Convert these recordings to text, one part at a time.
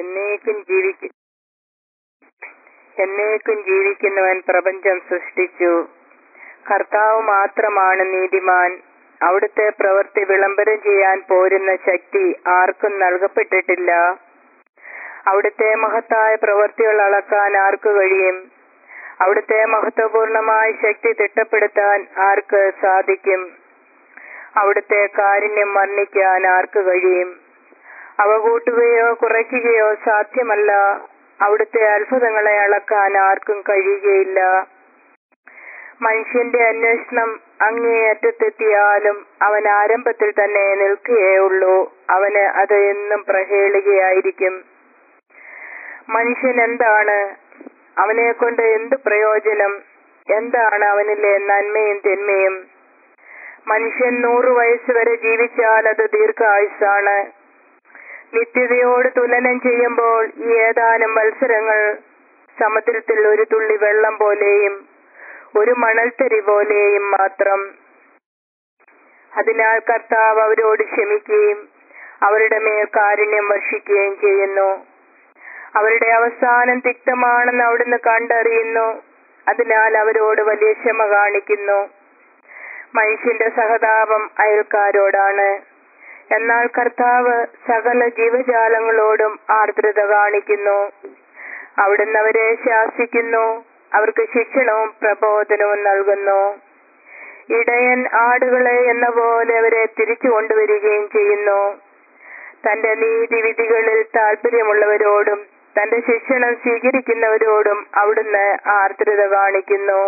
എന്നേക്കും ജീവിക്കും എന്നേക്കും ജീവിക്കുന്നവൻ പ്രപഞ്ചം സൃഷ്ടിച്ചു കർത്താവ് മാത്രമാണ് നീതിമാൻ അവിടുത്തെ പ്രവൃത്തി വിളംബരം ചെയ്യാൻ പോരുന്ന ശക്തി ആർക്കും നൽകപ്പെട്ടിട്ടില്ല അവിടുത്തെ മഹത്തായ പ്രവൃത്തികൾ അളക്കാൻ ആർക്ക് കഴിയും അവിടുത്തെ മഹത്വപൂർണമായ ശക്തി തിട്ടപ്പെടുത്താൻ ആർക്ക് സാധിക്കും അവിടുത്തെ കാരുണ്യം വർണ്ണിക്കാൻ ആർക്ക് കഴിയും അവ കൂട്ടുകയോ കുറയ്ക്കുകയോ സാധ്യമല്ല അവിടുത്തെ അത്ഭുതങ്ങളെ അളക്കാൻ ആർക്കും കഴിയുകയില്ല മനുഷ്യന്റെ അന്വേഷണം അങ്ങേയറ്റത്തെത്തിയാലും അവൻ ആരംഭത്തിൽ തന്നെ നിൽക്കുകയുള്ളൂ അവന് അത് എന്നും പ്രഹേളികയായിരിക്കും മനുഷ്യൻ എന്താണ് അവനെ കൊണ്ട് എന്ത് പ്രയോജനം എന്താണ് അവനിലെ നന്മയും തിന്മയും മനുഷ്യൻ നൂറു വയസ്സ് വരെ ജീവിച്ചാൽ അത് ദീർഘായുസാണ് നിത്യതയോട് തുലനം ചെയ്യുമ്പോൾ ഈ ഏതാനും മത്സരങ്ങൾ സമുദ്രത്തിൽ ഒരു തുള്ളി വെള്ളം പോലെയും ഒരു മണൽത്തരി പോലെയും മാത്രം അതിനാൽ കർത്താവ് അവരോട് ക്ഷമിക്കുകയും അവരുടെ മേൽ കാരുണ്യം വർഷിക്കുകയും ചെയ്യുന്നു അവരുടെ അവസാനം തിക്തമാണെന്ന് അവിടുന്ന് കണ്ടറിയുന്നു അതിനാൽ അവരോട് വലിയ ക്ഷമ കാണിക്കുന്നു മനുഷ്യന്റെ സഹതാപം അയൽക്കാരോടാണ് എന്നാൽ കർത്താവ് സകല ജീവജാലങ്ങളോടും ആർദ്രത കാണിക്കുന്നു അവിടുന്ന് അവരെ ശാസിക്കുന്നു അവർക്ക് ശിക്ഷണവും പ്രബോധനവും നൽകുന്നു ഇടയൻ ആടുകളെ എന്ന പോലെ അവരെ തിരിച്ചു കൊണ്ടുവരികയും ചെയ്യുന്നു തന്റെ നീതിവിധികളിൽ താല്പര്യമുള്ളവരോടും തന്റെ ശിക്ഷണം സ്വീകരിക്കുന്നവരോടും അവിടുന്ന് ആർദ്രത കാണിക്കുന്നു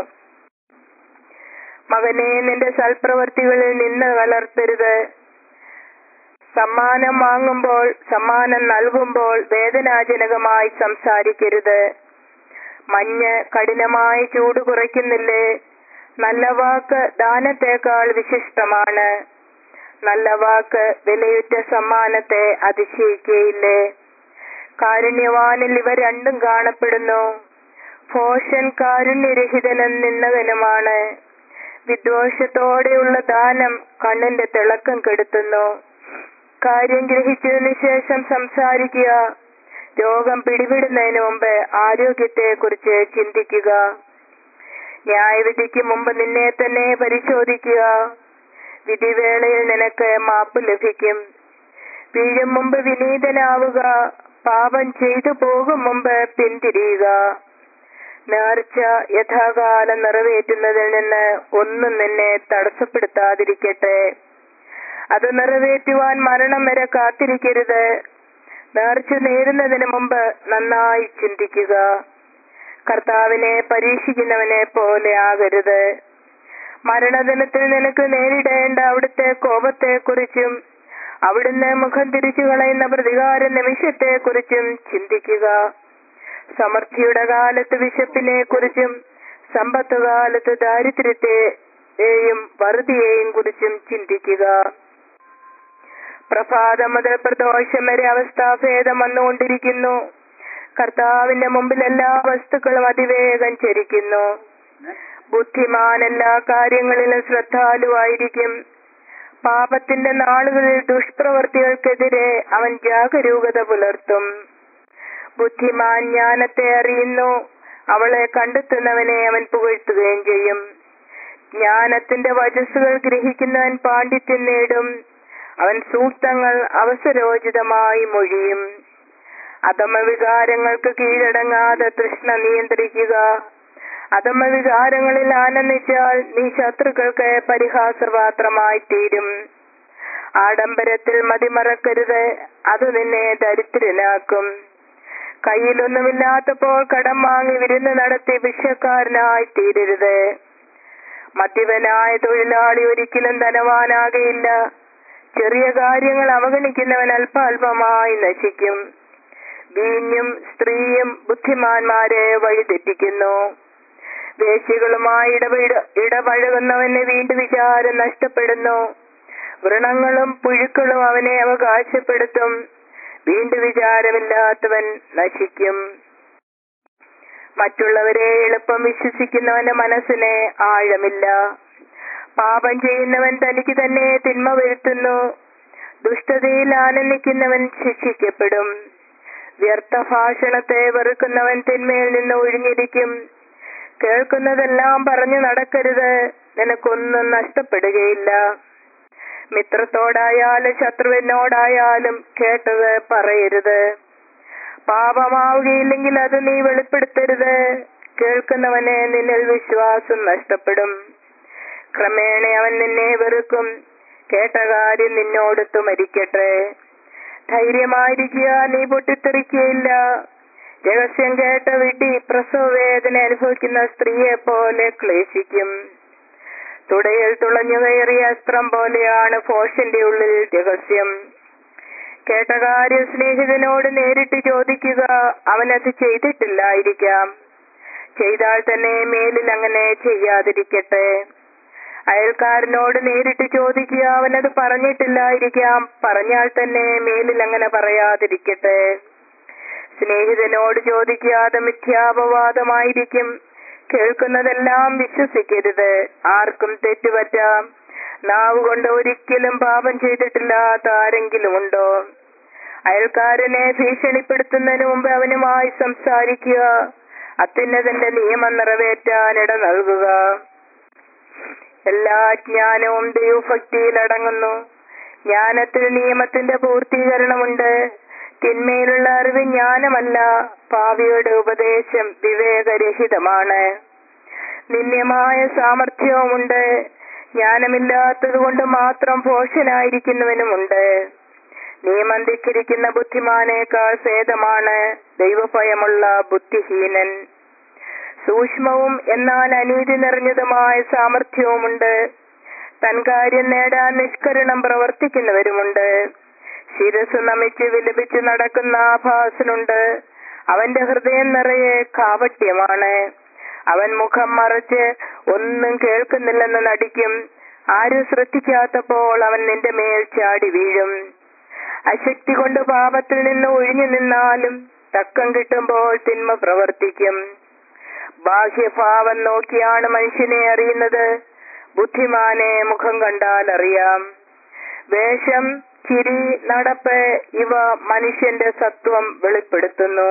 മകനെ നിന്റെ സൽപ്രവർത്തികളിൽ നിന്ന് കലർത്തരുത് സമ്മാനം വാങ്ങുമ്പോൾ സമ്മാനം നൽകുമ്പോൾ വേദനാജനകമായി സംസാരിക്കരുത് മഞ്ഞ് കഠിനമായി ചൂട് കുറയ്ക്കുന്നില്ലേ നല്ല വാക്ക് ദാനത്തേക്കാൾ വിശിഷ്ടമാണ് നല്ല വാക്ക് വിലയുറ്റ സമ്മാനത്തെ അതിശയിക്കുകയില്ലേ കാരുണ്യവാനിൽ ഇവ രണ്ടും കാണപ്പെടുന്നു ഭോഷൻ കാരുണ്യരഹിതനും നിന്നകനുമാണ് വിദ്വേഷത്തോടെയുള്ള ദാനം കണ്ണിന്റെ തിളക്കം കെടുത്തുന്നു കാര്യം ഗ്രഹിച്ചതിനു ശേഷം സംസാരിക്കുക രോഗം പിടിപെടുന്നതിന് മുമ്പ് ആരോഗ്യത്തെ കുറിച്ച് ചിന്തിക്കുക ന്യായവിധിക്ക് മുമ്പ് നിന്നെ തന്നെ പരിശോധിക്കുക വിധിവേളയിൽ നിനക്ക് മാപ്പ് ലഭിക്കും വീഴും മുമ്പ് വിനീതനാവുക പാപം ചെയ്തു പോകും മുമ്പ് പിന്തിരിയുക നേർച്ച യഥാകാലം നിറവേറ്റുന്നതിൽ നിന്ന് ഒന്നും നിന്നെ തടസ്സപ്പെടുത്താതിരിക്കട്ടെ അത് നിറവേറ്റുവാൻ മരണം വരെ കാത്തിരിക്കരുത് നേർച്ച നേരുന്നതിന് മുമ്പ് നന്നായി ചിന്തിക്കുക കർത്താവിനെ പരീക്ഷിക്കുന്നവനെ പോലെ ആകരുത് മരണദിനത്തിൽ നിനക്ക് നേരിടേണ്ട അവിടുത്തെ കോപത്തെക്കുറിച്ചും അവിടുന്ന് മുഖം തിരിച്ചു കളയുന്ന പ്രതികാര നിമിഷത്തെ കുറിച്ചും ചിന്തിക്കുക സമൃദ്ധിയുടെ കാലത്ത് വിശപ്പിനെ കുറിച്ചും സമ്പത്ത് കാലത്ത് ദാരിദ്ര്യത്തെയും വറുതിയെയും കുറിച്ചും ചിന്തിക്കുക പ്രഭാതം മുതൽ പ്രദോഷം വരെ അവസ്ഥാഭേദം വന്നുകൊണ്ടിരിക്കുന്നു കർത്താവിന്റെ മുമ്പിൽ എല്ലാ വസ്തുക്കളും അതിവേഗം ചരിക്കുന്നു ബുദ്ധിമാൻ എല്ലാ കാര്യങ്ങളിലും ശ്രദ്ധാലുവായിരിക്കും പാപത്തിന്റെ നാളുകളിൽ ദുഷ്പ്രവർത്തികൾക്കെതിരെ അവൻ ജാഗരൂകത പുലർത്തും ബുദ്ധിമാൻ ജ്ഞാനത്തെ അറിയുന്നു അവളെ കണ്ടെത്തുന്നവനെ അവൻ പുകഴ്ത്തുകയും ചെയ്യും ജ്ഞാനത്തിന്റെ വചസ്സുകൾ ഗ്രഹിക്കുന്നവൻ പാണ്ഡിത്യം നേടും അവൻ സൂക്തങ്ങൾ അവസരോചിതമായി മൊഴിയും അധമവികാരങ്ങൾക്ക് കീഴടങ്ങാതെ തൃഷ്ണ നിയന്ത്രിക്കുക അധമവികാരങ്ങളിൽ ആനന്ദിച്ചാൽ നീ ശത്രുക്കൾക്ക് പരിഹാസപാത്രമായി തീരും ആഡംബരത്തിൽ മതിമറക്കരുത് അത് നിന്നെ ദരിദ്രനാക്കും കയ്യിലൊന്നുമില്ലാത്തപ്പോൾ കടം വാങ്ങി വിരുന്ന് നടത്തി ഭിക്ഷക്കാരനായി തീരരുത് മദ്യപനായ തൊഴിലാളി ഒരിക്കലും ധനവാനാകയില്ല ചെറിയ കാര്യങ്ങൾ അവഗണിക്കുന്നവൻ അല്പാൽപമായി നശിക്കും വീഞ്ഞും സ്ത്രീയും ബുദ്ധിമാന്മാരെ വഴിതെറ്റിക്കുന്നു വേശികളുമായി ഇടപെട ഇടപഴകുന്നവന് വീണ്ടും വിചാരം നഷ്ടപ്പെടുന്നു വ്രണങ്ങളും പുഴുക്കളും അവനെ അവകാശപ്പെടുത്തും വീണ്ടും വിചാരമില്ലാത്തവൻ നശിക്കും മറ്റുള്ളവരെ എളുപ്പം വിശ്വസിക്കുന്നവന്റെ മനസ്സിന് ആഴമില്ല പാപം ചെയ്യുന്നവൻ തനിക്ക് തന്നെ തിന്മ വരുത്തുന്നു ദുഷ്ടതയിൽ ആനന്ദിക്കുന്നവൻ ശിക്ഷിക്കപ്പെടും വ്യർത്ഥ ഭാഷണത്തെ വെറുക്കുന്നവൻ തിന്മയിൽ നിന്ന് ഒഴിഞ്ഞിരിക്കും കേൾക്കുന്നതെല്ലാം പറഞ്ഞു നടക്കരുത് നിനക്കൊന്നും നഷ്ടപ്പെടുകയില്ല മിത്രത്തോടായാലും ശത്രുവിനോടായാലും കേട്ടത് പറയരുത് പാപമാവുകയില്ലെങ്കിൽ അത് നീ വെളിപ്പെടുത്തരുത് കേൾക്കുന്നവന് നിന്നിൽ വിശ്വാസം നഷ്ടപ്പെടും ക്രമേണ അവൻ നിന്നെ വെറുക്കും കേട്ട കാര്യം നിന്നോടൊത്ത് മരിക്കട്ടെ ധൈര്യമായിരിക്കുക നീ പൊട്ടിത്തെറിക്കുകയില്ല രഹസ്യം കേട്ട വിട്ടി പ്രസവ വേദന അനുഭവിക്കുന്ന സ്ത്രീയെ പോലെ ക്ലേശിക്കും തുടയിൽ തുളഞ്ഞു കയറിയ അസ്ത്രം പോലെയാണ് ഫോഷിന്റെ ഉള്ളിൽ രഹസ്യം കേട്ട കാര്യം സ്നേഹിതനോട് നേരിട്ട് ചോദിക്കുക അവനത് ചെയ്തിട്ടില്ലായിരിക്കാം ചെയ്താൽ തന്നെ മേലിൽ അങ്ങനെ ചെയ്യാതിരിക്കട്ടെ അയൽക്കാരനോട് നേരിട്ട് ചോദിക്കുക അവനത് പറഞ്ഞിട്ടില്ലായിരിക്കാം പറഞ്ഞാൽ തന്നെ മേലിൽ അങ്ങനെ പറയാതിരിക്കട്ടെ സ്നേഹിതനോട് ചോദിക്കാതെ മിഥ്യാപവാദമായിരിക്കും കേൾക്കുന്നതെല്ലാം വിശ്വസിക്കരുത് ആർക്കും തെറ്റുപറ്റാം നാവ് കൊണ്ട് ഒരിക്കലും പാപം ചെയ്തിട്ടില്ലാത്ത ആരെങ്കിലും ഉണ്ടോ അയൽക്കാരനെ ഭീഷണിപ്പെടുത്തുന്നതിന് മുമ്പ് അവനുമായി സംസാരിക്കുക അത്യുന്നതന്റെ നിയമം നിറവേറ്റാൻ ഇട നൽകുക എല്ലാ ജ്ഞാനവും ദൈവഭക്തിയിൽ അടങ്ങുന്നു ജ്ഞാനത്തിൽ നിയമത്തിന്റെ പൂർത്തീകരണമുണ്ട് തിന്മയിലുള്ള അറിവ് ജ്ഞാനമല്ല പാവിയുടെ ഉപദേശം വിവേകരഹിതമാണ് നിന്യമായ സാമർഥ്യവുമുണ്ട് ജ്ഞാനമില്ലാത്തത് കൊണ്ട് മാത്രം ഭോഷനായിരിക്കുന്നവനുമുണ്ട് നിയമം ധിക്കരിക്കുന്ന ബുദ്ധിമാനേക്കാൾ ഭേദമാണ് ദൈവഭയമുള്ള ബുദ്ധിഹീനൻ സൂക്ഷ്മവും എന്നാൽ അനീതി നിറഞ്ഞതുമായ സാമർഥ്യവുമുണ്ട് തൻ കാര്യം നേടാൻ നിഷ്കരണം പ്രവർത്തിക്കുന്നവരുമുണ്ട് ശിരസ് നമിച്ച് വിലപിച്ച് നടക്കുന്ന ആഭാസനുണ്ട് അവന്റെ ഹൃദയം നിറയെ കാവട്യമാണ് അവൻ മുഖം മറച്ച് ഒന്നും കേൾക്കുന്നില്ലെന്ന് നടിക്കും ആരും ശ്രദ്ധിക്കാത്തപ്പോൾ അവൻ നിന്റെ മേൽ ചാടി വീഴും അശക്തി കൊണ്ട് പാപത്തിൽ നിന്ന് ഒഴിഞ്ഞു നിന്നാലും തക്കം കിട്ടുമ്പോൾ തിന്മ പ്രവർത്തിക്കും ബാഹ്യഭാവം നോക്കിയാണ് മനുഷ്യനെ അറിയുന്നത് ബുദ്ധിമാനെ മുഖം കണ്ടാൽ അറിയാം വേഷം ചിരി നടപ്പ് ഇവ മനുഷ്യന്റെ സത്വം വെളിപ്പെടുത്തുന്നു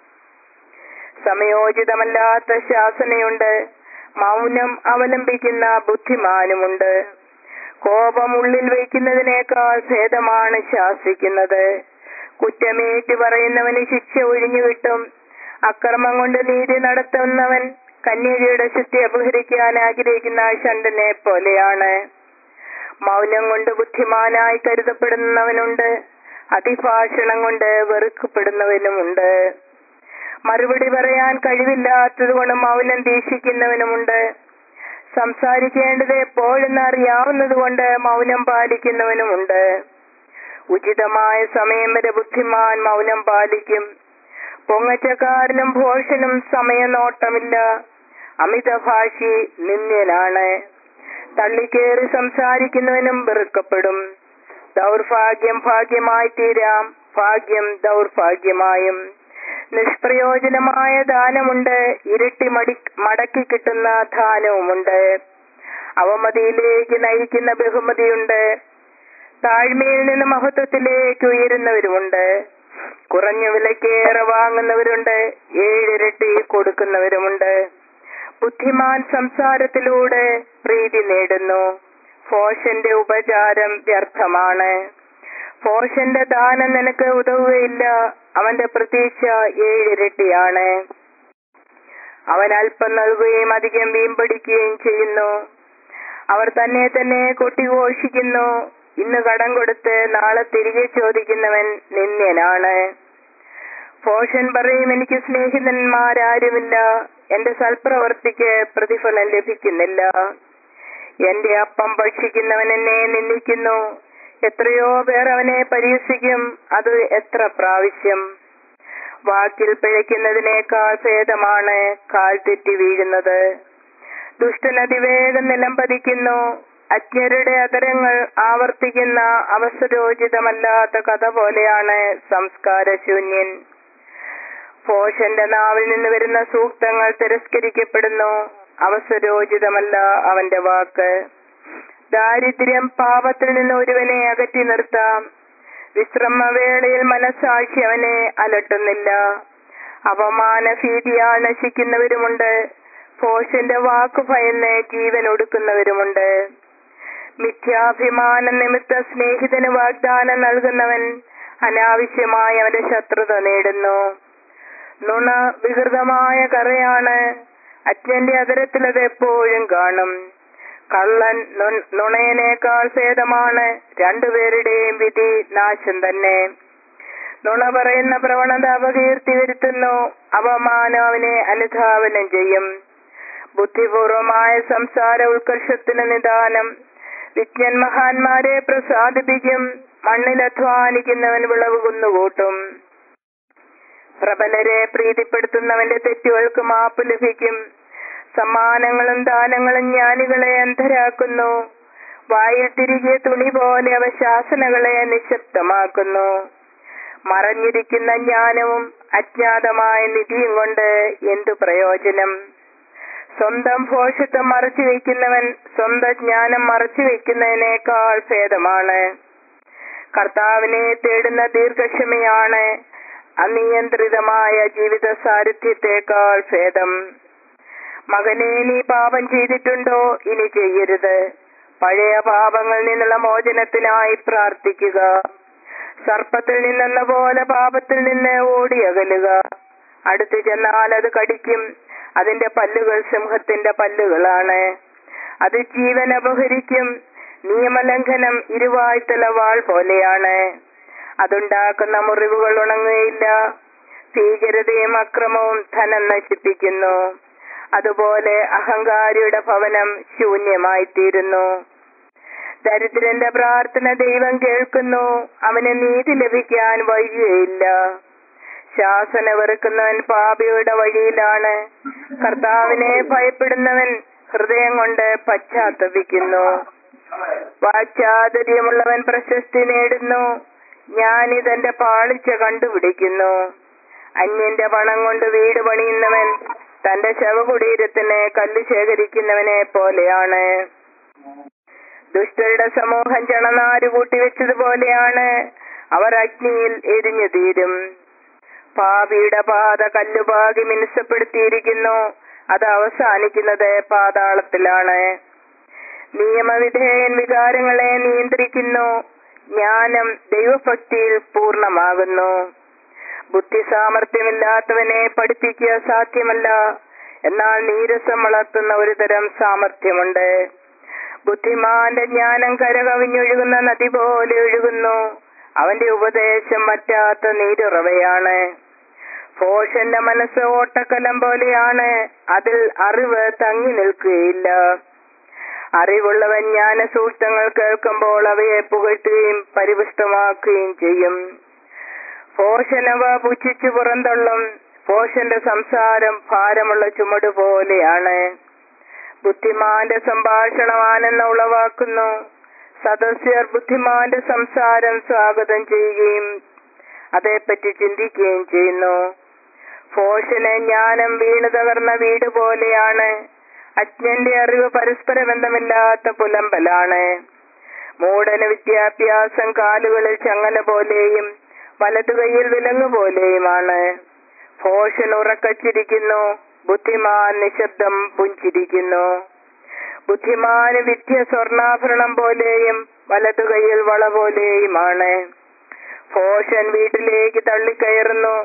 സമയോചിതമല്ലാത്ത ശാസനയുണ്ട് മൗനം അവലംബിക്കുന്ന ബുദ്ധിമാനുമുണ്ട് കോപം ഉള്ളിൽ വയ്ക്കുന്നതിനേക്കാൾ ഭേദമാണ് ശാസിക്കുന്നത് കുറ്റമേറ്റ് പറയുന്നവന് ശിക്ഷ ഒഴിഞ്ഞു കിട്ടും അക്രമം കൊണ്ട് നീതി നടത്തുന്നവൻ കന്യകയുടെ ശുദ്ധി അപഹരിക്കാൻ ആഗ്രഹിക്കുന്ന ഷണ്ടനെ പോലെയാണ് മൗനം കൊണ്ട് ബുദ്ധിമാനായി കരുതപ്പെടുന്നവനുണ്ട് അതിഭാഷണം കൊണ്ട് വെറുക്കപ്പെടുന്നവനുമുണ്ട് മറുപടി പറയാൻ കഴിവില്ലാത്തത് കൊണ്ട് മൗനം ദീക്ഷിക്കുന്നവനുമുണ്ട് സംസാരിക്കേണ്ടത് എപ്പോഴെന്ന് അറിയാവുന്നത് കൊണ്ട് മൗനം പാലിക്കുന്നവനുമുണ്ട് ഉചിതമായ സമയം വരെ ബുദ്ധിമാൻ മൗനം പാലിക്കും പൊങ്ങച്ചക്കാരനും ഭോഷനും സമയനോട്ടമില്ല അമിതഭാഷി നിന്ദ്യനാണ് തള്ളിക്കേറി സംസാരിക്കുന്നവനും വെറുക്കപ്പെടും ദൗർഭാഗ്യം ഭാഗ്യമായി തീരാം ഭാഗ്യം ദൗർഭാഗ്യമായും നിഷ്പ്രയോജനമായ ദാനമുണ്ട് ഇരട്ടി മടി മടക്കി കിട്ടുന്ന ദാനവുമുണ്ട് അവമതിയിലേക്ക് നയിക്കുന്ന ബഹുമതിയുണ്ട് താഴ്മയിൽ നിന്ന് മഹത്വത്തിലേക്ക് ഉയരുന്നവരുമുണ്ട് കുറഞ്ഞ വിലക്കേറെ വാങ്ങുന്നവരുണ്ട് ഏഴിരട്ടി കൊടുക്കുന്നവരുമുണ്ട് ബുദ്ധിമാൻ സംസാരത്തിലൂടെ പ്രീതി നേടുന്നു ഫോഷന്റെ ഉപചാരം വ്യർത്ഥമാണ് ഫോഷന്റെ ദാനം നിനക്ക് ഉതവുകയില്ല അവന്റെ പ്രതീക്ഷ ഏഴിരട്ടിയാണ് അവൻ അല്പം നൽകുകയും അധികം വീമ്പടിക്കുകയും ചെയ്യുന്നു അവർ തന്നെ തന്നെ കൊട്ടിഘോഷിക്കുന്നു ഇന്ന് കടം കൊടുത്ത് നാളെ തിരികെ ചോദിക്കുന്നവൻ നിന്ദ്യനാണ് പോഷൻ പറയും എനിക്ക് സ്നേഹിതന്മാരാരുമില്ല എന്റെ സൽപ്രവർത്തിക്ക് പ്രതിഫലം ലഭിക്കുന്നില്ല എന്റെ അപ്പം ഭക്ഷിക്കുന്നവൻ എന്നെ നിന്ദിക്കുന്നു എത്രയോ പേർ അവനെ പരിഹസിക്കും അത് എത്ര പ്രാവശ്യം വാക്കിൽ പിഴയ്ക്കുന്നതിനേക്കാൾ ഭേദമാണ് കാൽ തെറ്റി വീഴുന്നത് ദുഷ്ടൻ അതിവേഗം നിലം പതിക്കുന്നു അജ്ഞരുടെ അതരങ്ങൾ ആവർത്തിക്കുന്ന അവസരോചിതമല്ലാത്ത കഥ പോലെയാണ് സംസ്കാരശൂന്യൻ പോഷന്റെ നാവിൽ നിന്ന് വരുന്ന സൂക്തങ്ങൾ തിരസ്കരിക്കപ്പെടുന്നു അവസരോചിതമല്ല അവന്റെ വാക്ക് ദാരിദ്ര്യം പാപത്തിൽ നിന്ന് ഒരുവനെ അകറ്റി നിർത്താം വിശ്രമവേളയിൽ മനസാക്ഷി അവനെ അലട്ടുന്നില്ല അപമാന ഭീതിയാൽ നശിക്കുന്നവരുമുണ്ട് പോഷന്റെ വാക്കു ഭയന്ന് ജീവൻ ഒടുക്കുന്നവരുമുണ്ട് മിഥ്യാഭിമാന നിമിത്ത സ്നേഹിതന് വാഗ്ദാനം നൽകുന്നവൻ അനാവശ്യമായി അവന്റെ ശത്രുത നേടുന്നു നുണ വികൃതമായ കറയാണ് അച്ഛന്റെ അതരത്തിൽ അത് എപ്പോഴും കാണും കള്ളൻ നുണ- നുണയനേക്കാൾ ഭേദമാണ് രണ്ടുപേരുടെയും വിധി നാശം തന്നെ നുണ പറയുന്ന പ്രവണത അപകീർത്തി വരുത്തുന്നു അപമാനം അവനെ അനുധാവനം ചെയ്യും ബുദ്ധിപൂർവമായ സംസാര ഉത്കർഷത്തിന് നിദാനം വിജ്ഞൻ മഹാന്മാരെ പ്രസാദിപ്പിക്കും മണ്ണിൽ അധ്വാനിക്കുന്നവൻ വിളവ് കുന്നുകൂട്ടും പ്രബലരെ പ്രീതിപ്പെടുത്തുന്നവന്റെ തെറ്റുകൾക്ക് മാപ്പ് ലഭിക്കും സമ്മാനങ്ങളും ദാനങ്ങളും ജ്ഞാനികളെ അന്ധരാക്കുന്നു വായിൽ തിരികെ തുണി പോലെ അവ ശാസനകളെ നിശബ്ദമാക്കുന്നു മറഞ്ഞിരിക്കുന്ന ജ്ഞാനവും അജ്ഞാതമായ നിധിയും കൊണ്ട് എന്തു പ്രയോജനം സ്വന്തം ഭോഷത്വം മറച്ചു വയ്ക്കുന്നവൻ സ്വന്തം ജ്ഞാനം മറച്ചു വയ്ക്കുന്നതിനേക്കാൾ ഭേദമാണ് കർത്താവിനെ തേടുന്ന ദീർഘക്ഷമയാണ് അനിയന്ത്രിതമായ ജീവിത സാരഥ്യത്തെക്കാൾ ഭേദം മകനെ നീ പാപം ചെയ്തിട്ടുണ്ടോ ഇനി ചെയ്യരുത് പഴയ പാപങ്ങളിൽ നിന്നുള്ള മോചനത്തിനായി പ്രാർത്ഥിക്കുക സർപ്പത്തിൽ നിന്നെന്ന പോലെ പാപത്തിൽ നിന്ന് ഓടി അകലുക അടുത്തു ചെന്നാൽ അത് കടിക്കും അതിന്റെ പല്ലുകൾ സിംഹത്തിന്റെ പല്ലുകളാണ് അത് ജീവൻ അപഹരിക്കും നിയമലംഘനം ഇരുവായ്ത്തല വാൾ പോലെയാണ് അതുണ്ടാക്കുന്ന മുറിവുകൾ ഉണങ്ങുകയില്ല ഭീകരതയും അക്രമവും ധനം നശിപ്പിക്കുന്നു അതുപോലെ അഹങ്കാരിയുടെ ഭവനം ശൂന്യമായിത്തീരുന്നു ദരിദ്രന്റെ പ്രാർത്ഥന ദൈവം കേൾക്കുന്നു അവന് നീതി ലഭിക്കാൻ വഴിയയില്ല ശാസന വെറുക്കുന്നവൻ പാപിയുടെ വഴിയിലാണ് കർത്താവിനെ ഭയപ്പെടുന്നവൻ ഹൃദയം കൊണ്ട് പശ്ചാത്തപിക്കുന്നു വാക്ചാതുര്യമുള്ളവൻ പ്രശസ്തി നേടുന്നു ഞാനിതെന്റെ പാളിച്ച കണ്ടുപിടിക്കുന്നു അന്യന്റെ പണം കൊണ്ട് വീട് പണിയുന്നവൻ തന്റെ ശവകുടീരത്തിന് കല്ല് ശേഖരിക്കുന്നവനെ പോലെയാണ് ദുഷ്ടരുടെ സമൂഹം ചണനാര് കൂട്ടിവെച്ചതുപോലെയാണ് അവർ അഗ്നിയിൽ എരിഞ്ഞു തീരും പാപിയുടെ പാത കല്ലുപാകി മിനുസപ്പെടുത്തിയിരിക്കുന്നു അത് അവസാനിക്കുന്നത് പാതാളത്തിലാണ് നിയമവിധേയൻ വികാരങ്ങളെ നിയന്ത്രിക്കുന്നു ജ്ഞാനം ദൈവഭക്തിയിൽ പൂർണ്ണമാകുന്നു ബുദ്ധി സാമർഥ്യമില്ലാത്തവനെ പഠിപ്പിക്കുക സാധ്യമല്ല എന്നാൽ നീരസം വളർത്തുന്ന ഒരു തരം സാമർഥ്യമുണ്ട് ബുദ്ധിമാന്റെ ജ്ഞാനം കരകവിഞ്ഞൊഴുകുന്ന നദി പോലെ ഒഴുകുന്നു അവന്റെ ഉപദേശം മറ്റാത്ത നീരുറവയാണ് ഭോഷന്റെ മനസ്സ് ഓട്ടക്കലം പോലെയാണ് അതിൽ അറിവ് തങ്ങി നിൽക്കുകയില്ല അറിവുള്ളവൻ ജ്ഞാനസൂക്തങ്ങൾ കേൾക്കുമ്പോൾ അവയെ പുകഴ്ത്തുകയും പരിപുഷ്ടമാക്കുകയും ചെയ്യും ഭോഷനവ പുച്ഛിച്ചു പുറന്തള്ളും ഭോഷന്റെ സംസാരം ഭാരമുള്ള ചുമട് പോലെയാണ് ബുദ്ധിമാന്റെ സംഭാഷണം ആനന്ദം ഉളവാക്കുന്നു സദസ്യർ ബുദ്ധിമാന്റെ സംസാരം സ്വാഗതം ചെയ്യുകയും അതേപ്പറ്റി ചിന്തിക്കുകയും ചെയ്യുന്നു ഭോഷന് ജ്ഞാനം വീണു തകർന്ന വീട് പോലെയാണ് അജ്ഞന്റെ അറിവ് പരസ്പര ബന്ധമില്ലാത്ത പുലമ്പലാണ് മൂടന് വിദ്യാഭ്യാസം കാലുകളിൽ ചങ്ങല പോലെയും വലതുകൈയിൽ വിലങ്ങ് പോലെയുമാണ് ഭോഷൻ ഉറക്കച്ചിരിക്കുന്നു ബുദ്ധിമാൻ നിശബ്ദം പുഞ്ചിരിക്കുന്നു ബുദ്ധിമാന് വിദ്യ സ്വർണാഭരണം പോലെയും വലതുകൈയിൽ വള പോലെയുമാണ് ഭോഷൻ വീട്ടിലേക്ക് തള്ളിക്കയറുന്നു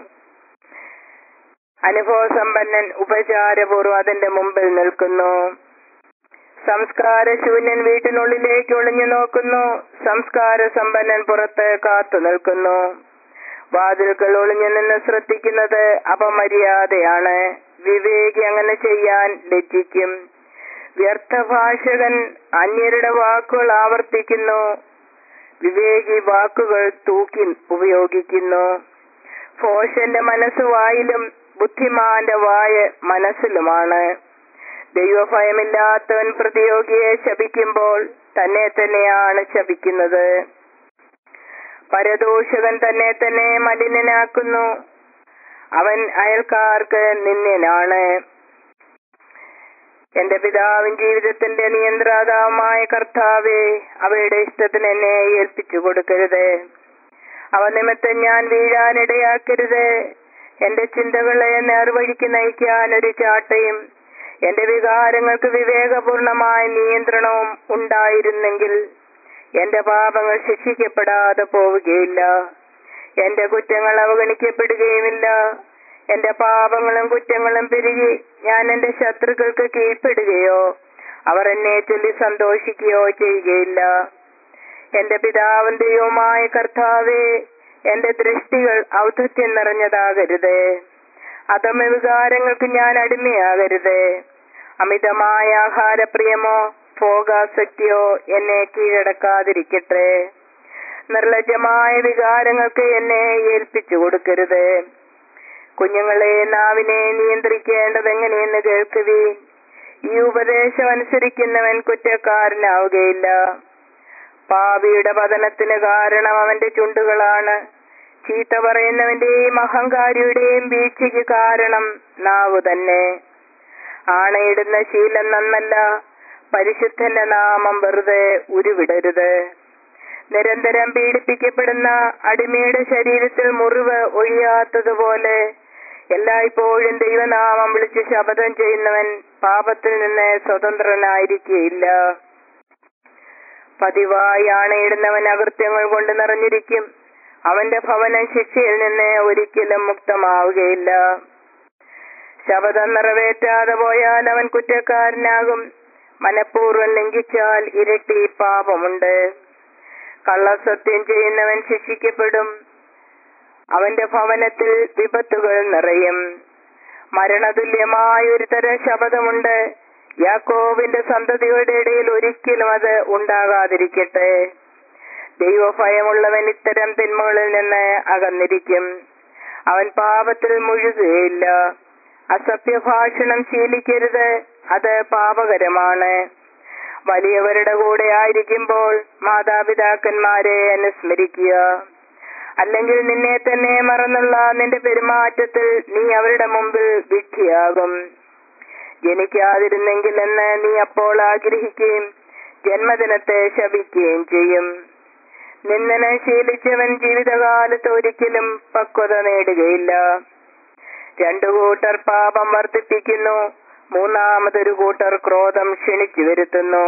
അനുഭവസമ്പന്നൻ ഉപചാരപൂർവ്വം അതിന്റെ മുമ്പിൽ നിൽക്കുന്നു സംസ്കാര ശൂന്യൻ വീട്ടിനുള്ളിലേക്ക് ഒളിഞ്ഞു നോക്കുന്നു സംസ്കാര സമ്പന്നൻ പുറത്ത് കാത്തു നിൽക്കുന്നു വാതിൽകൾ ഒളിഞ്ഞു നിന്ന് ശ്രദ്ധിക്കുന്നത് അപമര്യാദയാണ് വിവേകി അങ്ങനെ ചെയ്യാൻ ലജ്ജിക്കും വ്യർത്ഥഭാഷകൻ അന്യരുടെ വാക്കുകൾ ആവർത്തിക്കുന്നു വിവേകി വാക്കുകൾ തൂക്കി ഉപയോഗിക്കുന്നു ഭോഷന്റെ മനസ്സ് വായിലും ബുദ്ധിമാന്റെ വായ മനസ്സിലുമാണ് ദൈവഭയമില്ലാത്തവൻ പ്രതിയോഗിയെ ശപിക്കുമ്പോൾ തന്നെ തന്നെയാണ് ശപിക്കുന്നത് പരദൂഷകൻ തന്നെ തന്നെ മലിനനാക്കുന്നു അവൻ അയൽക്കാർക്ക് നിന്യനാണ് എന്റെ പിതാവിൻ ജീവിതത്തിന്റെ നിയന്ത്രാതാവുമായ കർത്താവെ അവയുടെ ഇഷ്ടത്തിന് എന്നെ ഏൽപ്പിച്ചു കൊടുക്കരുത് അവ നിമിത്തം ഞാൻ വീഴാനിടയാക്കരുത് എന്റെ ചിന്തകളെ നേർവഴിക്ക് നയിക്കാൻ ഒരു ചാട്ടയും എന്റെ വികാരങ്ങൾക്ക് വിവേകപൂർണമായ നിയന്ത്രണവും ഉണ്ടായിരുന്നെങ്കിൽ എന്റെ പാപങ്ങൾ ശിക്ഷിക്കപ്പെടാതെ പോവുകയില്ല എന്റെ കുറ്റങ്ങൾ അവഗണിക്കപ്പെടുകയുമില്ല എന്റെ പാപങ്ങളും കുറ്റങ്ങളും പെരുകി ഞാൻ എന്റെ ശത്രുക്കൾക്ക് കീഴ്പ്പെടുകയോ അവർ എന്നെ ചൊല്ലി സന്തോഷിക്കുകയോ ചെയ്യുകയില്ല എന്റെ പിതാവും ദൈവവുമായ കർത്താവേ എന്റെ ദൃഷ്ടികൾ ഔദ്ധത്യം നിറഞ്ഞതാകരുത് അധമ വികാരങ്ങൾക്ക് ഞാൻ അടിമയാകരുത് അമിതമായ ആഹാരപ്രിയമോ ഭോഗാസക്തിയോ എന്നെ കീഴടക്കാതിരിക്കട്ടെ നിർലജ്ജമായ വികാരങ്ങൾക്ക് എന്നെ ഏൽപ്പിച്ചു കൊടുക്കരുത് കുഞ്ഞുങ്ങളെ നാവിനെ നിയന്ത്രിക്കേണ്ടത് എങ്ങനെയെന്ന് കേൾക്കുവീൻ ഈ ഉപദേശം അനുസരിക്കുന്നവൻ കുറ്റക്കാരനാവുകയില്ല പാപിയുടെ പതനത്തിന് കാരണം അവന്റെ ചുണ്ടുകളാണ് ചീത്ത പറയുന്നവന്റെയും അഹങ്കാരിയുടെയും വീഴ്ചയ്ക്ക് കാരണം നാവു തന്നെ ആണയിടുന്ന ശീലം നന്നല്ല പരിശുദ്ധന്റെ നാമം വെറുതെ ഉരുവിടരുത് നിരന്തരം പീഡിപ്പിക്കപ്പെടുന്ന അടിമയുടെ ശരീരത്തിൽ മുറിവ് ഒഴിയാത്തതുപോലെ എല്ലായ്പ്പോഴും ദൈവനാമം വിളിച്ച് ശപഥം ചെയ്യുന്നവൻ പാപത്തിൽ നിന്ന് സ്വതന്ത്രനായിരിക്കുകയില്ല പതിവായി ആണയിടുന്നവൻ അകൃത്യങ്ങൾ കൊണ്ട് നിറഞ്ഞിരിക്കും അവന്റെ ഭവനം ശിക്ഷയിൽ നിന്ന് ഒരിക്കലും മുക്തമാവുകയില്ല ശപഥം നിറവേറ്റാതെ പോയാൽ അവൻ കുറ്റക്കാരനാകും മനഃപൂർവ്വം ലംഘിച്ചാൽ ഇരട്ടി പാപമുണ്ട് കള്ളസത്യം ചെയ്യുന്നവൻ ശിക്ഷിക്കപ്പെടും അവന്റെ ഭവനത്തിൽ വിപത്തുകൾ നിറയും മരണതുല്യമായ ഒരു തരം ശപഥമുണ്ട് യാക്കോവിന്റെ സന്തതിയുടെ ഇടയിൽ ഒരിക്കലും അത് ഉണ്ടാകാതിരിക്കട്ടെ ദൈവഭയമുള്ളവൻ ഇത്തരം തിന്മകളിൽ നിന്ന് അകന്നിരിക്കും അവൻ പാപത്തിൽ മുഴുകുകയില്ല അസഭ്യഭാഷണം ശീലിക്കരുത് അത് പാപകരമാണ് വലിയവരുടെ കൂടെ ആയിരിക്കുമ്പോൾ മാതാപിതാക്കന്മാരെ അനുസ്മരിക്കുക അല്ലെങ്കിൽ നിന്നെ തന്നെ മറന്നുള്ള നിന്റെ പെരുമാറ്റത്തിൽ നീ അവരുടെ മുമ്പിൽ വിഡ്ഢിയാകും ജനിക്കാതിരുന്നെങ്കിൽ എന്ന് നീ അപ്പോൾ ആഗ്രഹിക്കുകയും ജന്മദിനത്തെ ശപിക്കുകയും ചെയ്യും നിന്ദന ശീലിച്ചവൻ ജീവിതകാലത്ത് ഒരിക്കലും പക്വത നേടുകയില്ല രണ്ടു കൂട്ടർ പാപം വർദ്ധിപ്പിക്കുന്നു മൂന്നാമതൊരു കൂട്ടർ ക്രോധം ക്ഷണിച്ചു വരുത്തുന്നു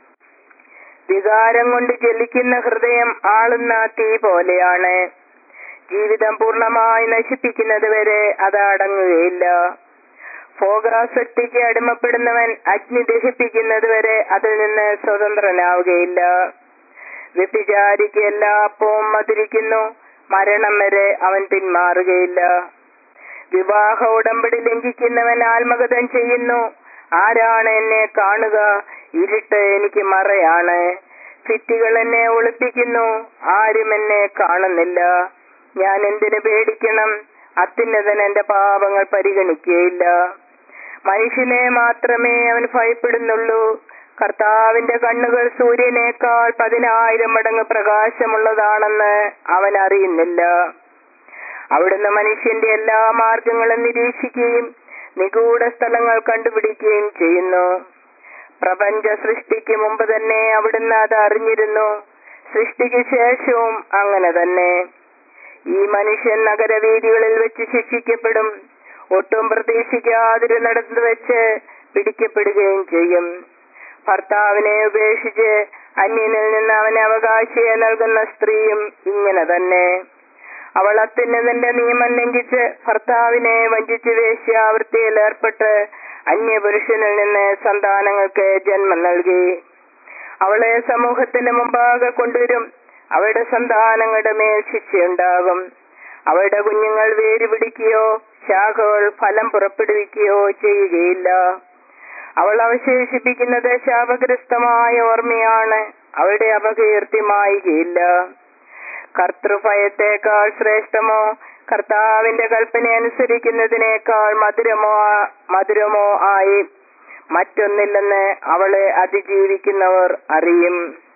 വികാരം കൊണ്ട് ജലിക്കുന്ന ഹൃദയം ആളുന്ന തീ പോലെയാണ് ജീവിതം പൂർണ്ണമായി നശിപ്പിക്കുന്നത് വരെ അത് അടങ്ങുകയില്ല ഭോഗാസക്തിക്ക് അടിമപ്പെടുന്നവൻ അഗ്നി ദഹിപ്പിക്കുന്നത് വരെ അതിൽ നിന്ന് സ്വതന്ത്രനാവുകയില്ല വ്യഭിചാരിക്ക് എല്ലാ അപ്പവും മധുരിക്കുന്നു മരണം വരെ അവൻ പിന്മാറുകയില്ല വിവാഹ ഉടമ്പടി ലംഘിക്കുന്നവൻ ആത്മഗതം ചെയ്യുന്നു ആരാണ് എന്നെ കാണുക ഇരുട്ട് എനിക്ക് മറയാണ് ഭിത്തികൾ എന്നെ ഒളിപ്പിക്കുന്നു ആരും എന്നെ കാണുന്നില്ല ഞാൻ എന്തിനു പേടിക്കണം അത്യുന്നതൻ എന്റെ പാപങ്ങൾ പരിഗണിക്കുകയില്ല മനുഷ്യനെ മാത്രമേ അവൻ ഭയപ്പെടുന്നുള്ളൂ കർത്താവിന്റെ കണ്ണുകൾ സൂര്യനേക്കാൾ പതിനായിരം മടങ്ങ് പ്രകാശമുള്ളതാണെന്ന് അവൻ അറിയുന്നില്ല അവിടുന്ന് മനുഷ്യന്റെ എല്ലാ മാർഗങ്ങളും നിരീക്ഷിക്കുകയും നിഗൂഢ സ്ഥലങ്ങൾ കണ്ടുപിടിക്കുകയും ചെയ്യുന്നു പ്രപഞ്ച സൃഷ്ടിക്ക് മുമ്പ് തന്നെ അവിടുന്ന് അത് അറിഞ്ഞിരുന്നു സൃഷ്ടിക്ക് ശേഷവും അങ്ങനെ തന്നെ ഈ മനുഷ്യൻ നഗരവീതികളിൽ വെച്ച് ശിക്ഷിക്കപ്പെടും ഒട്ടും പ്രതീക്ഷിക്കാതിരുന്നിടത്ത് വെച്ച് പിടിക്കപ്പെടുകയും ചെയ്യും ഭർത്താവിനെ ഉപേക്ഷിച്ച് അന്യനിൽ നിന്ന് അവന് അവകാശിയെ നൽകുന്ന സ്ത്രീയും ഇങ്ങനെ തന്നെ അവൾ അത്യുന്നതിന്റെ നിയമം ലംഘിച്ച് ഭർത്താവിനെ വഞ്ചിച്ച് വേശ്യാവൃത്തിയിൽ ഏർപ്പെട്ട് അന്യപുരുഷനിൽ നിന്ന് സന്താനങ്ങൾക്ക് ജന്മം നൽകി അവളെ സമൂഹത്തിന് മുമ്പാകെ കൊണ്ടുവരും അവളുടെ സന്താനങ്ങളുടെ മേൽ ശിക്ഷയുണ്ടാകും അവളുടെ കുഞ്ഞുങ്ങൾ വേര് പിടിക്കുകയോ ശാഖകൾ ഫലം പുറപ്പെടുവിക്കുകയോ ചെയ്യുകയില്ല അവൾ അവശേഷിപ്പിക്കുന്നത് ശാപഗ്രസ്തമായ ഓർമ്മയാണ് അവളുടെ അപകീർത്തി മായുകയില്ല കർത്തൃഭയത്തേക്കാൾ ശ്രേഷ്ഠമോ കർത്താവിന്റെ കൽപ്പന അനുസരിക്കുന്നതിനേക്കാൾ മധുരമോ മധുരമോ ആയി മറ്റൊന്നില്ലെന്ന് അവളെ അതിജീവിക്കുന്നവർ അറിയും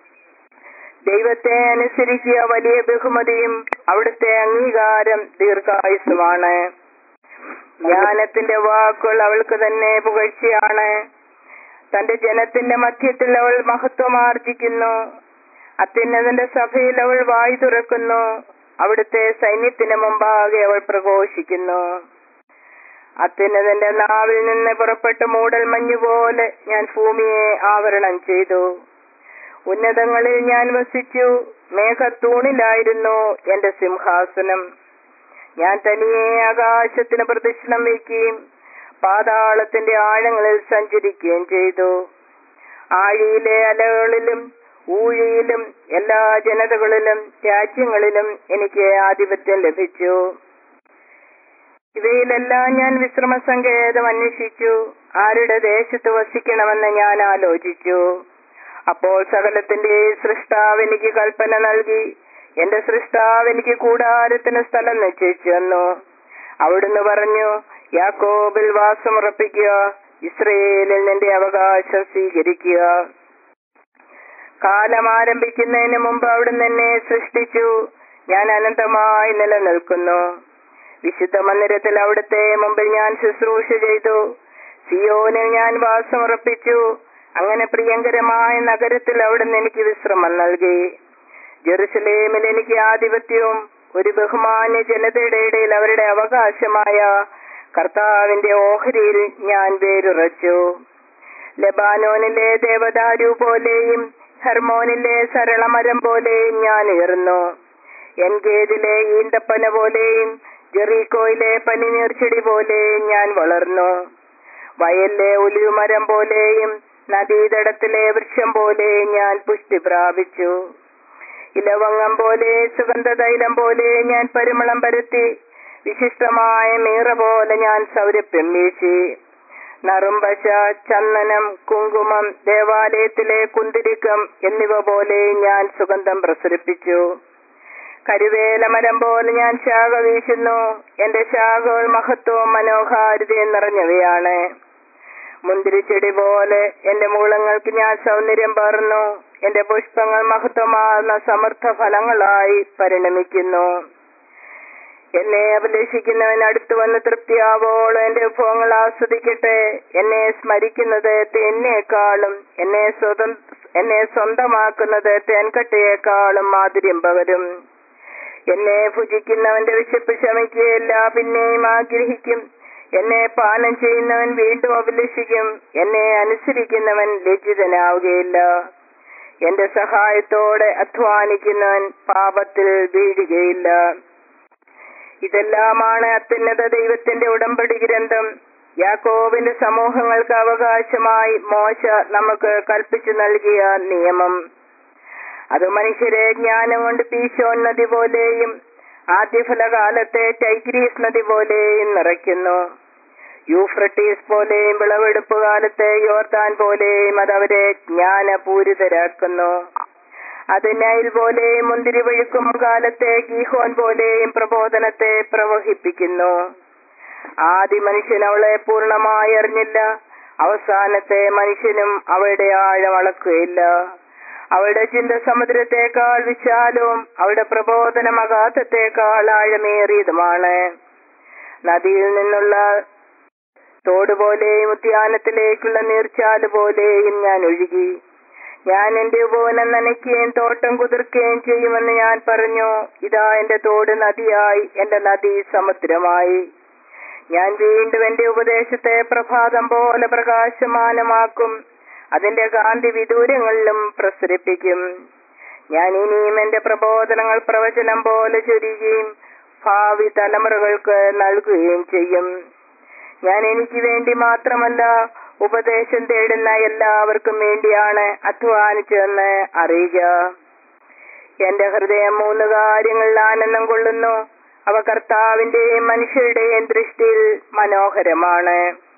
ദൈവത്തെ അനുസരിക്കുക വലിയ ബഹുമതിയും അവിടുത്തെ അംഗീകാരം ദീർഘായുസുമാണ് ജ്ഞാനത്തിന്റെ വാക്കുകൾ അവൾക്ക് തന്നെ പുകഴ്ചയാണ് തന്റെ ജനത്തിന്റെ മധ്യത്തിൽ അവൾ മഹത്വം ആർജിക്കുന്നു അത്യുന്നതന്റെ സഭയിൽ അവൾ വായി തുറക്കുന്നു അവിടുത്തെ സൈന്യത്തിന് മുമ്പാകെ അവൾ പ്രഘോഷിക്കുന്നു അത്യുന്നതന്റെ നാവിൽ നിന്ന് പുറപ്പെട്ട് മൂടൽ മഞ്ഞുപോലെ ഞാൻ ഭൂമിയെ ആവരണം ചെയ്തു ഉന്നതങ്ങളിൽ ഞാൻ വസിച്ചു മേഘത്തൂണിലായിരുന്നു എന്റെ സിംഹാസനം ഞാൻ തനിയെ ആകാശത്തിന് പ്രദക്ഷിണം വയ്ക്കുകയും പാതാളത്തിന്റെ ആഴങ്ങളിൽ സഞ്ചരിക്കുകയും ചെയ്തു ആഴിയിലെ അലകളിലും ഊഴിയിലും എല്ലാ ജനതകളിലും രാജ്യങ്ങളിലും എനിക്ക് ആധിപത്യം ലഭിച്ചു ഇവയിലെല്ലാം ഞാൻ വിശ്രമ സങ്കേതം അന്വേഷിച്ചു ആരുടെ ദേശത്ത് വസിക്കണമെന്ന് ഞാൻ ആലോചിച്ചു അപ്പോൾ സകലത്തിന്റെ സൃഷ്ടാവ് എനിക്ക് കൽപ്പന നൽകി എന്റെ സൃഷ്ടാവ് എനിക്ക് കൂടാരത്തിന് സ്ഥലം നിശ്ചയിച്ചു തന്നു അവിടുന്ന് പറഞ്ഞു യാക്കോബിൽ വാസമുറപ്പിക്കുക ഇസ്രയേലിൽ നിന്റെ അവകാശം സ്വീകരിക്കുക കാലം ആരംഭിക്കുന്നതിന് മുമ്പ് അവിടുന്ന് എന്നെ സൃഷ്ടിച്ചു ഞാൻ അനന്തമായി നിലനിൽക്കുന്നു വിശുദ്ധ മന്ദിരത്തിൽ അവിടുത്തെ മുമ്പിൽ ഞാൻ ശുശ്രൂഷ ചെയ്തു സിയോനിൽ ഞാൻ വാസമുറപ്പിച്ചു അങ്ങനെ പ്രിയങ്കരമായ നഗരത്തിൽ അവിടുന്ന് എനിക്ക് വിശ്രമം നൽകി ജെറുസലേമിൽ എനിക്ക് ആധിപത്യവും ഒരു ബഹുമാന്യ ജനതയുടെ ഇടയിൽ അവരുടെ അവകാശമായ കർത്താവിന്റെ ഓഹരിയിൽ ഞാൻ വേരുറച്ചു ലബാനോനിലെ ദേവദാരു പോലെയും ഹെർമോനിലെ സരളമരം പോലെയും ഞാൻ ഉയർന്നു എൻഗേദിലെ ഈന്തപ്പന പോലെയും ജെറീക്കോയിലെ പനിനീർച്ചെടി പോലെയും ഞാൻ വളർന്നു വയലിലെ ഒലിവുമരം പോലെയും നദീതടത്തിലെ വൃക്ഷം പോലെയും ഞാൻ പുഷ്ടി പ്രാപിച്ചു ഇലവങ്ങം പോലെ സുഗന്ധതൈലം പോലെ ഞാൻ പരിമളം പരത്തി വിശിഷ്ടമായ മീറ പോലെ ഞാൻ സൗരഭ്യം വീശി നറുമ്പശ ചന്ദനം കുങ്കുമം ദേവാലയത്തിലെ കുന്തിരിക്കം എന്നിവ പോലെ ഞാൻ സുഗന്ധം പ്രസരിപ്പിച്ചു കരുവേലമരം പോലെ ഞാൻ ശാഖ വീശുന്നു എന്റെ ശാഖകൾ മഹത്വവും മനോഹാരിതയും നിറഞ്ഞവയാണ് മുന്തിരിച്ചെടി പോലെ എന്റെ മൂളങ്ങൾക്ക് ഞാൻ സൗന്ദര്യം പകർന്നു എന്റെ പുഷ്പങ്ങൾ മഹത്വമാർന്ന സമർത്ഥ ഫലങ്ങളായി പരിണമിക്കുന്നു എന്നെ അഭിലേഷിക്കുന്നവൻ അടുത്തു വന്ന് തൃപ്തിയാവോളം എന്റെ വിഭവങ്ങൾ ആസ്വദിക്കട്ടെ എന്നെ സ്മരിക്കുന്നത് തേനേക്കാളും എന്നെ സ്വതം എന്നെ സ്വന്തമാക്കുന്നത് തേൻകട്ടയേക്കാളും മാധുര്യം പകരും എന്നെ ഭുജിക്കുന്നവന്റെ വിശപ്പ് ശമിക്കുകയില്ല പിന്നെയും ആഗ്രഹിക്കും എന്നെ പാനം ചെയ്യുന്നവൻ വീണ്ടും അഭിലഷിക്കും എന്നെ അനുസരിക്കുന്നവൻ ലജ്ജിതനാവുകയില്ല എന്റെ സഹായത്തോടെ അധ്വാനിക്കുന്നവൻ പാപത്തിൽ വീഴുകയില്ല ഇതെല്ലാമാണ് അത്യുന്നത ദൈവത്തിന്റെ ഉടമ്പടി ഗ്രന്ഥം യാക്കോബിന്റെ സമൂഹങ്ങൾക്ക് അവകാശമായി മോശ നമുക്ക് കൽപ്പിച്ചു നൽകിയ നിയമം അത് മനുഷ്യരെ ജ്ഞാനം കൊണ്ട് പീശോൻ നദി പോലെയും ആദ്യഫലകാലത്തെ ടൈഗ്രീസ് നദി പോലെയും നിറയ്ക്കുന്നു യൂഫ്രട്ടീസ് പോലെയും വിളവെടുപ്പ് കാലത്തെ യോർദാൻ പോലെയും അത് അവരെ ജ്ഞാനപൂരിതരാക്കുന്നു അത് നൈൽ പോലെയും മുന്തിരി വഴുക്കും കാലത്തെ ഗീഹോൻ പോലെയും പ്രബോധനത്തെ പ്രവഹിപ്പിക്കുന്നു ആദ്യ മനുഷ്യൻ അവളെ പൂർണ്ണമായി അറിഞ്ഞില്ല അവസാനത്തെ മനുഷ്യനും അവളുടെ ആഴം അളക്കുകയില്ല അവളുടെ ചിന്ത സമുദ്രത്തെക്കാൾ വിശാലവും അവളുടെ പ്രബോധനം അഗാധത്തെക്കാൾ ആഴമേറിയതുമാണ് നദിയിൽ നിന്നുള്ള തോട് പോലെയും ഉദ്യാനത്തിലേക്കുള്ള നീർച്ചാല് പോലെയും ഞാൻ ഒഴുകി ഞാൻ എന്റെ ഉപവനം നനയ്ക്കുകയും തോട്ടം കുതിർക്കുകയും ചെയ്യുമെന്ന് ഞാൻ പറഞ്ഞു ഇതാ എന്റെ തോട് നദിയായി എന്റെ നദി സമുദ്രമായി ഞാൻ വീണ്ടും എന്റെ ഉപദേശത്തെ പ്രഭാതം പോലെ പ്രകാശമാനമാക്കും അതിന്റെ കാന്തി വിദൂരങ്ങളിലും പ്രസരിപ്പിക്കും ഞാൻ ഇനിയും എന്റെ പ്രബോധനങ്ങൾ പ്രവചനം പോലെ ചൊരിയുകയും ഭാവി തലമുറകൾക്ക് നൽകുകയും ചെയ്യും ഞാൻ എനിക്ക് വേണ്ടി മാത്രമല്ല ഉപദേശം തേടുന്ന എല്ലാവർക്കും വേണ്ടിയാണ് അധ്വാനിച്ചതെന്ന് അറിയുക എന്റെ ഹൃദയം മൂന്ന് കാര്യങ്ങളിൽ ആനന്ദം കൊള്ളുന്നു അവ കർത്താവിന്റെയും മനുഷ്യരുടെയും ദൃഷ്ടിയിൽ മനോഹരമാണ്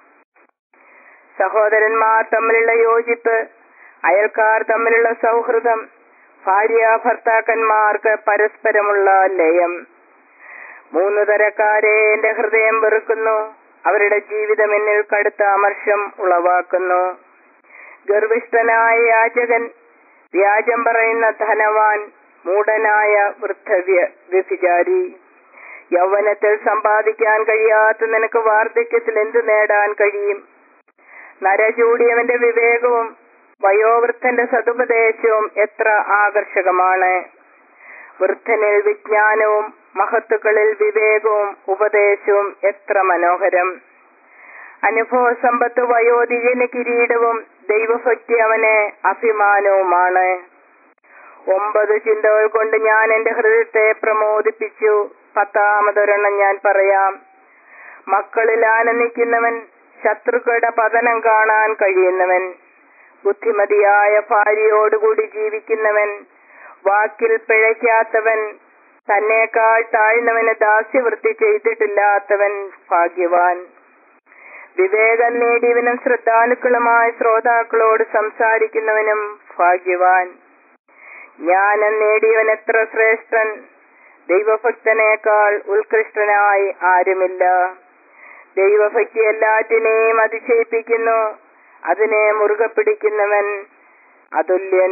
സഹോദരന്മാർ തമ്മിലുള്ള യോജിപ്പ് അയൽക്കാർ തമ്മിലുള്ള സൗഹൃദം ഭാര്യ ഭർത്താക്കന്മാർക്ക് പരസ്പരമുള്ള ലയം മൂന്ന് തരക്കാരെ എന്റെ ഹൃദയം വെറുക്കുന്നു അവരുടെ ജീവിതം എന്നിൽ കടുത്ത അമർഷം ഉളവാക്കുന്നു ഗർഭിഷ്ഠനായ യാചകൻ വ്യാജം പറയുന്ന ധനവാൻ മൂടനായ വൃദ്ധ വ്യഭിചാരി യൗവനത്തിൽ സമ്പാദിക്കാൻ കഴിയാത്ത നിനക്ക് വാർദ്ധക്യത്തിൽ എന്തു നേടാൻ കഴിയും നരചൂടിയവന്റെ വിവേകവും വയോവൃദ്ധന്റെ സതുപദേശവും എത്ര ആകർഷകമാണ് വൃദ്ധനിൽ വിജ്ഞാനവും മഹത്തുക്കളിൽ വിവേകവും ഉപദേശവും എത്ര മനോഹരം അനുഭവ സമ്പത്ത് വയോധികന് കിരീടവും ദൈവഭക്തി അവന് അഭിമാനവുമാണ് ഒമ്പത് ചിന്തകൾ കൊണ്ട് ഞാൻ എന്റെ ഹൃദയത്തെ പ്രമോദിപ്പിച്ചു പത്താമതൊരെണ്ണം ഞാൻ പറയാം മക്കളിൽ ആനന്ദിക്കുന്നവൻ ശത്രുക്കളുടെ പതനം കാണാൻ കഴിയുന്നവൻ ബുദ്ധിമതിയായ ഭാര്യയോടുകൂടി ജീവിക്കുന്നവൻ വാക്കിൽ പിഴയ്ക്കാത്തവൻ തന്നേക്കാൾ താഴ്ന്നവന് ദാസ്യവൃത്തി ചെയ്തിട്ടില്ലാത്തവൻ ഭാഗ്യവാൻ വിവേകം നേടിയവനും ശ്രദ്ധാലുക്കളുമായ ശ്രോതാക്കളോട് സംസാരിക്കുന്നവനും ഭാഗ്യവാൻ ജ്ഞാനം നേടിയവൻ എത്ര ശ്രേഷ്ഠൻ ദൈവഭക്തനേക്കാൾ ഉത്കൃഷ്ടനായി ആരുമില്ല ദൈവഭക്തി എല്ലാറ്റിനെയും അതിശയിപ്പിക്കുന്നു അതിനെ മുറുകെ പിടിക്കുന്നവൻ അതുല്യൻ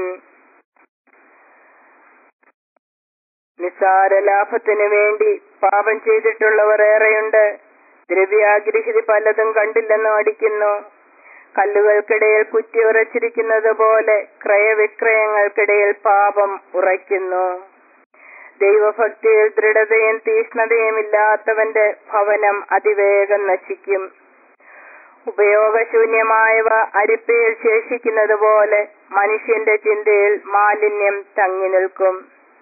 നിസ്സാര ലാഭത്തിനു വേണ്ടി പാപം ചെയ്തിട്ടുള്ളവർ ഏറെയുണ്ട് ദ്രവ്യാഗ്രഹിതി പലതും കണ്ടില്ലെന്ന് അടിക്കുന്നു കല്ലുകൾക്കിടയിൽ കുറ്റി ഉറച്ചിരിക്കുന്നത് പോലെ ക്രയവിക്രയങ്ങൾക്കിടയിൽ പാപം ഉറയ്ക്കുന്നു ദൈവഭക്തിയിൽ ദൃഢതയും തീഷ്ണതയും ഇല്ലാത്തവന്റെ ഭവനം അതിവേഗം നശിക്കും ഉപയോഗശൂന്യമായവ അരിപ്പയിൽ ശേഷിക്കുന്നത് പോലെ മനുഷ്യന്റെ ചിന്തയിൽ മാലിന്യം തങ്ങി നിൽക്കും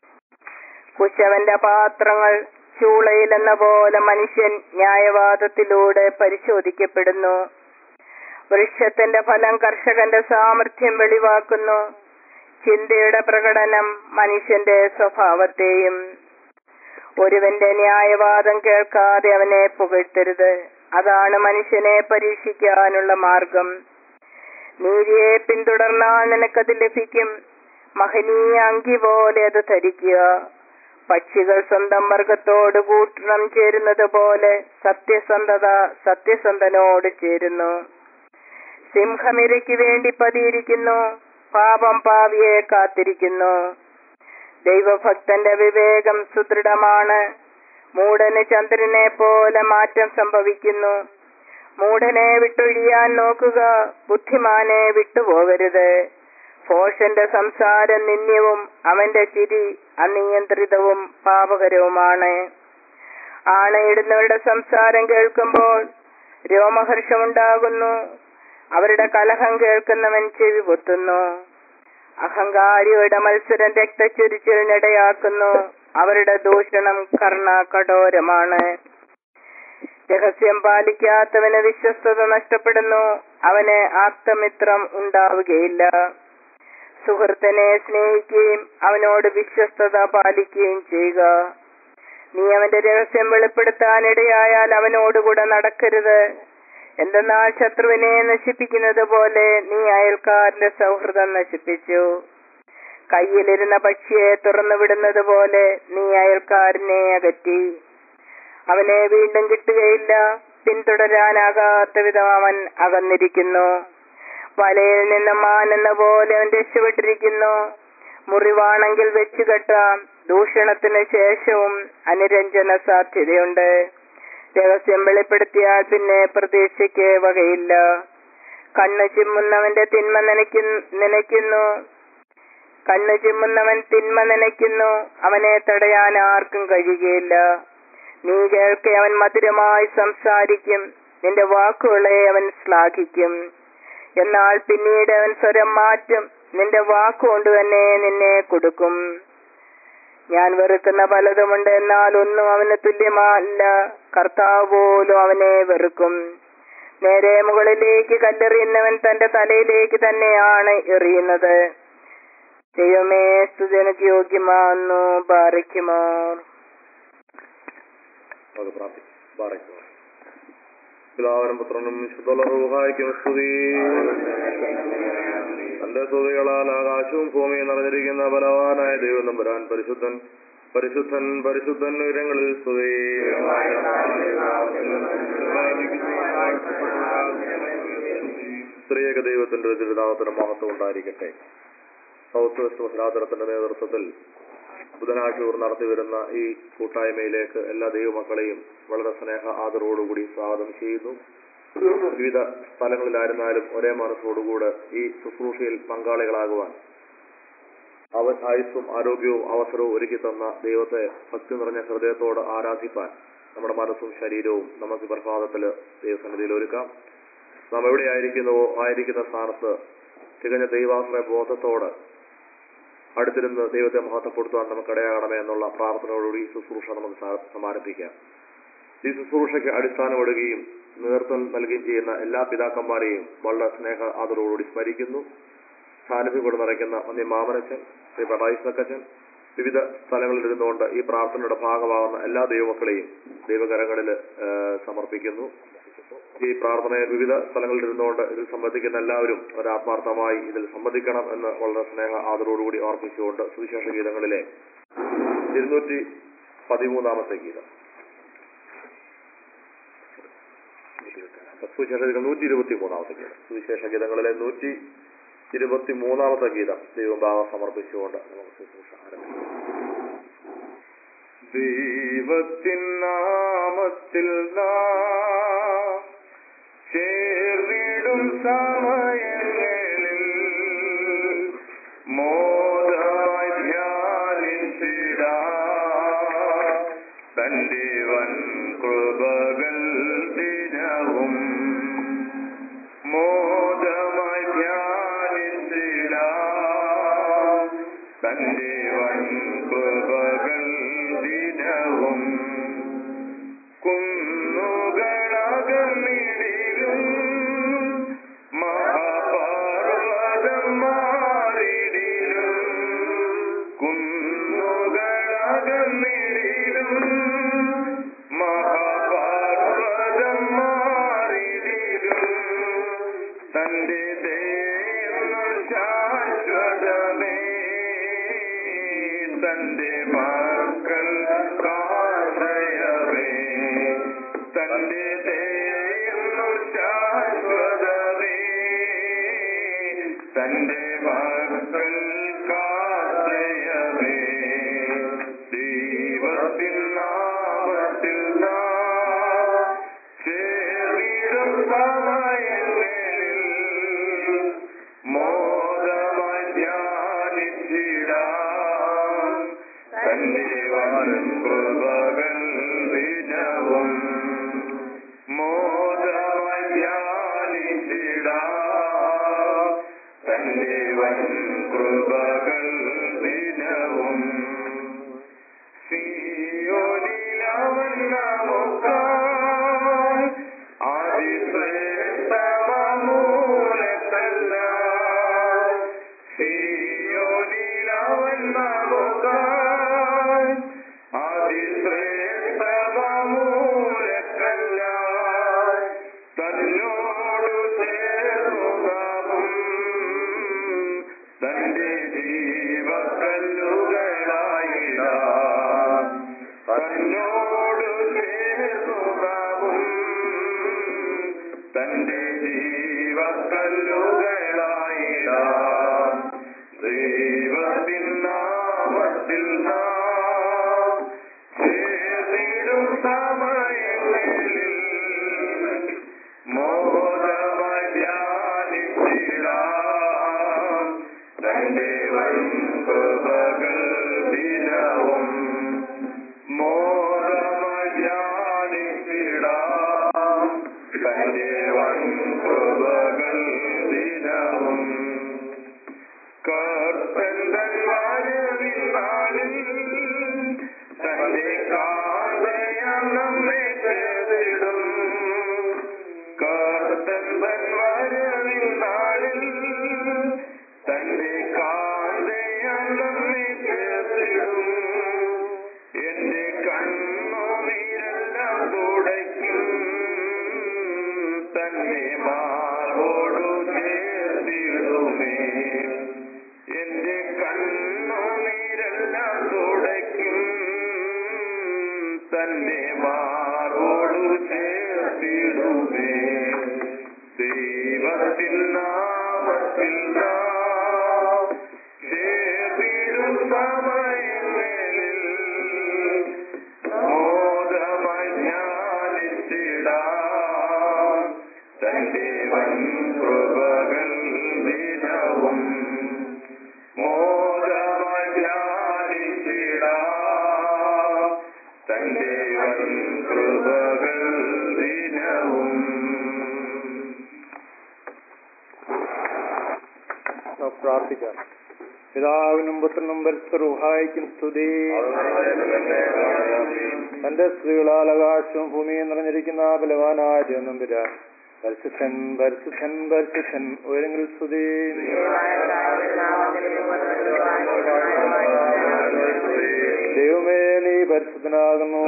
കുശവന്റെ പാത്രങ്ങൾ ചൂളയിലെന്ന പോലെ മനുഷ്യൻ ന്യായവാദത്തിലൂടെ പരിശോധിക്കപ്പെടുന്നു വൃക്ഷത്തിന്റെ ഫലം കർഷകന്റെ സാമർഥ്യം വെളിവാക്കുന്നു ചിന്തയുടെ പ്രകടനം മനുഷ്യന്റെ സ്വഭാവത്തെയും ഒരുവന്റെ ന്യായവാദം കേൾക്കാതെ അവനെ പുകഴ്ത്തരുത് അതാണ് മനുഷ്യനെ പരീക്ഷിക്കാനുള്ള മാർഗം നീതിയെ പിന്തുടർന്നാൽ നിനക്കത് ലഭിക്കും മഹനീയ അങ്കി പോലെ അത് ധരിക്കുക പക്ഷികൾ സ്വന്തം വർഗത്തോട് കൂട്ടണം ചേരുന്നത് പോലെ സത്യസന്ധത സത്യസന്ധനോട് ചേരുന്നു സിംഹമിരയ്ക്ക് വേണ്ടി പതിയിരിക്കുന്നു പാപം പാവിയെ കാത്തിരിക്കുന്നു ദൈവഭക്തന്റെ വിവേകം സുദൃഢമാണ് മൂടന് ചന്ദ്രനെ പോലെ മാറ്റം സംഭവിക്കുന്നു മൂഢനെ വിട്ടൊഴിയാൻ നോക്കുക ബുദ്ധിമാനെ വിട്ടുപോകരുത് ഭോഷന്റെ സംസാരം നിന്ദ്യവും അവന്റെ ചിരി അനിയന്ത്രിതവും പാപകരവുമാണ് ആണയിടുന്നവരുടെ സംസാരം കേൾക്കുമ്പോൾ രോമഹർഷമുണ്ടാകുന്നു അവരുടെ കലഹം കേൾക്കുന്നവൻ ചെവി പൊത്തുന്നു അഹങ്കാരിയുടെ മത്സരം രക്തച്ചൊരിച്ചിലിനിടയാക്കുന്നു അവരുടെ ദൂഷണം കർണ കഠോരമാണ് രഹസ്യം പാലിക്കാത്തവന് വിശ്വസ്തത നഷ്ടപ്പെടുന്നു അവന് ആപ്തമിത്രം ഉണ്ടാവുകയില്ല സുഹൃത്തിനെ സ്നേഹിക്കുകയും അവനോട് വിശ്വസ്തത പാലിക്കുകയും ചെയ്യുക നീ അവന്റെ രഹസ്യം വെളിപ്പെടുത്താൻ ഇടയായാൽ അവനോടുകൂടെ നടക്കരുത് എന്തെന്നാൽ ശത്രുവിനെ നശിപ്പിക്കുന്നത് പോലെ നീ അയൽക്കാരന്റെ സൗഹൃദം നശിപ്പിച്ചു കയ്യിലിരുന്ന പക്ഷിയെ തുറന്നു വിടുന്നത് പോലെ നീ അയൽക്കാരനെ അകറ്റി അവനെ വീണ്ടും കിട്ടുകയില്ല പിന്തുടരാനാകാത്ത വിധം അവൻ അകന്നിരിക്കുന്നു വലയിൽ നിന്ന് മാനെന്ന പോലെ അവൻ രക്ഷപ്പെട്ടിരിക്കുന്നു മുറിവാണെങ്കിൽ വെച്ചു കെട്ടാം ദൂഷണത്തിന് ശേഷവും അനുരഞ്ജന സാധ്യതയുണ്ട് രഹസ്യം വെളിപ്പെടുത്തിയാൽ പിന്നെ പ്രതീക്ഷയ്ക്ക് വകയില്ല കണ്ണു ചിമ്മുന്നവന്റെ തിന്മ നനയ്ക്കു നനയ്ക്കുന്നു കണ്ണു ചിമ്മുന്നവൻ തിന്മ നനയ്ക്കുന്നു അവനെ തടയാൻ ആർക്കും കഴിയുകയില്ല നീ കേൾക്കെ അവൻ മധുരമായി സംസാരിക്കും നിന്റെ വാക്കുകളെ അവൻ ശ്ലാഘിക്കും എന്നാൽ പിന്നീട് അവൻ സ്വരം മാറ്റും നിന്റെ വാക്കുകൊണ്ട് തന്നെ നിന്നെ കൊടുക്കും ഞാൻ വെറുക്കുന്ന പലതുമുണ്ട് എന്നാൽ ഒന്നും അവന് തുല്യമല്ല കർത്താവ് പോലും അവനെ വെറുക്കും നേരെ മുകളിലേക്ക് കല്ലെറിയുന്നവൻ തന്റെ തലയിലേക്ക് തന്നെയാണ് എറിയുന്നത് ദൈവമേ സ്തുതിനക്ക് യോഗ്യമാന്നു ബാറിക്കുമോ നമുക്ക് പ്രാർത്ഥിക്കാം ബാറയ്ക്കോ പിതാവിനും പുത്രനും ശുദ്ധുള്ള റൂഹായിക്കും സ്തുതി തന്റെ സ്തുതികളാൽ ആകാശവും ഭൂമിയും നിറഞ്ഞിരിക്കുന്ന ബലവാനായ ദൈവം നമ്പുരാൻ പരിശുദ്ധൻ പരിശുദ്ധൻ പരിശുദ്ധൻ ഉയരങ്ങളിൽ സ്തുതി സ്ത്രീയക ദൈവത്തിന്റെ തിരുനാമത്തിന് മഹത്വം ഉണ്ടായിരിക്കട്ടെ സൗത്ത് വെസ്റ്റ് മത്സരാതരത്തിന്റെ നേതൃത്വത്തിൽ ബുധനാഴ്ച തോറും നടത്തി വരുന്ന ഈ കൂട്ടായ്മയിലേക്ക് എല്ലാ ദൈവമക്കളെയും വളരെ സ്നേഹ ആദരവോടുകൂടി സ്വാഗതം ചെയ്യുന്നു വിവിധ സ്ഥലങ്ങളിലായിരുന്നാലും ഒരേ മനസ്സോടുകൂടെ ഈ ശുശ്രൂഷയിൽ പങ്കാളികളാകുവാൻ അവൻ ആയുസ്സും ആരോഗ്യവും അവസരവും ഒരുക്കി തന്ന ദൈവത്തെ ഭക്തി നിറഞ്ഞ ഹൃദയത്തോട് ആരാധിപ്പാൻ നമ്മുടെ മനസ്സും ശരീരവും നമുക്ക് ഈ പ്രഭാതത്തില് ദൈവസന്നിധിയിൽ ഒരുക്കാം നാം എവിടെയായിരിക്കുന്നുവോ ആയിരിക്കുന്ന സ്ഥാനത്ത് തികഞ്ഞ ദൈവാശ്രയ ബോധത്തോട് അടുത്തിരുന്ന് ദൈവത്തെ മഹത്വപ്പെടുത്താൻ നമുക്ക് ഇടയാകണമേ എന്നുള്ള പ്രാർത്ഥനയോടുകൂടി ഈ ശുശ്രൂഷ നമുക്ക് സാ- സമാരംഭിക്കാം ഈ ശുശ്രൂഷയ്ക്ക് അടിസ്ഥാനമിടുകയും നേതൃത്വം നൽകുകയും ചെയ്യുന്ന എല്ലാ പിതാക്കന്മാരെയും വളരെ സ്നേഹ ആദരവോടുകൂടി സ്മരിക്കുന്നു സാന്നിധ്യം കൊണ്ട് നിറയ്ക്കുന്ന ഒന്നേ മാമനച്ചൻ ശ്രീ പടായിസ്നക്കച്ചൻ വിവിധ സ്ഥലങ്ങളിൽ ഇരുന്നുകൊണ്ട് ഈ പ്രാർത്ഥനയുടെ ഭാഗമാകുന്ന എല്ലാ ദൈവമക്കളെയും ദൈവകരങ്ങളിൽ സമർപ്പിക്കുന്നു ഈ പ്രാർത്ഥനയിൽ വിവിധ സ്ഥലങ്ങളിൽ ഇരുന്നുകൊണ്ട് ഇതിൽ സംബന്ധിക്കുന്ന എല്ലാവരും ഒരാത്മാർത്ഥമായി ഇതിൽ സംബന്ധിക്കണം എന്ന് വളരെ സ്നേഹ ആദരവോടുകൂടി ഓർപ്പിച്ചുകൊണ്ട് സുവിശേഷ ഗീതങ്ങളിലെ ഇരുന്നൂറ്റി പതിമൂന്നാമത്തെ ഗീതം സുവിശേഷ ഗീതം നൂറ്റി ഇരുപത്തി മൂന്നാമത്തെ ഗീതം സുവിശേഷ ഗീതങ്ങളിലെ നൂറ്റി ഇരുപത്തി മൂന്നാമത്തെ ഗീതം ദൈവഭാവം സമർപ്പിച്ചുകൊണ്ട് നമുക്ക് ശുശ്രൂഷ ആരംഭിക്കാം ദൈവത്തിൻ നാമത്തിൽ നാം ചേർന്നിടും സമയങ്ങളിൽ മോദമായി ധ്യാനിച്ചിടാ തന്റെ വൻ കൃപകൾ ദിനവും മോദമായി ധ്യാനിച്ചിടാ തന്റെ വൻ കൃപകൾ ദിനവും കുന്നുകളകന്നിടിലും മഹാപർവതം മാറിടിലും കുന്നുകളകന്നിടിലും മഹാപർവതം മാറിടിലും തന്റെ ദേവ ശാശ്വതമേ തന്റെ മക്കൾ കാശയമേ തന്റെ ദേവ ശാശ്വതമേ തന്റെ മക്കൾ കാശയമേ ദൈവത്തിൻ നാമത്തിൽ നാം ചേർന്നിടും സമയങ്ങളിൽ മോദമായി ധ്യാനിച്ചിടാം തന്റെ വരും കൃപകൾ ദിനവും മോദമായി ധ്യാനിച്ചിടാം തന്റെ വൻ കൃപകൾ ദിനവും സിയോനിലവൻ നമുക്കായി അതിശ്രേഷ്ഠമൂലത്തല്ല സിയോനിലവൻ നമുക്കായി അതിശ്രേഷ്ഠമൂലത്തല്ല തന്നോടു ചേർന്നുകാവും തന്റെ ജീവക്കല്ലുകളായിടാം തന്നോട് ചേർന്നുകാവും തന്റെ ജീവക്കല്ലുകളായിടാം ദൈവത്തിൻ നാമത്തിൽ നാം ചേർന്നിടും സമയങ്ങളിൽ മോദമായി ധ്യാനിച്ചിടാം തന്റെ വൻ കൃപകൾ ദിനവും മോദമായി ധ്യാനിച്ചിടാം തന്റെ വൻ കൃപകൾ ദിനവും കർത്തൻ വരവിനാളിൽ തന്റെ കാതയം നമ്മെ ചേർത്തിടും കർത്തൻ വരവിനാളിൽ തന്റെ കാതയം നമ്മെ ചേർത്തിടും എന്റെ കണ്ണുനീരെല്ലാം തുടയ്ക്കും തന്നെ മാറോടു ചേർത്തിടുമേ എന്റെ കണ്ണുനീരെല്ലാം തുടയ്ക്കും തന്നെ മാറോടു ചേർത്തിടുമേ ദൈവത്തിൻ നാമത്തിൽ നാം ചേർത്തിടും സമയങ്ങളിൽ മോദമായി ധ്യാനിച്ചിടാം തന്റെ വൻ കൃപകൾ ദിനവും മോദമായി പ്രാർത്ഥിക്കാം പിതാവിനും പുത്രനും പരിസ്ഥറുഹായിക്കും സ്തുതി തന്റെ സ്ത്രീകളാൽ ആകാശവും ഭൂമിയും നിറഞ്ഞിരിക്കുന്ന ബലവാനായ ദേവനമ്പുര പരിശുദ്ധൻ പരിശുദ്ധൻ പരിശുദ്ധൻ ഉയരങ്ങളിൽ സ്തുതി ദൈവമേ നീ പരിശുദ്ധനാകുന്നു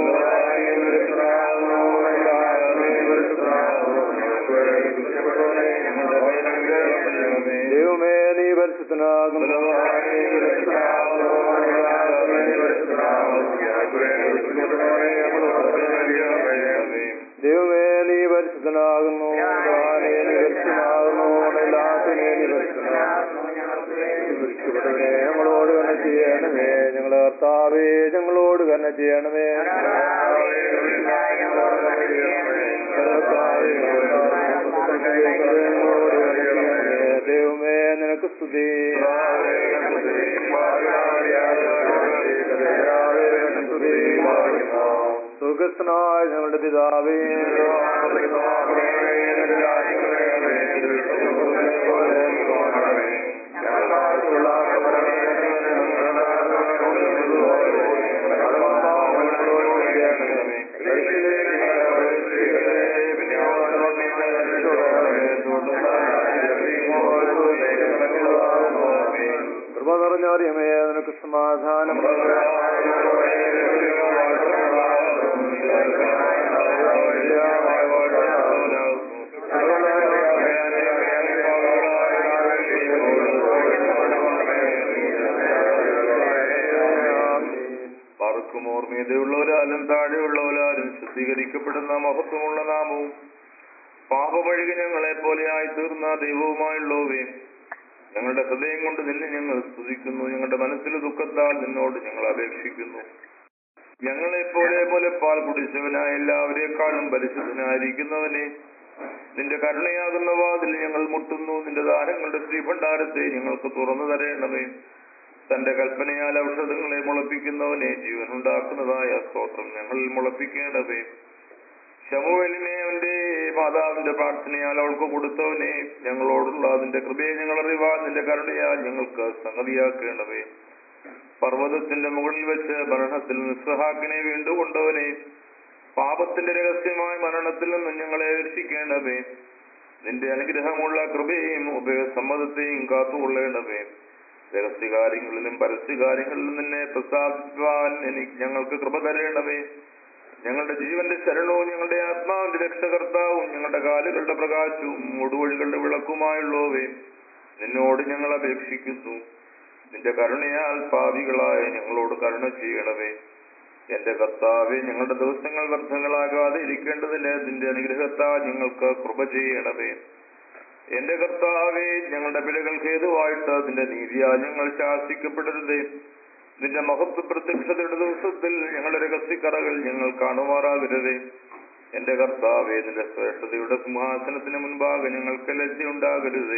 ദൈവമേ നീ പരിശുദ്ധനാകുന്നു ദൈവമേ നീ പരിശുദ്ധനാകുന്നു ഭഗവാനേ, നീ പരിശുദ്ധനാകുന്നു എല്ലാത്തിനെ നീ പരിശുദ്ധനാകുന്നു പരിശുദ്ധനെ ഞങ്ങളോട് കണ്ണ ചെയ്യണമേ ഞങ്ങളെ കർത്താവേ ഞങ്ങളോട് കണ്ണ ചെയ്യണമേ ദൈവമേ നിനക്ക് സ്തുതി സുഖസ്ഥനായ ഞങ്ങളുടെ പിതാവേ കൃപ നിറഞ്ഞറിയമേ നിനക്ക് സമാധാനം പാർക്കും ഓർമ്മീതയുള്ളവരാലും താഴെയുള്ളവരാലും ശുദ്ധീകരിക്കപ്പെടുന്ന മഹത്വമുള്ള നാമവും പാപമഴുകി ഞങ്ങളെ പോലെയായി തീർന്ന ദൈവവുമായുള്ളവേ ഞങ്ങളുടെ ഹൃദയം കൊണ്ട് നിന്നെ ഞങ്ങൾ സ്തുതിക്കുന്നു ഞങ്ങളുടെ മനസ്സിലെ ദുഃഖത്താൽ നിന്നോട് ഞങ്ങൾ അപേക്ഷിക്കുന്നു ഞങ്ങളെ പോലെ പോലെ പാൽ കുടിച്ചവനായ എല്ലാവരെക്കാളും പരിശുദ്ധനായിരിക്കുന്നവനെ നിന്റെ കരുണയാകുന്ന വാതിൽ ഞങ്ങൾ മുട്ടുന്നു നിന്റെ ദാനങ്ങളുടെ ശ്രീഭണ്ഡാരത്തെ ഞങ്ങൾക്ക് തുറന്നു തരേണമേ തന്റെ കൽപ്പനയാൽ ഔഷധങ്ങളെ മുളപ്പിക്കുന്നവനെ ജീവനുണ്ടാക്കുന്നതായ സ്തോത്രം ഞങ്ങളിൽ മുളപ്പിക്കേണ്ടവേ ശമുവേലിനെ അവന്റെ മാതാവിന്റെ പ്രാർത്ഥനയാൽ അവൾക്ക് കൊടുത്തവനെ ഞങ്ങളോടുള്ള അതിന്റെ കൃപയെ ഞങ്ങൾ അറിവാൻ നിന്റെ കരുണയാൽ ഞങ്ങൾക്ക് സംഗതിയാക്കേണ്ടവേ പർവ്വതത്തിന്റെ മുകളിൽ വെച്ച് മരണത്തിൽ നിസ്സഹാക്കിനെ വീണ്ടുകൊണ്ടവനെ പാപത്തിന്റെ രഹസ്യമായ മരണത്തിൽ നിന്നും ഞങ്ങളെ രക്ഷിക്കേണ്ടവേ നിന്റെ അനുഗ്രഹമുള്ള കൃപയെയും ഉപയോഗസമ്മതത്തെയും കാത്തുകൊള്ളേണ്ടവേ രഹസ്യകാര്യങ്ങളിലും പരസ്യകാര്യങ്ങളിലും നിന്നെ പ്രസാദിപ്പാൻ എനിക്ക് ഞങ്ങൾക്ക് കൃപ തരേണ്ടവേ ഞങ്ങളുടെ ജീവന്റെ ശരണവും ഞങ്ങളുടെ ആത്മാവിന്റെ രക്ഷകർത്താവും ഞങ്ങളുടെ കാലുകളുടെ പ്രകാശവും ഒടുവഴികളുടെ വിളക്കുമായുള്ളവേ നിന്നോട് ഞങ്ങൾ അപേക്ഷിക്കുന്നു നിന്റെ കരുണയാൽ പാവികളായ ഞങ്ങളോട് കരുണ ചെയ്യണമേ എന്റെ കർത്താവെ ഞങ്ങളുടെ ദിവസങ്ങൾ വ്യർത്ഥങ്ങളാകാതെ ഇരിക്കേണ്ടതിന് നിന്റെ അനുഗ്രഹത്താൽ ഞങ്ങൾക്ക് കൃപ ചെയ്യണമേ എന്റെ കർത്താവെ ഞങ്ങളുടെ പിഴകൾക്ക് ഹേതുവായിട്ട് നിന്റെ നീതിയാൽ ഞങ്ങൾ ശാസിക്കപ്പെടരുതേ നിന്റെ മഹത്വ പ്രത്യക്ഷതയുടെ ദിവസത്തിൽ ഞങ്ങളുടെ രഹസ്യക്കറകൾ ഞങ്ങൾ കാണുമാറാകരുതേ എന്റെ കർത്താവെ നിന്റെ ശ്രേഷ്ഠതയുടെ സിംഹാസനത്തിന് മുൻപാകെ ഞങ്ങൾക്ക് ലജ്ജയുണ്ടാകരുതേ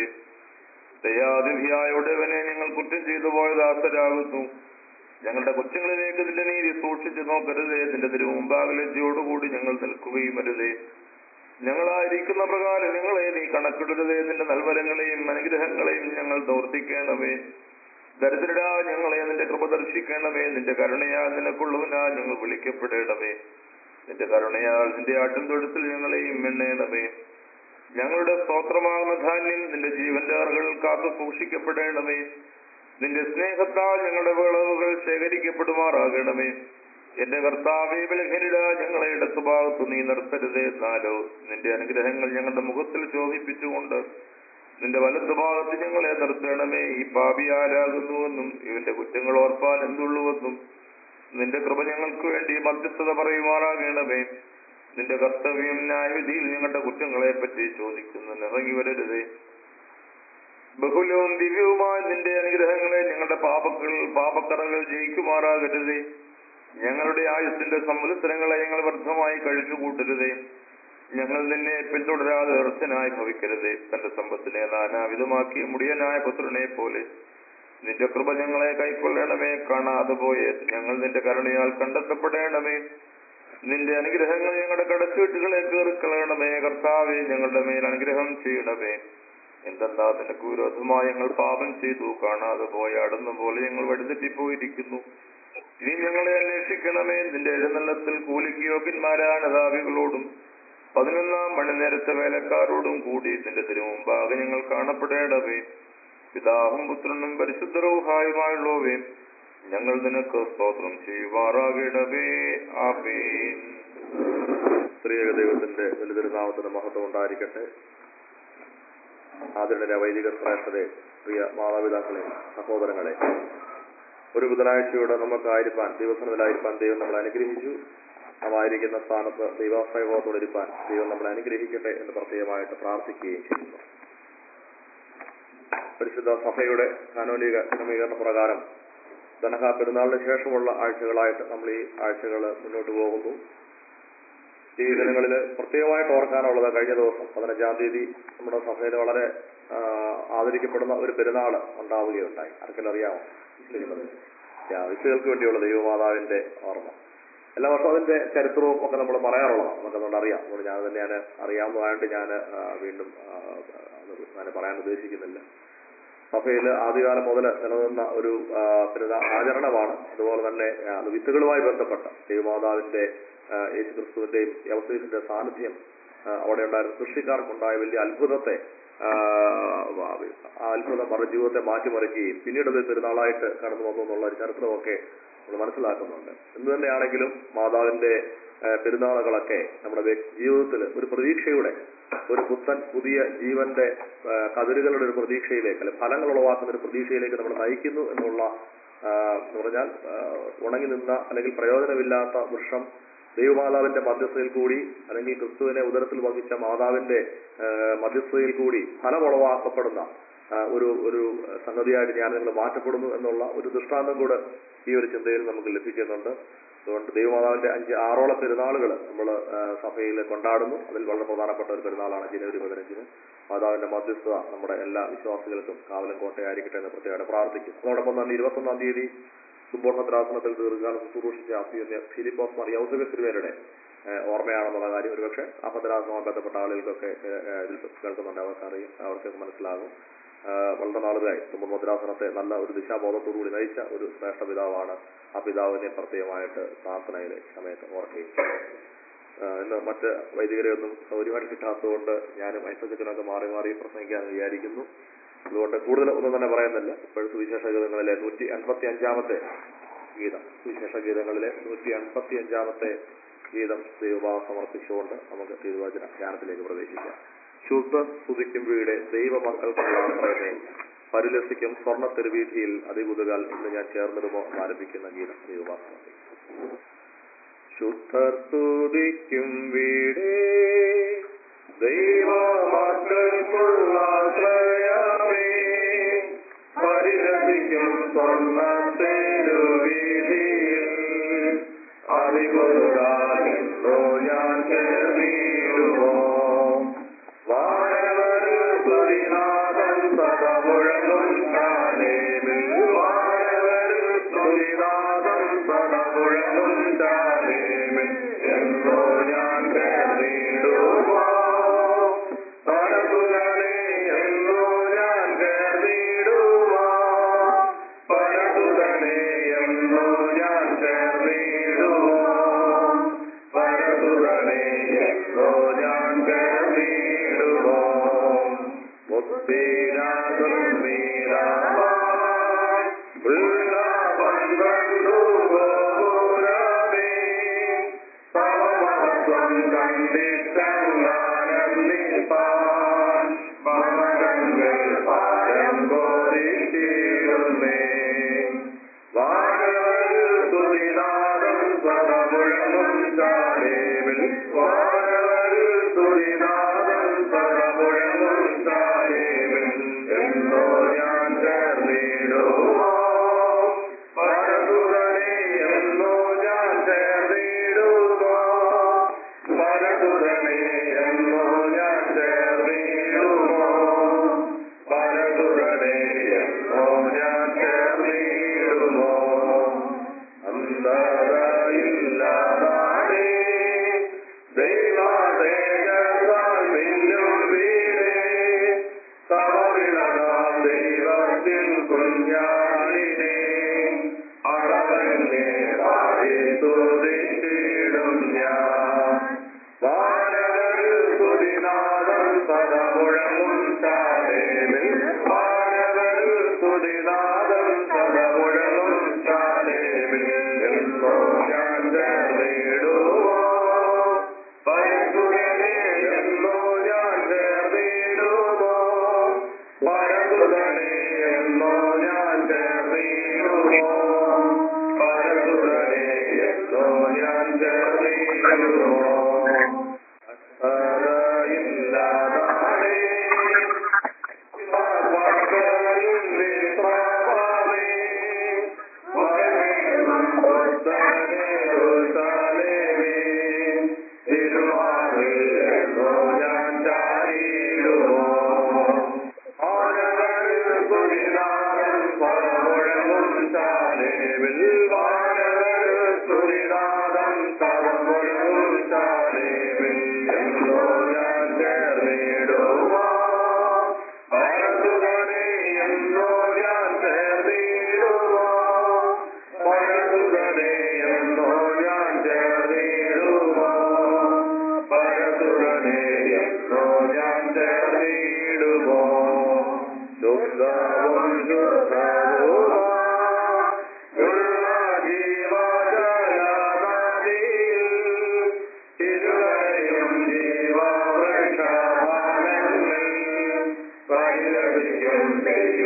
ദയാതിഥിയായോടവനെ ഞങ്ങൾ കുറ്റം ചെയ്തു പോയ ദാസരാകുന്നു ഞങ്ങളുടെ കൊച്ചുങ്ങളിലേക്ക് നിന്റെ നീതി സൂക്ഷിച്ചു നോക്കരുതേ നിന്റെ തിരുമുമ്പാകെ ലജ്ജയോടുകൂടി ഞങ്ങൾ നിൽക്കുകയും അരുതേ ഞങ്ങളായിരിക്കുന്ന പ്രകാരം ഞങ്ങളെ നീ കണക്കിടരുതേ നിന്റെ നൽവരങ്ങളെയും അനുഗ്രഹങ്ങളെയും ഞങ്ങൾ ദൗർത്തിക്കണമേ ദരിദ്രരാ ഞങ്ങളെ നിന്റെ കൃപ ദർശിക്കണമേ നിന്റെ കരുണയാൽ നിനക്കുള്ളവനാൽ ഞങ്ങൾ വിളിക്കപ്പെടേണമേ നിന്റെ കരുണയാൽ നിന്റെ ആട്ടും തൊഴുത്തിൽ ഞങ്ങളെയും എണ്ണേണമേ ഞങ്ങളുടെ സ്തോത്രമാകുന്ന ധാന്യം നിന്റെ ജീവന്റെ അറകളിൽ കാത്തു സൂക്ഷിക്കപ്പെടേണമേ നിന്റെ സ്നേഹത്താൽ ഞങ്ങളുടെ വിളവുകൾ ശേഖരിക്കപ്പെടുമാറാകണമേ എന്റെ കർത്താവേ ബലഹീനത ഞങ്ങളെ ഇടത്തുഭാഗത്ത് നീ നിർത്തരുതേ എന്നാലോ നിന്റെ അനുഗ്രഹങ്ങൾ ഞങ്ങളുടെ മുഖത്തിൽ ശോഭിപ്പിച്ചുകൊണ്ട് നിന്റെ വലത്തുഭാഗത്ത് ഞങ്ങളെ നിർത്തണമേ ഈ പാപി ആരാകുന്നുവെന്നും ഇവന്റെ കുറ്റങ്ങൾ ഓർപ്പാൻ എന്തുള്ളുവെന്നും നിന്റെ കൃപ ഞങ്ങൾക്ക് വേണ്ടി മധ്യസ്ഥത പറയുമാറാകണമേ നിന്റെ കർത്തവ്യം ന്യായവിധിയിൽ ഞങ്ങളുടെ കുറ്റങ്ങളെ പറ്റി ചോദിക്കുന്നതിന് ഇറങ്ങി വരരുതേ ബഹുലവും ദിവ്യവുമായ നിന്റെ അനുഗ്രഹങ്ങളെ ഞങ്ങളുടെ പാപക്കൾ പാപക്കറകൾ ജയിക്കുമാറാകരുതേ ഞങ്ങളുടെ ആയുസിന്റെ സംവത്സരങ്ങളെ ഞങ്ങൾ വ്യർത്ഥമായി കഴിച്ചു കൂട്ടരുതേ ഞങ്ങൾ നിന്നെ പിന്തുടരാതെ അർത്ഥനായി ഭവിക്കരുതേ തന്റെ സമ്പത്തിനെ നാനാവിധമാക്കിയ മുടിയനായ പുത്രനെ പോലെ നിന്റെ കൃപ ഞങ്ങളെ കൈക്കൊള്ളണമേ കാണാതെ പോയെ ഞങ്ങൾ നിന്റെ കരുണയാൽ കണ്ടെത്തപ്പെടേണമേ നിന്റെ അനുഗ്രഹങ്ങൾ ഞങ്ങളുടെ കടച്ചീട്ടുകളെ കീറിക്കളയണമേ കർത്താവെ ഞങ്ങളുടെ മേൽ അനുഗ്രഹം ചെയ്യണമേ എന്തെന്താ നിനക്ക് വിരോധമായി ഞങ്ങൾ പാപം ചെയ്തു കാണാതെ പോയാടുന്ന പോലെ ഞങ്ങൾ വഴിതെറ്റിപ്പോയിരിക്കുന്നു ഇനി ഞങ്ങളെ അന്വേഷിക്കണമേ നിന്റെ എഴുന്നള്ളത്തിൽ കൂലിക്ക് യോഗ്യന്മാരാണ് ദാവികളോടും പതിനൊന്നാം മണിനേരത്തെ വേലക്കാരോടും കൂടി നിന്റെ തിരുമുമ്പാകെ ഞങ്ങൾ കാണപ്പെടേണ്ടവേ പിതാവും പുത്രനും പരിശുദ്ധരവുഹായുമായുള്ളവേ ഞങ്ങൾ നിനക്ക് സ്തോത്രം ചെയ്യുമാറാകിടവേ ആമേൻ സ്ത്രീക ദൈവത്തിന്റെ വലുതിരുനാമത്തിന് മഹത്വം ഉണ്ടായിരിക്കട്ടെ ആദരണീയ വൈദിക ശ്രേഷ്ഠരെ പ്രിയ മാതാപിതാക്കളെ സഹോദരങ്ങളെ ഒരു ബുധനാഴ്ചയോടെ നമുക്കായിരിക്കാൻ ദിവസങ്ങളിലായിരിക്കാൻ ദൈവം നമ്മളെ അനുഗ്രഹിച്ചു നാം ആയിരിക്കുന്ന സ്ഥാനത്ത് ദൈവാശ്രയബോധത്തോടിരിക്കാൻ ദൈവം നമ്മളെ അനുഗ്രഹിക്കട്ടെ എന്ന് പ്രത്യേകമായിട്ട് പ്രാർത്ഥിക്കുകയും ചെയ്യുന്നു പരിശുദ്ധ സഭയുടെ കാനോനിക ക്രമീകരണ പ്രകാരം ധനഹ പെരുന്നാളിന് ശേഷമുള്ള ആഴ്ചകളായിട്ട് നമ്മൾ ഈ ആഴ്ചകൾ മുന്നോട്ട് പോകുന്നു ഈ ദിനങ്ങളിൽ പ്രത്യേകമായിട്ട് ഓർക്കാനുള്ളത് കഴിഞ്ഞ ദിവസം പതിനഞ്ചാം തീയതി നമ്മുടെ സഭയിൽ വളരെ ആ, ആദരിക്കപ്പെടുന്ന ഒരു പെരുന്നാൾ ഉണ്ടാവുകയുണ്ടായി ആർക്കെല്ലാം അറിയാമോ വിശുകൾക്ക് വേണ്ടിയുള്ള ദൈവമാതാവിന്റെ ഓർമ്മ എല്ലാ വർഷവും അതിന്റെ ചരിത്രവും ഒക്കെ നമ്മൾ പറയാറുള്ളതാണ് നമുക്കതുകൊണ്ട് അറിയാം അതുകൊണ്ട് ഞാൻ തന്നെ ഞാൻ അറിയാവുന്നതായിട്ട് ഞാൻ വീണ്ടും ആ, അത് ഞാൻ പറയാൻ ഉദ്ദേശിക്കുന്നില്ല സഭയിൽ ആദ്യകാലം മുതൽ നിലനിന്ന ഒരു ആ, പെരുന്നാൾ ആചരണമാണ് അതുപോലെ തന്നെ ആ, അത് വിത്തുകളുമായി ബന്ധപ്പെട്ട ദൈവമാതാവിന്റെ ആ, യേശുക്രിസ്തുവിന്റെയും യവസീസിന്റെ സാന്നിധ്യം ആ, അവിടെ ഉണ്ടായിരുന്ന കൃഷിക്കാർക്കുണ്ടായ വലിയ അത്ഭുതത്തെ ആ, ആ അത്ഭുതം അവരുടെ ജീവിതത്തെ മാറ്റിമറിക്കുകയും പിന്നീട് അത് പെരുന്നാളായിട്ട് കടന്നു വന്നു എന്നുള്ള ഒരു ചരിത്രമൊക്കെ നമ്മൾ മനസ്സിലാക്കുന്നുണ്ട് എന്ത് തന്നെയാണെങ്കിലും മാതാവിന്റെ ആ, പെരുന്നാളുകളൊക്കെ നമ്മുടെ വ്യക്തി ജീവിതത്തിൽ ഒരു പ്രതീക്ഷയുടെ ഒരു പുത്തൻ പുതിയ ജീവന്റെ ആ, കതിരുകളുടെ ഒരു പ്രതീക്ഷയിലേക്ക് അല്ലെ ഫലങ്ങൾ ഉളവാക്കുന്ന ഒരു പ്രതീക്ഷയിലേക്ക് നമ്മൾ നയിക്കുന്നു എന്നുള്ള ആ, എന്ന് പറഞ്ഞാൽ ആ, ഉണങ്ങി നിന്ന അല്ലെങ്കിൽ പ്രയോജനമില്ലാത്ത വൃക്ഷം ദൈവമാതാവിന്റെ മധ്യസ്ഥയിൽ കൂടി അല്ലെങ്കിൽ ക്രിസ്തുവിനെ ഉദരത്തിൽ വഹിച്ച മാതാവിന്റെ ആ, മധ്യസ്ഥയിൽ കൂടി ഫലമുളവാക്കപ്പെടുന്ന ആ, ഒരു ഒരു സംഗതിയായിട്ട് ഞാൻ നിങ്ങൾ മാറ്റപ്പെടുന്നു എന്നുള്ള ഒരു ദൃഷ്ടാന്തം കൂടെ ഈ ഒരു ചിന്തയിൽ നമുക്ക് ലഭിക്കുന്നുണ്ട് അതുകൊണ്ട് ദൈവമാതാവിന്റെ അഞ്ച് ആറോളം പെരുന്നാളുകൾ നമ്മൾ സഭയിൽ കൊണ്ടാടുന്നു അതിൽ വളരെ പ്രധാനപ്പെട്ട ഒരു പെരുന്നാളാണ് ജനുവരി പതിനഞ്ചിന് മാതാവിന്റെ മധ്യസ്ഥത നമ്മുടെ എല്ലാ വിശ്വാസികൾക്കും കാവലും കോട്ടയായിരിക്കട്ടെ എന്ന് പ്രത്യേകമായിട്ട് പ്രാർത്ഥിക്കും അതോടൊപ്പം തന്നെ ഇരുപത്തൊന്നാം തീയതി സുബോധദ്രാസനത്തിൽ ദീർഘകാലം ശുശ്രൂഷിച്ച അഭ്യുന്ന ഫിലിപ്പോസ് മാർ യൗസഫ് തിരുവേരുടെ ഏഹ് ഓർമ്മയാണെന്നുള്ള കാര്യം ഒരുപക്ഷെ ആ ഭദ്രാസനവുമായി ബന്ധപ്പെട്ട ആളുകൾക്കൊക്കെ ഏഹ് ഏഹ് ഇതിൽ കേൾക്കുന്നുണ്ട് അവർക്ക് അറിയും അവർക്കൊക്കെ മനസ്സിലാകും ആഹ് വളരെ നാളുകളായി തുമ്പ ഭദ്രാസനത്തെ നല്ല ഒരു ദിശാബോധത്തോടുകൂടി നയിച്ച ഒരു ശ്രേഷ്ഠ പിതാവാണ് ആ പിതാവിനെ പ്രത്യേകമായിട്ട് പ്രാർത്ഥനയിലെ സമയത്ത് ഓർക്കുകയും ചെയ്തു. ആഹ് ഇന്ന് മറ്റ് വൈദികരെയൊന്നും സൗകര്യമായിട്ട് കിട്ടാത്തതുകൊണ്ട് ഞാനും ഐസച്ചനൊക്കെ മാറി മാറി പ്രസംഗിക്കാമെന്ന് വിചാരിക്കുന്നു അതുകൊണ്ട് കൂടുതൽ ഒന്നും തന്നെ പറയുന്നില്ല ഇപ്പോൾ സുവിശേഷ ഗീതങ്ങളിലെ നൂറ്റി അൻപത്തി അഞ്ചാമത്തെ ഗീതം സുവിശേഷ ഗീതങ്ങളിലെ നൂറ്റി അൻപത്തി അഞ്ചാമത്തെ ഗീതം ദൈവഭാവം സമർപ്പിച്ചുകൊണ്ട് നമുക്ക് തിരുവചന ധ്യാനത്തിലേക്ക് പ്രവേശിക്കാം ശുദ്ധ സ്തുതിക്കും വീട് ദൈവമക്കൾക്കുള്ളേ പരിലസിക്കും സ്വർണ്ണ തെരുവീതിയിൽ അതികുതുകാൽ ഇന്ന് ഞാൻ ചേർന്നിടുമോ എന്ന് ആരംഭിക്കുന്ന ഗീതം ദൈവഭാവം സമർപ്പിക്കും ശുദ്ധർ സ്തുതിക്കും വീടേ ദൈവമക്കൾക്കുള്ള ശ്രയമേ പരിരസിക്കും സ്വർണ്ണത്തേരുവീതിയിൽ അതികൊടുക്കാമെന്നോ ഞാൻ ചേർന്നിടുമോ വാഴവരു സ്തുതിനാഥൻ സദമുഴങ്ങും ചാലേമിൽ വാഴവരു സ്തുതിനാഥൻ സദമുഴങ്ങും ചാലേമിൽ എന്നോ ഞാൻ ചേർന്നിടുമോ പരതുകളെ എന്നോ ഞാൻ ചേർന്നിടുമോ പരതുകളെ എന്നോ ഞാൻ ചേർന്നിടുമോ പരതുകളെ എന്നോ ഞാൻ ചേർന്നിടുമോ മുക്തിനാഥം മീരാമായി ഉള്ള പന്ത്രണ്ടു ഗോപുരമേ സമമഹത്വം കണ്ടിട്ടങ്ങാനന്ദിപ്പാൻ മമകങ്ങൾ പാരം ബോധിച്ചിരുന്നേ വാഴവരു തുതിനാദം സദമുഴങ്ങും ചാലേവിൽ വാഴവരു തുതിനാദം സദമുഴങ്ങും ചാലേവിൽ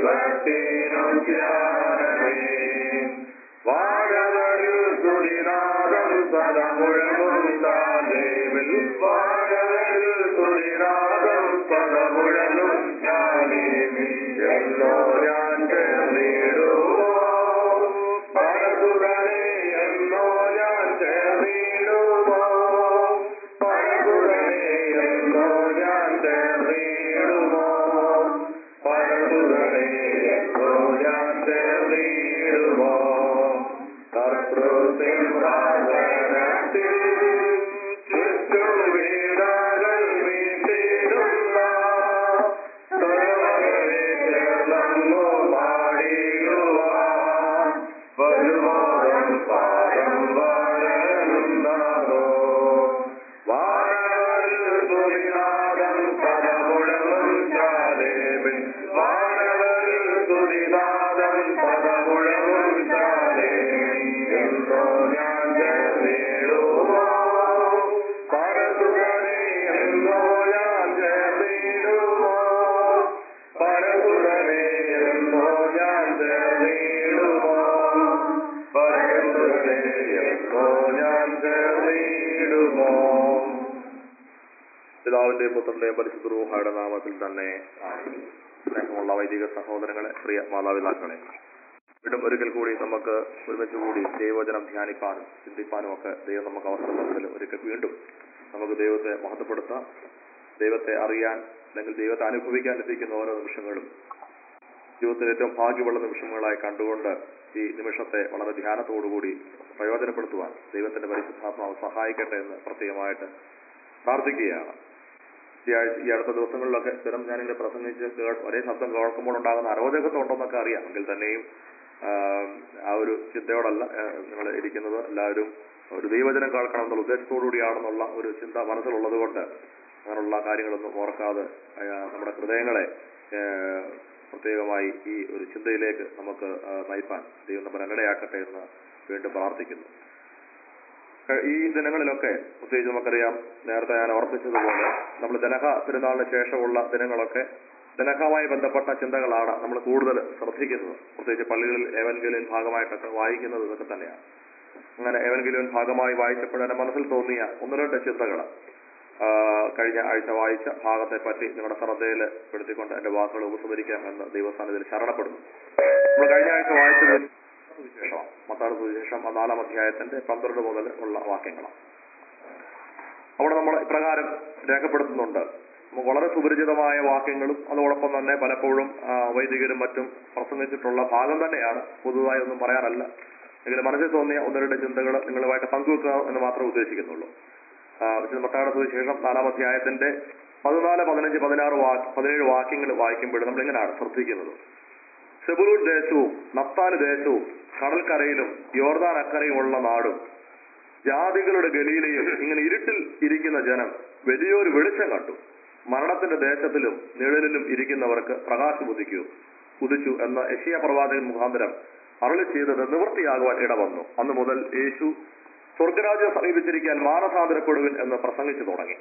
ദൈവത്തിനും ധ്യാനമേ വാഴവരിൽ തുടിനാദം സദമുഴങ്ങുണ്ടാദേവിൽ വാഴവരിൽ തുടിനാദം സദമുഴങ്ങും ഞാനേമി എന്നോ ഞാൻ ചേർന്നിടുമോ പരസുരനെ എന്നോ ഞാൻ ചേർന്നിടുമോ പരസുരനെ എന്നോ ഞാൻ ചേർന്നിടുമോ പരസുരനെ എന്നോ ഞാൻ ചേർന്നിടുമോ കർത്തൃസിംഹാസനത്തിൽ ചുറ്റും വീടകൾ വീട്ടിടുന്ന സ്വരമകളെ ചേർന്നു പാടിടുവാൻ വരുമോദം പാദം വാഴുന്നതോ വാനവരിൽ തുടിനാദം പദമുഴങ്ങും ചാലേവിൽ വാനവരിൽ തുടിനാദം പദമുഴങ്ങും ചാലേവിൽ എന്തോ ഞാൻ ചേർന്നിടുമോ പരസുരനെ എന്തോ ഞാൻ ചേർന്നിടുമോ പരസുരനെ എന്തോ ഞാൻ ചേർന്നിടുമോ പരസുരനെ എന്തോ ഞാൻ ചേർന്നിടുമോ പിതാവിന്റെയും പുത്രന്റെയും പരിശുദ്ധ റൂഹായുടെ നാമത്തിൽ തന്നെ ആമേൻ. സ്നേഹമുള്ള വൈദിക സഹോദരങ്ങളെ പ്രിയ മാതാപിതാക്കളെ വീണ്ടും ഒരിക്കൽ കൂടി നമുക്ക് ഒരുമിച്ച് കൂടി ദൈവവചനം ധ്യാനിപ്പാനും ചിന്തിപ്പാനും ഒക്കെ ദൈവം നമുക്ക് അവസരം തന്നതിൽ ഒരിക്കൽ വീണ്ടും നമുക്ക് ദൈവത്തെ മഹത്വപ്പെടുത്താം ദൈവത്തെ അറിയാൻ അല്ലെങ്കിൽ ദൈവത്തെ അനുഭവിക്കാൻ ലഭിക്കുന്ന ഓരോ നിമിഷങ്ങളും ജീവിതത്തിൽ ഏറ്റവും ഭാഗ്യമുള്ള നിമിഷങ്ങളായി കണ്ടുകൊണ്ട് ഈ നിമിഷത്തെ വളരെ ധ്യാനത്തോടുകൂടി പ്രയോജനപ്പെടുത്തുവാൻ ദൈവത്തിന്റെ പരിശുദ്ധാത്മാവ് സഹായിക്കട്ടെ എന്ന് പ്രത്യേകമായിട്ട് പ്രാർത്ഥിക്കുകയാണ് ഈ ആഴ്ച ഈ അടുത്ത ദിവസങ്ങളിലൊക്കെ സ്ഥിരം ഞാനിങ്ങനെ പ്രസംഗിച്ച് കേൾ- ഒരേ ശബ്ദം കേൾക്കുമ്പോൾ ഉണ്ടാകുന്ന അരോചകത്വം ഉണ്ടെന്നൊക്കെ അറിയാം എങ്കിൽ തന്നെയും ആം, ആ ഒരു ചിന്തയോടല്ല നിങ്ങൾ ഇരിക്കുന്നത് എല്ലാവരും ഒരു ദൈവജനം കേൾക്കണം എന്നുള്ള ഉദ്ദേശത്തോടുകൂടിയാണെന്നുള്ള ഒരു ചിന്ത മനസ്സിലുള്ളത് കൊണ്ട് അങ്ങനെയുള്ള കാര്യങ്ങളൊന്നും ഓർക്കാതെ ആ, നമ്മുടെ ഹൃദയങ്ങളെ ആ, പ്രത്യേകമായി ഈ ഒരു ചിന്തയിലേക്ക് നമുക്ക് ആ, നയിപ്പാൻ ദൈവം നമ്മുടെ ഇടയാക്കട്ടെ എന്ന് വീണ്ടും പ്രാർത്ഥിക്കുന്നു ഏഹ് ഈ ദിനങ്ങളിലൊക്കെ പ്രത്യേകിച്ച് നമുക്കറിയാം നേരത്തെ ഞാൻ ഓർപ്പിച്ചതുപോലെ നമ്മൾ ജനഹ പെരുന്നാളിന് ശേഷമുള്ള ദിനങ്ങളൊക്കെ ജനഹവുമായി ബന്ധപ്പെട്ട ചിന്തകളാണ് നമ്മൾ കൂടുതൽ ശ്രദ്ധിക്കുന്നത് പ്രത്യേകിച്ച് പള്ളികളിൽ ഏവൻഗലിയൻ ഭാഗമായിട്ടൊക്കെ വായിക്കുന്നത് ഇതൊക്കെ തന്നെയാണ് അങ്ങനെ ഏവൻഗലിയൻ ഭാഗമായി വായിച്ചപ്പോൾ എന്റെ മനസ്സിൽ തോന്നിയ ഒന്ന് രണ്ട് ചിന്തകൾ കഴിഞ്ഞ ആഴ്ച വായിച്ച ഭാഗത്തെ പറ്റി നിങ്ങളുടെ ശ്രദ്ധയിൽ പെടുത്തിക്കൊണ്ട് എന്റെ വാക്കുകൾ ഉപസ്മരിക്കാമെന്ന് ദൈവസ്ഥാനത്തിൽ ശരണപ്പെടുന്നു നമ്മൾ കഴിഞ്ഞ ആഴ്ച വായിച്ചത് സുവിശേഷമാണ് മത്താട് സുവിശേഷം ആ നാലാം അധ്യായത്തിന്റെ പന്ത്രണ്ട് മുതൽ ഉള്ള വാക്യങ്ങളാണ് അവിടെ നമ്മൾ ഇപ്രകാരം രേഖപ്പെടുത്തുന്നുണ്ട് നമുക്ക് വളരെ സുപരിചിതമായ വാക്യങ്ങളും അതോടൊപ്പം തന്നെ പലപ്പോഴും ആ, വൈദികരും മറ്റും പ്രസംഗിച്ചിട്ടുള്ള ഭാഗം തന്നെയാണ് പുതുതായി ഒന്നും പറയാനല്ല എങ്കിലും മനസ്സിൽ തോന്നിയ ഒന്ന് രണ്ട് ചിന്തകൾ നിങ്ങളുമായിട്ട് പങ്കുവെക്കുക എന്ന് മാത്രമേ ഉദ്ദേശിക്കുന്നുള്ളൂ ആ, വിശുദ്ധ മത്താട് സുവിശേഷം നാലാം അധ്യായത്തിന്റെ പതിനാല് പതിനഞ്ച് പതിനാറ് വാ പതിനേഴ് വാക്യങ്ങൾ വായിക്കുമ്പോൾ നമ്മൾ എങ്ങനെയാണ് ശ്രദ്ധിക്കുന്നത് സെബുലൂൺ ദേശവും നഫ്താല് ദേശവും കടൽക്കരയിലും യോർദാൻ അക്കരയുമുള്ള നാടും ജാതികളുടെ ഗലിയിലെയും ഇങ്ങനെ ഇരുട്ടിൽ ഇരിക്കുന്ന ജനം വലിയൊരു വെളിച്ചം കണ്ടു മരണത്തിന്റെ ദേശത്തിലും നിഴലിലും ഇരിക്കുന്നവർക്ക് പ്രകാശം ഉദിക്കൂ ഉദിച്ചു എന്ന യശിയ പ്രവാചകൻ മുഖാന്തരം അരളി ചെയ്തത് നിവൃത്തിയാകുവാൻ ഇടവന്നു അന്ന് മുതൽ യേശു സ്വർഗരാജ്യം സമീപിച്ചിരിക്കാൻ മാനസാന്തരപ്പെടുവിൻ എന്ന് പ്രസംഗിച്ചു തുടങ്ങി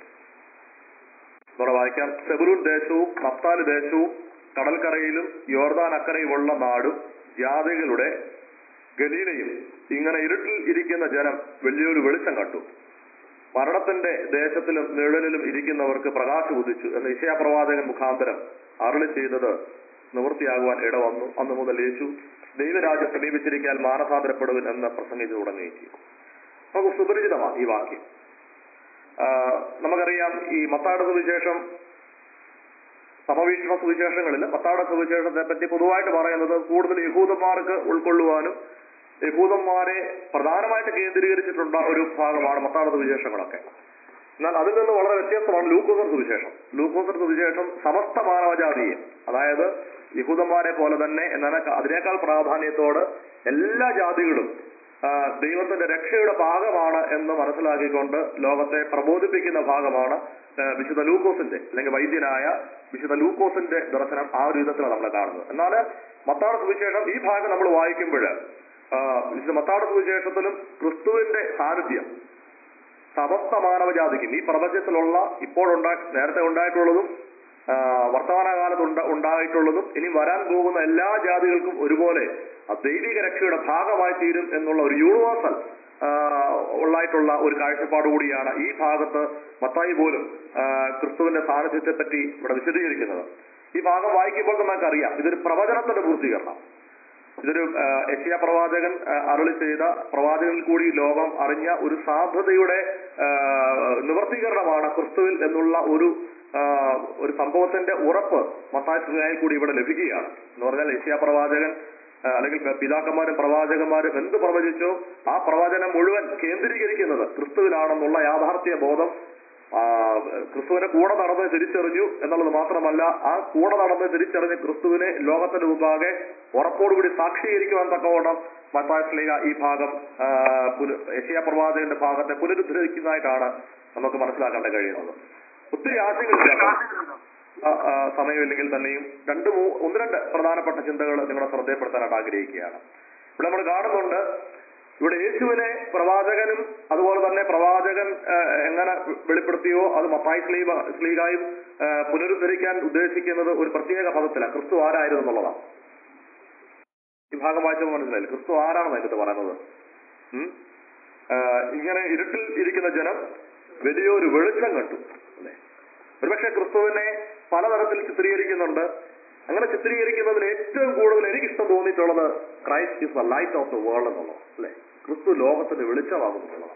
ഇവിടെ വായിക്കാം സെബുലൂൺ ദേശവും നഫ്താലി ദേശവും കടൽക്കരയിലും യോർദാൻ അക്കരയുമുള്ള നാടും ജാതികളുടെ ഗലീലയും ഇങ്ങനെ ഇരുട്ടിൽ ഇരിക്കുന്ന ജനം വലിയൊരു വെളിച്ചം കണ്ടു മരണത്തിന്റെ ദേശത്തിലും നിഴലിലും ഇരിക്കുന്നവർക്ക് പ്രകാശം ഉദിച്ചു എന്ന് ഇശയാ പ്രവാചകൻ മുഖാന്തരം അരളി ചെയ്തത് നിവൃത്തിയാകുവാൻ ഇടവന്നു അന്നു മുതൽ യേശു ദൈവരാജ്യം സമീപിച്ചിരിക്കാൻ മാനസാന്തരപ്പെടുവിൻ എന്ന് പ്രസംഗിച്ചു തുടങ്ങുകയും ചെയ്തു നമുക്ക് സുപരിചിതമാണ് ഈ വാക്യം ആ, നമുക്കറിയാം ഈ മത്താട് സുവിശേഷം സമവീക്ഷണ സുവിശേഷങ്ങളിൽ മത്താട് സുവിശേഷത്തെ പറ്റി പൊതുവായിട്ട് പറയുന്നത് കൂടുതൽ യഹൂദന്മാർക്ക് ഉൾക്കൊള്ളുവാനും യഹൂദന്മാരെ പ്രധാനമായിട്ട് കേന്ദ്രീകരിച്ചിട്ടുള്ള ഒരു ഭാഗമാണ് മത്താട് സുവിശേഷങ്ങളൊക്കെ എന്നാൽ അതിൽ നിന്ന് വളരെ വ്യത്യസ്തമാണ് ലൂക്കോസർ സുവിശേഷം ലൂക്കോസർ സുവിശേഷം സമസ്ത മാനവജാതിയെ അതായത് യഹൂദന്മാരെ പോലെ തന്നെ എന്നാൽ അതിനേക്കാൾ പ്രാധാന്യത്തോട് എല്ലാ ജാതികളും ആ, ദൈവത്തിന്റെ രക്ഷയുടെ ഭാഗമാണ് എന്ന് മനസ്സിലാക്കിക്കൊണ്ട് ലോകത്തെ പ്രബോധിപ്പിക്കുന്ന ഭാഗമാണ് ആ, വിശുദ്ധ ലൂക്കോസിന്റെ അല്ലെങ്കിൽ വൈദ്യനായ വിശുദ്ധ ലൂക്കോസിന്റെ ദർശനം ആ ഒരു വിധത്തിലാണ് നമ്മൾ കാണുന്നത് എന്നാൽ മത്താട് സുവിശേഷം ഈ ഭാഗം നമ്മൾ വായിക്കുമ്പോൾ വിശുദ്ധ മത്താട് സുവിശേഷത്തിലും ക്രിസ്തുവിന്റെ സാന്നിധ്യം സമസ്ത മാനവജാതിക്കും ഈ പ്രപഞ്ചത്തിലുള്ള ഇപ്പോൾ ഉണ്ടാ നേരത്തെ ഉണ്ടായിട്ടുള്ളതും ആ, വർത്തമാനകാലത്ത് ഉണ്ട ഉണ്ടായിട്ടുള്ളതും ഇനി വരാൻ പോകുന്ന എല്ലാ ജാതികൾക്കും ഒരുപോലെ ആ ദൈവിക രക്ഷയുടെ ഭാഗമായി തീരും എന്നുള്ള ഒരു യൂണിവേഴ്സൽ ആ, ഉള്ളായിട്ടുള്ള ഒരു കാഴ്ചപ്പാട് കൂടിയാണ് ഈ ഭാഗത്ത് മത്തായി പോലും ആ, ക്രിസ്തുവിന്റെ സാന്നിധ്യത്തെ പറ്റി ഇവിടെ വിശദീകരിക്കുന്നത് ഈ ഭാഗം വായിക്കുമ്പോൾ നമുക്കറിയാം ഇതൊരു പ്രവചനത്തിന്റെ പൂർത്തീകരണം ഇതൊരു യശയ പ്രവാചകൻ ആ, അരുളി ചെയ്ത പ്രവാചകനിൽ കൂടി ലോകം അറിഞ്ഞ ഒരു സാധ്യതയുടെ ആ, നിവർത്തീകരണമാണ് ക്രിസ്തുവിൽ എന്നുള്ള ഒരു ആ, ഒരു സംഭവത്തിന്റെ ഉറപ്പ് മത്തായി കൂടി ഇവിടെ ലഭിക്കുകയാണ് എന്ന് പറഞ്ഞാൽ യശയ പ്രവാചകൻ ആ, അല്ലെങ്കിൽ പിതാക്കന്മാരും പ്രവാചകന്മാരും എന്ത് പ്രവചിച്ചോ ആ പ്രവചനം മുഴുവൻ കേന്ദ്രീകരിക്കുന്നത് ക്രിസ്തുവിലാണെന്നുള്ള യാഥാർത്ഥ്യ ബോധം ആ, ക്രിസ്തുവിനെ കൂടെ നടന്ന് തിരിച്ചറിഞ്ഞു എന്നുള്ളത് മാത്രമല്ല ആ കൂടെ നടന്ന് തിരിച്ചറിഞ്ഞ് ക്രിസ്തുവിനെ ലോകത്തിന്റെ മുമ്പാകെ ഉറപ്പോടുകൂടി സാക്ഷീകരിക്കുവാൻ തക്കവണ്ണം മത്താസ്ലിക ഈ ഭാഗം ആ, പുന- യെശയ്യാ പ്രവാചകന്റെ ഭാഗത്തെ പുനരുദ്ധരിക്കുന്നതായിട്ടാണ് നമുക്ക് മനസ്സിലാക്കാൻ കഴിയുന്നത് ഒത്തിരി ആശയങ്ങളില്ല ആ, ആ, സമയമില്ലെങ്കിൽ തന്നെയും രണ്ട് മൂ ഒന്ന് രണ്ട് പ്രധാനപ്പെട്ട ചിന്തകൾ നിങ്ങളെ ശ്രദ്ധയപ്പെടുത്താനായിട്ട് ആഗ്രഹിക്കുകയാണ് ഇവിടെ നമ്മൾ കാണുന്നുണ്ട് ഇവിടെ യേശുവിനെ പ്രവാചകനും അതുപോലെ തന്നെ പ്രവാചകൻ ആ, എങ്ങനെ വെളിപ്പെടുത്തിയോ അത് മത്തായി സ്ലീവ സ്ലീഗായും ആ, പുനരുദ്ധരിക്കാൻ ഉദ്ദേശിക്കുന്നത് ഒരു പ്രത്യേക പദത്തിലാണ് ക്രിസ്തു ആരായിരുന്നു എന്നുള്ളതാണ് ഈ ഭാഗം വായിച്ചപ്പോൾ മനസ്സിലായില്ല ക്രിസ്തു ആരാണെന്ന് അതിനകത്ത് പറയുന്നത് ഉം? ആ, ഇങ്ങനെ ഇരുട്ടിൽ ഇരിക്കുന്ന ജനം വലിയൊരു വെളിച്ചം കണ്ടു അല്ലേ ഒരുപക്ഷെ ക്രിസ്തുവിനെ പലതരത്തിൽ ചിത്രീകരിക്കുന്നുണ്ട് അങ്ങനെ ചിത്രീകരിക്കുന്നതിൽ ഏറ്റവും കൂടുതൽ എനിക്കിഷ്ടം തോന്നിയിട്ടുള്ളത് Christ is the light of the world എന്നുള്ളത് അല്ലെ ക്രിസ്തു ലോകത്തിന്റെ വെളിച്ചമാകും എന്നുള്ളതാണ്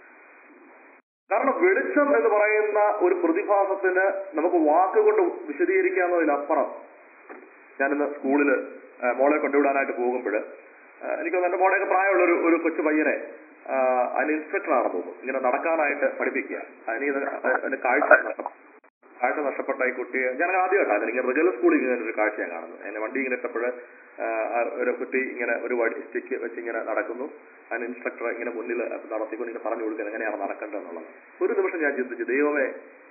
കാരണം വെളിച്ചം എന്ന് പറയുന്ന ഒരു പ്രതിഭാസത്തിന് നമുക്ക് വാക്കുകൊണ്ട് വിശദീകരിക്കാവുന്നതിലപ്പുറം ഞാനിന്ന് സ്കൂളിൽ മോളെ കൊണ്ടുവിടാനായിട്ട് പോകുമ്പോൾ എനിക്കൊന്ന് എന്റെ മോളെയൊക്കെ പ്രായമുള്ള ഒരു ഒരു കൊച്ചു പയ്യനെ ആ, അതിന് ഇൻസ്പെക്ടറാണെന്ന് തോന്നുന്നു ഇങ്ങനെ നടക്കാനായിട്ട് പഠിപ്പിക്കുക അതിന് ഇത് അതിന്റെ കാഴ്ച നഷ്ട- കാഴ്ച നഷ്ടപ്പെട്ട ഈ കുട്ടിയെ ഞാൻ ആദ്യമായിട്ടാണ് ഇങ്ങനെ റിഗൽ സ്കൂളിൽ ഇങ്ങനെ ഒരു കാഴ്ച ഞാൻ കാണുന്നത് എന്നെ വണ്ടി ഇങ്ങനെ ഇട്ടപ്പോൾ ഒരു കുട്ടി ഇങ്ങനെ ഒരു വടി സ്റ്റിക്ക് വെച്ച് ഇങ്ങനെ നടക്കുന്നു അതിന് ഇൻസ്ട്രക്ടർ ഇങ്ങനെ മുന്നിൽ നടത്തിക്കൊണ്ട് ഇങ്ങനെ പറഞ്ഞു കൊടുക്കുന്നത് എങ്ങനെയാണ് നടക്കേണ്ടതെന്നുള്ളത് ഒരു നിമിഷം ഞാൻ ചിന്തിച്ചു ദൈവമേ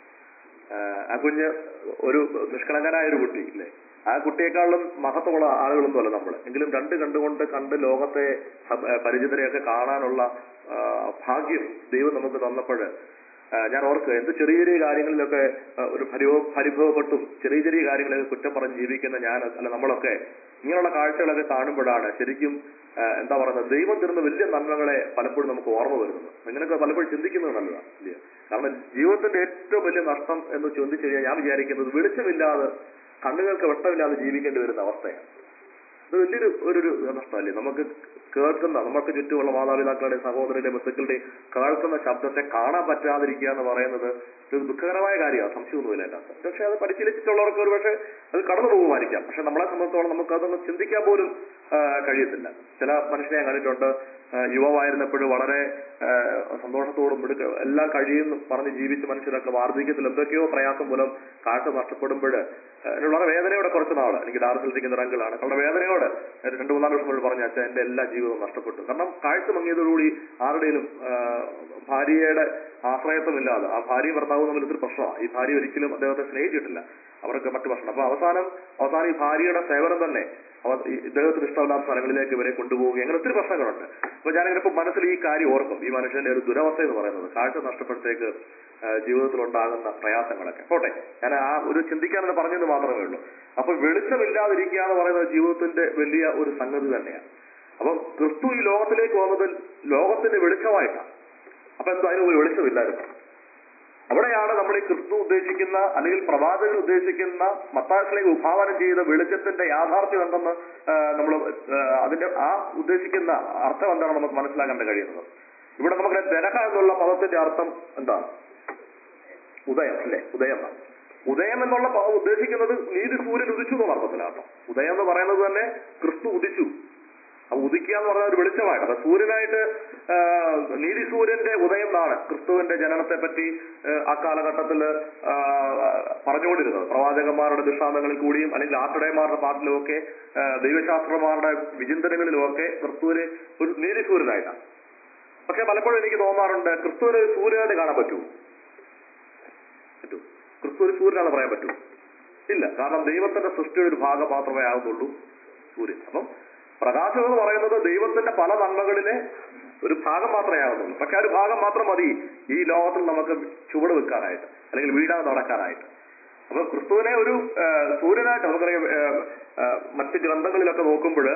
ആ, ആ കുഞ്ഞ് ഒരു നിഷ്കളങ്കനായ ഒരു കുട്ടി ഇല്ലേ ആ കുട്ടിയെക്കാളും മഹത്വമുള്ള ആളുകളൊന്നും അല്ല നമ്മൾ എങ്കിലും രണ്ട് കണ്ടുകൊണ്ട് കണ്ട് ലോകത്തെ സബ- ആ, പരിചിതരെയൊക്കെ കാണാനുള്ള ആ, ഭാഗ്യം ദൈവം നമുക്ക് തന്നപ്പോൾ ഞാൻ ഓർക്കുക എന്ത് ചെറിയ ചെറിയ കാര്യങ്ങളിലൊക്കെ ആ, ഒരു പരിഭവ പരിഭവപ്പെട്ടും ചെറിയ ചെറിയ കാര്യങ്ങളൊക്കെ കുറ്റം പറഞ്ഞ് ജീവിക്കുന്ന ഞാൻ അല്ല നമ്മളൊക്കെ ഇങ്ങനെയുള്ള കാഴ്ചകളൊക്കെ കാണുമ്പോഴാണ് ശരിക്കും ആ, എന്താ പറയുന്നത് ദൈവം തരുന്ന വലിയ നന്മകളെ പലപ്പോഴും നമുക്ക് ഓർമ്മ വരുന്നത് ഇങ്ങനെയൊക്കെ പലപ്പോഴും ചിന്തിക്കുന്നത് നല്ലതാണ് ഇല്ലേ കാരണം ജീവിതത്തിന്റെ ഏറ്റവും വലിയ നഷ്ടം എന്ന് ചിന്തിച്ചു കഴിഞ്ഞാൽ ഞാൻ വിചാരിക്കുന്നത് വെളിച്ചമില്ലാതെ കണ്ണുകൾക്ക് വെട്ടമില്ലാതെ ജീവിക്കേണ്ടി വരുന്ന അവസ്ഥയാണ് ഇത് വലിയൊരു ഒരു ഒരു നഷ്ടമല്ലേ നമുക്ക് കേൾക്കുന്ന നമുക്ക് ചുറ്റുമുള്ള മാതാപിതാക്കളുടെ സഹോദരന്റെ ബന്ധുക്കളുടെ കേൾക്കുന്ന ശബ്ദത്തെ കാണാൻ പറ്റാതിരിക്കുക എന്ന് പറയുന്നത് ഒരു ദുഃഖകരമായ കാര്യമാണ് സംശയമൊന്നുമില്ല അതിനകത്ത് പക്ഷെ അത് പരിശീലിച്ചിട്ടുള്ളവർക്ക് ഒരു പക്ഷേ അത് കടന്നു പോകുമായിരിക്കാം പക്ഷെ നമ്മളെ സംബന്ധിച്ചോളം നമുക്ക് അതൊന്ന് ചിന്തിക്കാൻ പോലും ആ, കഴിയത്തില്ല ചില മനുഷ്യനെ ഞാൻ കണ്ടിട്ടുണ്ട് ആ, യുവാവായിരുന്നപ്പോഴും വളരെ ആ, സന്തോഷത്തോടും മിടുക്ക എല്ലാം കഴിയുന്നു പറഞ്ഞ് ജീവിച്ച മനുഷ്യരൊക്കെ വാർദ്ധക്യത്തിൽ എന്തൊക്കെയോ പ്രയാസം മൂലം കാഴ്ച നഷ്ടപ്പെടുമ്പോൾ എനിക്ക് വളരെ വേദനയോടെ കുറച്ച് നാള് എനിക്ക് ദാർസിലിരിക്കുന്ന റങ്കിളാണ് വളരെ വേദനയോടെ ഒരു രണ്ടു മൂന്നാല് വർഷം മുമ്പ് പറഞ്ഞ അച്ഛൻ എന്റെ എല്ലാ ജീവിതവും നഷ്ടപ്പെട്ടു കാരണം കാഴ്ച മങ്ങിയതോടുകൂടി ആരുടെയും ഭാര്യയുടെ ആശ്രയത്വമില്ലാതെ ആ ഭാര്യയും ഭർത്താവും തമ്മിൽ ഇതൊരു പ്രശ്നമാണ് ഈ ഭാര്യ ഒരിക്കലും അദ്ദേഹത്തെ സ്നേഹിച്ചിട്ടില്ല അവർക്ക് മറ്റു പ്രശ്നം അപ്പൊ അവസാനം അവസാനം ഈ ഭാര്യയുടെ സേവനം തന്നെ അവർ ഈ ഇദ്ദേഹത്തിന് ഇഷ്ടമില്ലാത്ത സ്ഥലങ്ങളിലേക്ക് ഇവരെ കൊണ്ടുപോവുകയും അങ്ങനെ ഒത്തിരി പ്രശ്നങ്ങളുണ്ട് അപ്പൊ ഞാനിങ്ങനെ ഇപ്പൊ മനസ്സിൽ ഈ കാര്യം ഓർക്കും ഈ മനുഷ്യന്റെ ഒരു ദുരവസ്ഥ എന്ന് പറയുന്നത് കാഴ്ച നഷ്ടപ്പെടുത്തേക്ക് ജീവിതത്തിൽ ഉണ്ടാകുന്ന പ്രയാസങ്ങളൊക്കെ പോട്ടെ ഞാൻ ആ ഒരു ചിന്തിക്കാനെന്ന് പറഞ്ഞെന്ന് മാത്രമേ ഉള്ളൂ അപ്പൊ വെളിച്ചമില്ലാതിരിക്കുക എന്ന് പറയുന്നത് ജീവിതത്തിന്റെ വലിയ ഒരു സംഗതി തന്നെയാണ് അപ്പം ക്രിസ്തു ഈ ലോകത്തിലേക്ക് വന്നത് ലോകത്തിന്റെ വെളിച്ചമായിട്ടാണ് അപ്പൊ എന്താ അതിന് ഒരു വെളിച്ചമില്ലായിരുന്നു അവിടെയാണ് നമ്മൾ ഈ ക്രിസ്തു ഉദ്ദേശിക്കുന്ന അല്ലെങ്കിൽ പ്രവാചകൻ ഉദ്ദേശിക്കുന്ന മത്താസിലേക്ക് വിഭാവനം ചെയ്ത വെളിച്ചത്തിന്റെ യാഥാർത്ഥ്യം എന്തെന്ന് നമ്മൾ അതിന്റെ ആ ഉദ്ദേശിക്കുന്ന അർത്ഥം എന്താണ് നമുക്ക് മനസ്സിലാക്കാൻ കഴിയുന്നത് ഇവിടെ നമുക്ക് ദനഹ എന്നുള്ള പദത്തിന്റെ അർത്ഥം എന്താണ് ഉദയം അല്ലേ ഉദയം എന്നാണ് ഉദയം എന്നുള്ള പദം ഉദ്ദേശിക്കുന്നത് നീതി സൂര്യൻ ഉദിച്ചു എന്നുള്ള അർത്ഥത്തിലാണ് ഉദയം എന്ന് പറയുന്നത് തന്നെ ക്രിസ്തു ഉദിച്ചു ആ ഉദിക്കുക എന്ന് പറഞ്ഞാൽ ഒരു വെളിച്ചമായിട്ട് അപ്പൊ സൂര്യനായിട്ട് ആ, നീതി സൂര്യന്റെ ഉദയം എന്നാണ് ക്രിസ്തുവിന്റെ ജനനത്തെ പറ്റി ആ, ആ കാലഘട്ടത്തിൽ പറഞ്ഞുകൊണ്ടിരുന്നത് പ്രവാചകന്മാരുടെ ദൃഷ്ടാന്തങ്ങളിൽ കൂടിയും അല്ലെങ്കിൽ ആട്ടിടയന്മാരുടെ പാട്ടിലുമൊക്കെ ആ, ദൈവശാസ്ത്രന്മാരുടെ വിചിന്തനങ്ങളിലുമൊക്കെ ക്രിസ്തുവിന് ഒരു നീതി സൂര്യനായിട്ടാണ് പക്ഷെ പലപ്പോഴും എനിക്ക് തോന്നാറുണ്ട് ക്രിസ്തുവിന് ഒരു സൂര്യനായിട്ട് കാണാൻ പറ്റുമോ പറ്റൂ ക്രിസ്തു ഒരു സൂര്യനാണെന്ന് പറയാൻ പറ്റൂ ഇല്ല കാരണം ദൈവത്തിന്റെ സൃഷ്ടിയുടെ ഒരു ഭാഗം മാത്രമേ ആകുന്നുള്ളൂ സൂര്യൻ അപ്പം പ്രകാശം എന്ന് പറയുന്നത് ദൈവത്തിന്റെ പല നന്മകളിലെ ഒരു ഭാഗം മാത്രമേ ആകുന്നുള്ളൂ പക്ഷെ ആ ഒരു ഭാഗം മാത്രം മതി ഈ ലോകത്തിൽ നമുക്ക് ചുവട് വെക്കാനായിട്ട് അല്ലെങ്കിൽ വീടാതെ നടക്കാനായിട്ട് അപ്പൊ ക്രിസ്തുവിനെ ഒരു ആ, സൂര്യനായിട്ട് നമുക്കറിയാം ആ, ആ, മറ്റ് ഗ്രന്ഥങ്ങളിലൊക്കെ നോക്കുമ്പോൾ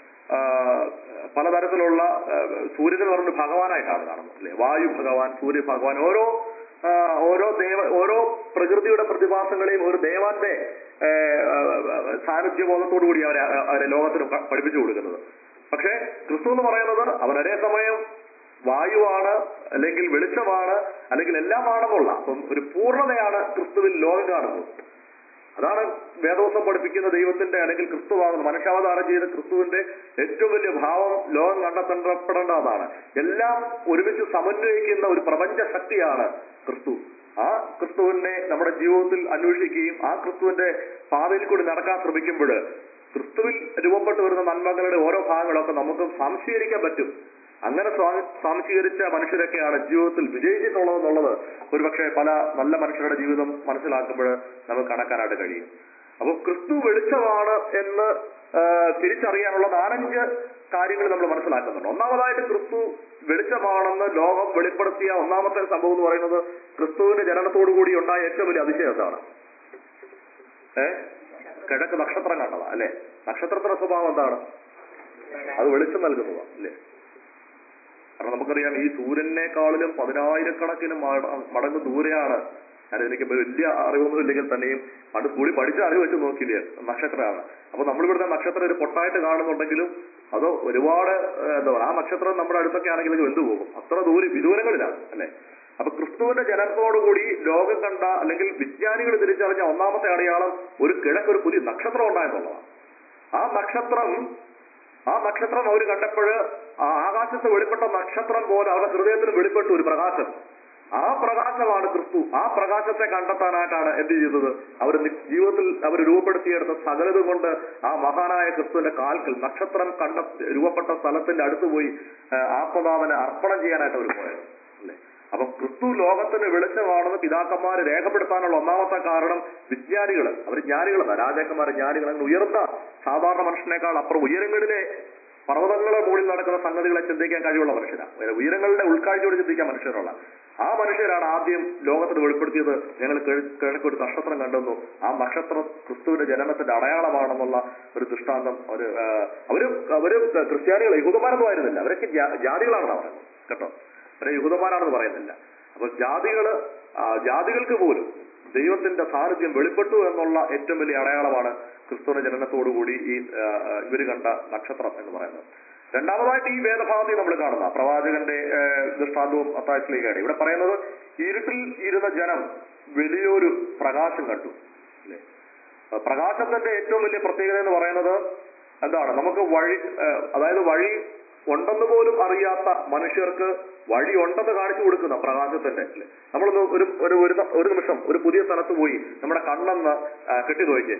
പലതരത്തിലുള്ള ആ, സൂര്യൻ എന്ന് പറഞ്ഞ ഭഗവാനായിട്ടാണ് കാണുന്നത് അല്ലെ വായു ഭഗവാൻ സൂര്യ ഭഗവാൻ ഓരോ ആ, ഓരോ ദേവ ഓരോ പ്രകൃതിയുടെ പ്രതിഭാസങ്ങളെയും ഒരു ദേവാന്റെ ഏ, ആ, സാന്നിധ്യബോധത്തോടു കൂടി അവരെ അവരെ ലോകത്തിന് പ- പഠിപ്പിച്ചു കൊടുക്കുന്നത് പക്ഷേ ക്രിസ്തു എന്ന് പറയുന്നത് അവൻ ഒരേ സമയം വായുവാണ് അല്ലെങ്കിൽ വെളിച്ചമാണ് അല്ലെങ്കിൽ എല്ലാമാണെന്നുള്ള അപ്പം ഒരു പൂർണ്ണതയാണ് ക്രിസ്തുവിൽ ലോകം കാണുന്നത് അതാണ് വേദോസം പഠിപ്പിക്കുന്ന ദൈവത്തിന്റെ അല്ലെങ്കിൽ ക്രിസ്തുവാകുന്ന മനുഷ്യാവതാരം ചെയ്ത ക്രിസ്തുവിന്റെ ഏറ്റവും വലിയ ഭാവം ലോകം കണ്ടെത്തപ്പെടേണ്ട അതാണ് എല്ലാം ഒരുമിച്ച് സമന്വയിക്കുന്ന ഒരു പ്രപഞ്ച ശക്തിയാണ് ക്രിസ്തു ആ ക്രിസ്തുവിനെ നമ്മുടെ ജീവിതത്തിൽ അന്വേഷിക്കുകയും ആ ക്രിസ്തുവിന്റെ പാതയിൽ കൂടി നടക്കാൻ ശ്രമിക്കുമ്പോൾ ക്രിസ്തുവിൽ രൂപപ്പെട്ടു വരുന്ന നന്മകളുടെ ഓരോ ഭാഗങ്ങളൊക്കെ നമുക്ക് സംശീകരിക്കാൻ പറ്റും അങ്ങനെ സ്വാ- സ്വാംശീകരിച്ച മനുഷ്യരൊക്കെയാണ് ജീവിതത്തിൽ വിജയിച്ചിട്ടുള്ളതെന്നുള്ളത് ഒരുപക്ഷെ പല നല്ല മനുഷ്യരുടെ ജീവിതം മനസ്സിലാക്കുമ്പോൾ നമുക്ക് കണക്കാനായിട്ട് കഴിയും അപ്പൊ ക്രിസ്തു വെളിച്ചമാണ് എന്ന് ആ, തിരിച്ചറിയാനുള്ള നാലഞ്ച് കാര്യങ്ങൾ നമ്മൾ മനസ്സിലാക്കുന്നുണ്ട് ഒന്നാമതായിട്ട് ക്രിസ്തു വെളിച്ചമാണെന്ന് ലോകം വെളിപ്പെടുത്തിയ ഒന്നാമത്തെ സംഭവം എന്ന് പറയുന്നത് ക്രിസ്തുവിന്റെ ജനനത്തോടു കൂടി ഉണ്ടായ ഏറ്റവും വലിയ അതിശയം എന്താണ് ഏ കിഴക്ക് നക്ഷത്രം കണ്ടതാ അല്ലെ നക്ഷത്രത്തിന്റെ സ്വഭാവം എന്താണ് അത് വെളിച്ചം നൽകുന്നതാണ് അല്ലേ കാരണം നമുക്കറിയാം ഈ സൂര്യനേക്കാളിലും പതിനായിരക്കണക്കിന് മട- മടങ്ങ് ദൂരെയാണ് ഞാൻ എനിക്ക് വലിയ അറിവൊന്നും ഇല്ലെങ്കിൽ തന്നെയും പണ്ട് സ്കൂളിൽ പഠിച്ച അറിവ് വെച്ച് നോക്കില്ലേ നക്ഷത്രമാണ് അപ്പൊ നമ്മളിവിടുത്തെ നക്ഷത്രം ഒരു പൊട്ടായിട്ട് കാണുന്നുണ്ടെങ്കിലും അത് ഒരുപാട് ഏഹ്, എന്താ പറയുക ആ നക്ഷത്രം നമ്മുടെ അടുത്തൊക്കെ ആണെങ്കിലും വെന്തു പോകും അത്ര ദൂരം വിദൂരങ്ങളിലാണ് അല്ലെ അപ്പൊ ക്രിസ്തുവിന്റെ ജനനത്തോടുകൂടി ലോകം കണ്ട അല്ലെങ്കിൽ വിജ്ഞാനികൾ തിരിച്ചറിഞ്ഞ ഒന്നാമത്തെ അടയാളം ഒരു കിഴക്കൊരു പുതിയ നക്ഷത്രം ഉണ്ടായെന്നുള്ളതാണ് ആ നക്ഷത്രം ആ നക്ഷത്രം അവർ കണ്ടപ്പോൾ ആ ആകാശത്ത് വെളിപ്പെട്ട നക്ഷത്രം പോലെ അവരുടെ ഹൃദയത്തിൽ വെളിപ്പെട്ട ഒരു പ്രകാശം ആ പ്രകാശമാണ് ക്രിസ്തു ആ പ്രകാശത്തെ കണ്ടെത്താനായിട്ടാണ് എന്ത് ചെയ്തത് അവർ ജീവിതത്തിൽ അവർ രൂപപ്പെടുത്തിയെടുത്ത സകലതും കൊണ്ട് ആ മഹാനായ ക്രിസ്തുവിന്റെ കാൽക്കൽ നക്ഷത്രം കണ്ട രൂപപ്പെട്ട സ്ഥലത്തിന്റെ അടുത്ത് പോയി ആ, ആത്മനാഥനെ അർപ്പണം ചെയ്യാനായിട്ട് അവർ പോയത് അല്ലേ അപ്പൊ ക്രിസ്തു ലോകത്തിന് വെളിച്ചമാണെന്ന് പിതാക്കന്മാര് രേഖപ്പെടുത്താനുള്ള ഒന്നാമത്തെ കാരണം വിജ്ഞാനികൾ അവർ ജ്ഞാനികളല്ല രാജാക്കന്മാർ ജ്ഞാനികൾ അങ്ങനെ ഉയർന്ന സാധാരണ മനുഷ്യനേക്കാൾ അപ്പുറം ഉയരങ്ങളിലെ പർവ്വതങ്ങളുടെ മുകളിൽ നടക്കുന്ന സംഗതികളെ ചിന്തിക്കാൻ കഴിവുള്ള മനുഷ്യരാണ് ഉയരങ്ങളുടെ ഉൾക്കാഴ്ചയോട് ചിന്തിക്കാൻ മനുഷ്യരുള്ള ആ മനുഷ്യരാണ് ആദ്യം ലോകത്തിന് വെളിപ്പെടുത്തിയത് ഞങ്ങൾ കിഴ- കിഴക്ക് ഒരു നക്ഷത്രം കണ്ടെന്നു ആ നക്ഷത്രം ക്രിസ്തുവിന്റെ ജനനത്തിന്റെ അടയാളമാണെന്നുള്ള ഒരു ദൃഷ്ടാന്തം അവര് ആ, അവര് അവര് ക്രിസ്ത്യാനികൾ യഹൂദന്മാരൊന്നും ആയിരുന്നില്ല അവരൊക്കെ ജാ- ജാതികളാണെന്നാണ് പറയുന്നത് കേട്ടോ അവരെ യഹൂദന്മാരാണെന്ന് പറയുന്നില്ല അപ്പൊ ജാതികള് ആ, ജാതികൾക്ക് പോലും ദൈവത്തിന്റെ സാന്നിധ്യം വെളിപ്പെട്ടു എന്നുള്ള ഏറ്റവും വലിയ അടയാളമാണ് ക്രിസ്തുവിന്റെ ജനനത്തോടുകൂടി ഈ ആ, ആ, ഇവര് കണ്ട നക്ഷത്രം എന്ന് പറയുന്നത് രണ്ടാമതായിട്ട് ഈ വേദഭാഗത്തിൽ നമ്മൾ കാണുന്ന പ്രവാചകന്റെ ആ, ദൃഷ്ടാന്തവും അത്താഴ്ചയിലേക്കാണ് ഇവിടെ പറയുന്നത് ഇരുട്ടിൽ ഇരുന്ന ജനം വലിയൊരു പ്രകാശം കണ്ടു അല്ലേ ആ, പ്രകാശത്തിന്റെ ഏറ്റവും വലിയ പ്രത്യേകത എന്ന് പറയുന്നത് എന്താണ് നമുക്ക് വഴി ആ, അതായത് വഴി ഉണ്ടെന്ന് പോലും അറിയാത്ത മനുഷ്യർക്ക് വഴി ഉണ്ടെന്ന് കാണിച്ചു കൊടുക്കുന്ന പ്രകാശത്തിന്റെ അല്ലേ നമ്മളൊന്ന് ഒരു ഒരു ഒരു ന- ഒരു നിമിഷം ഒരു പുതിയ സ്ഥലത്ത് പോയി നമ്മുടെ കണ്ണെന്ന് ആ, കെട്ടി നോക്കിയേ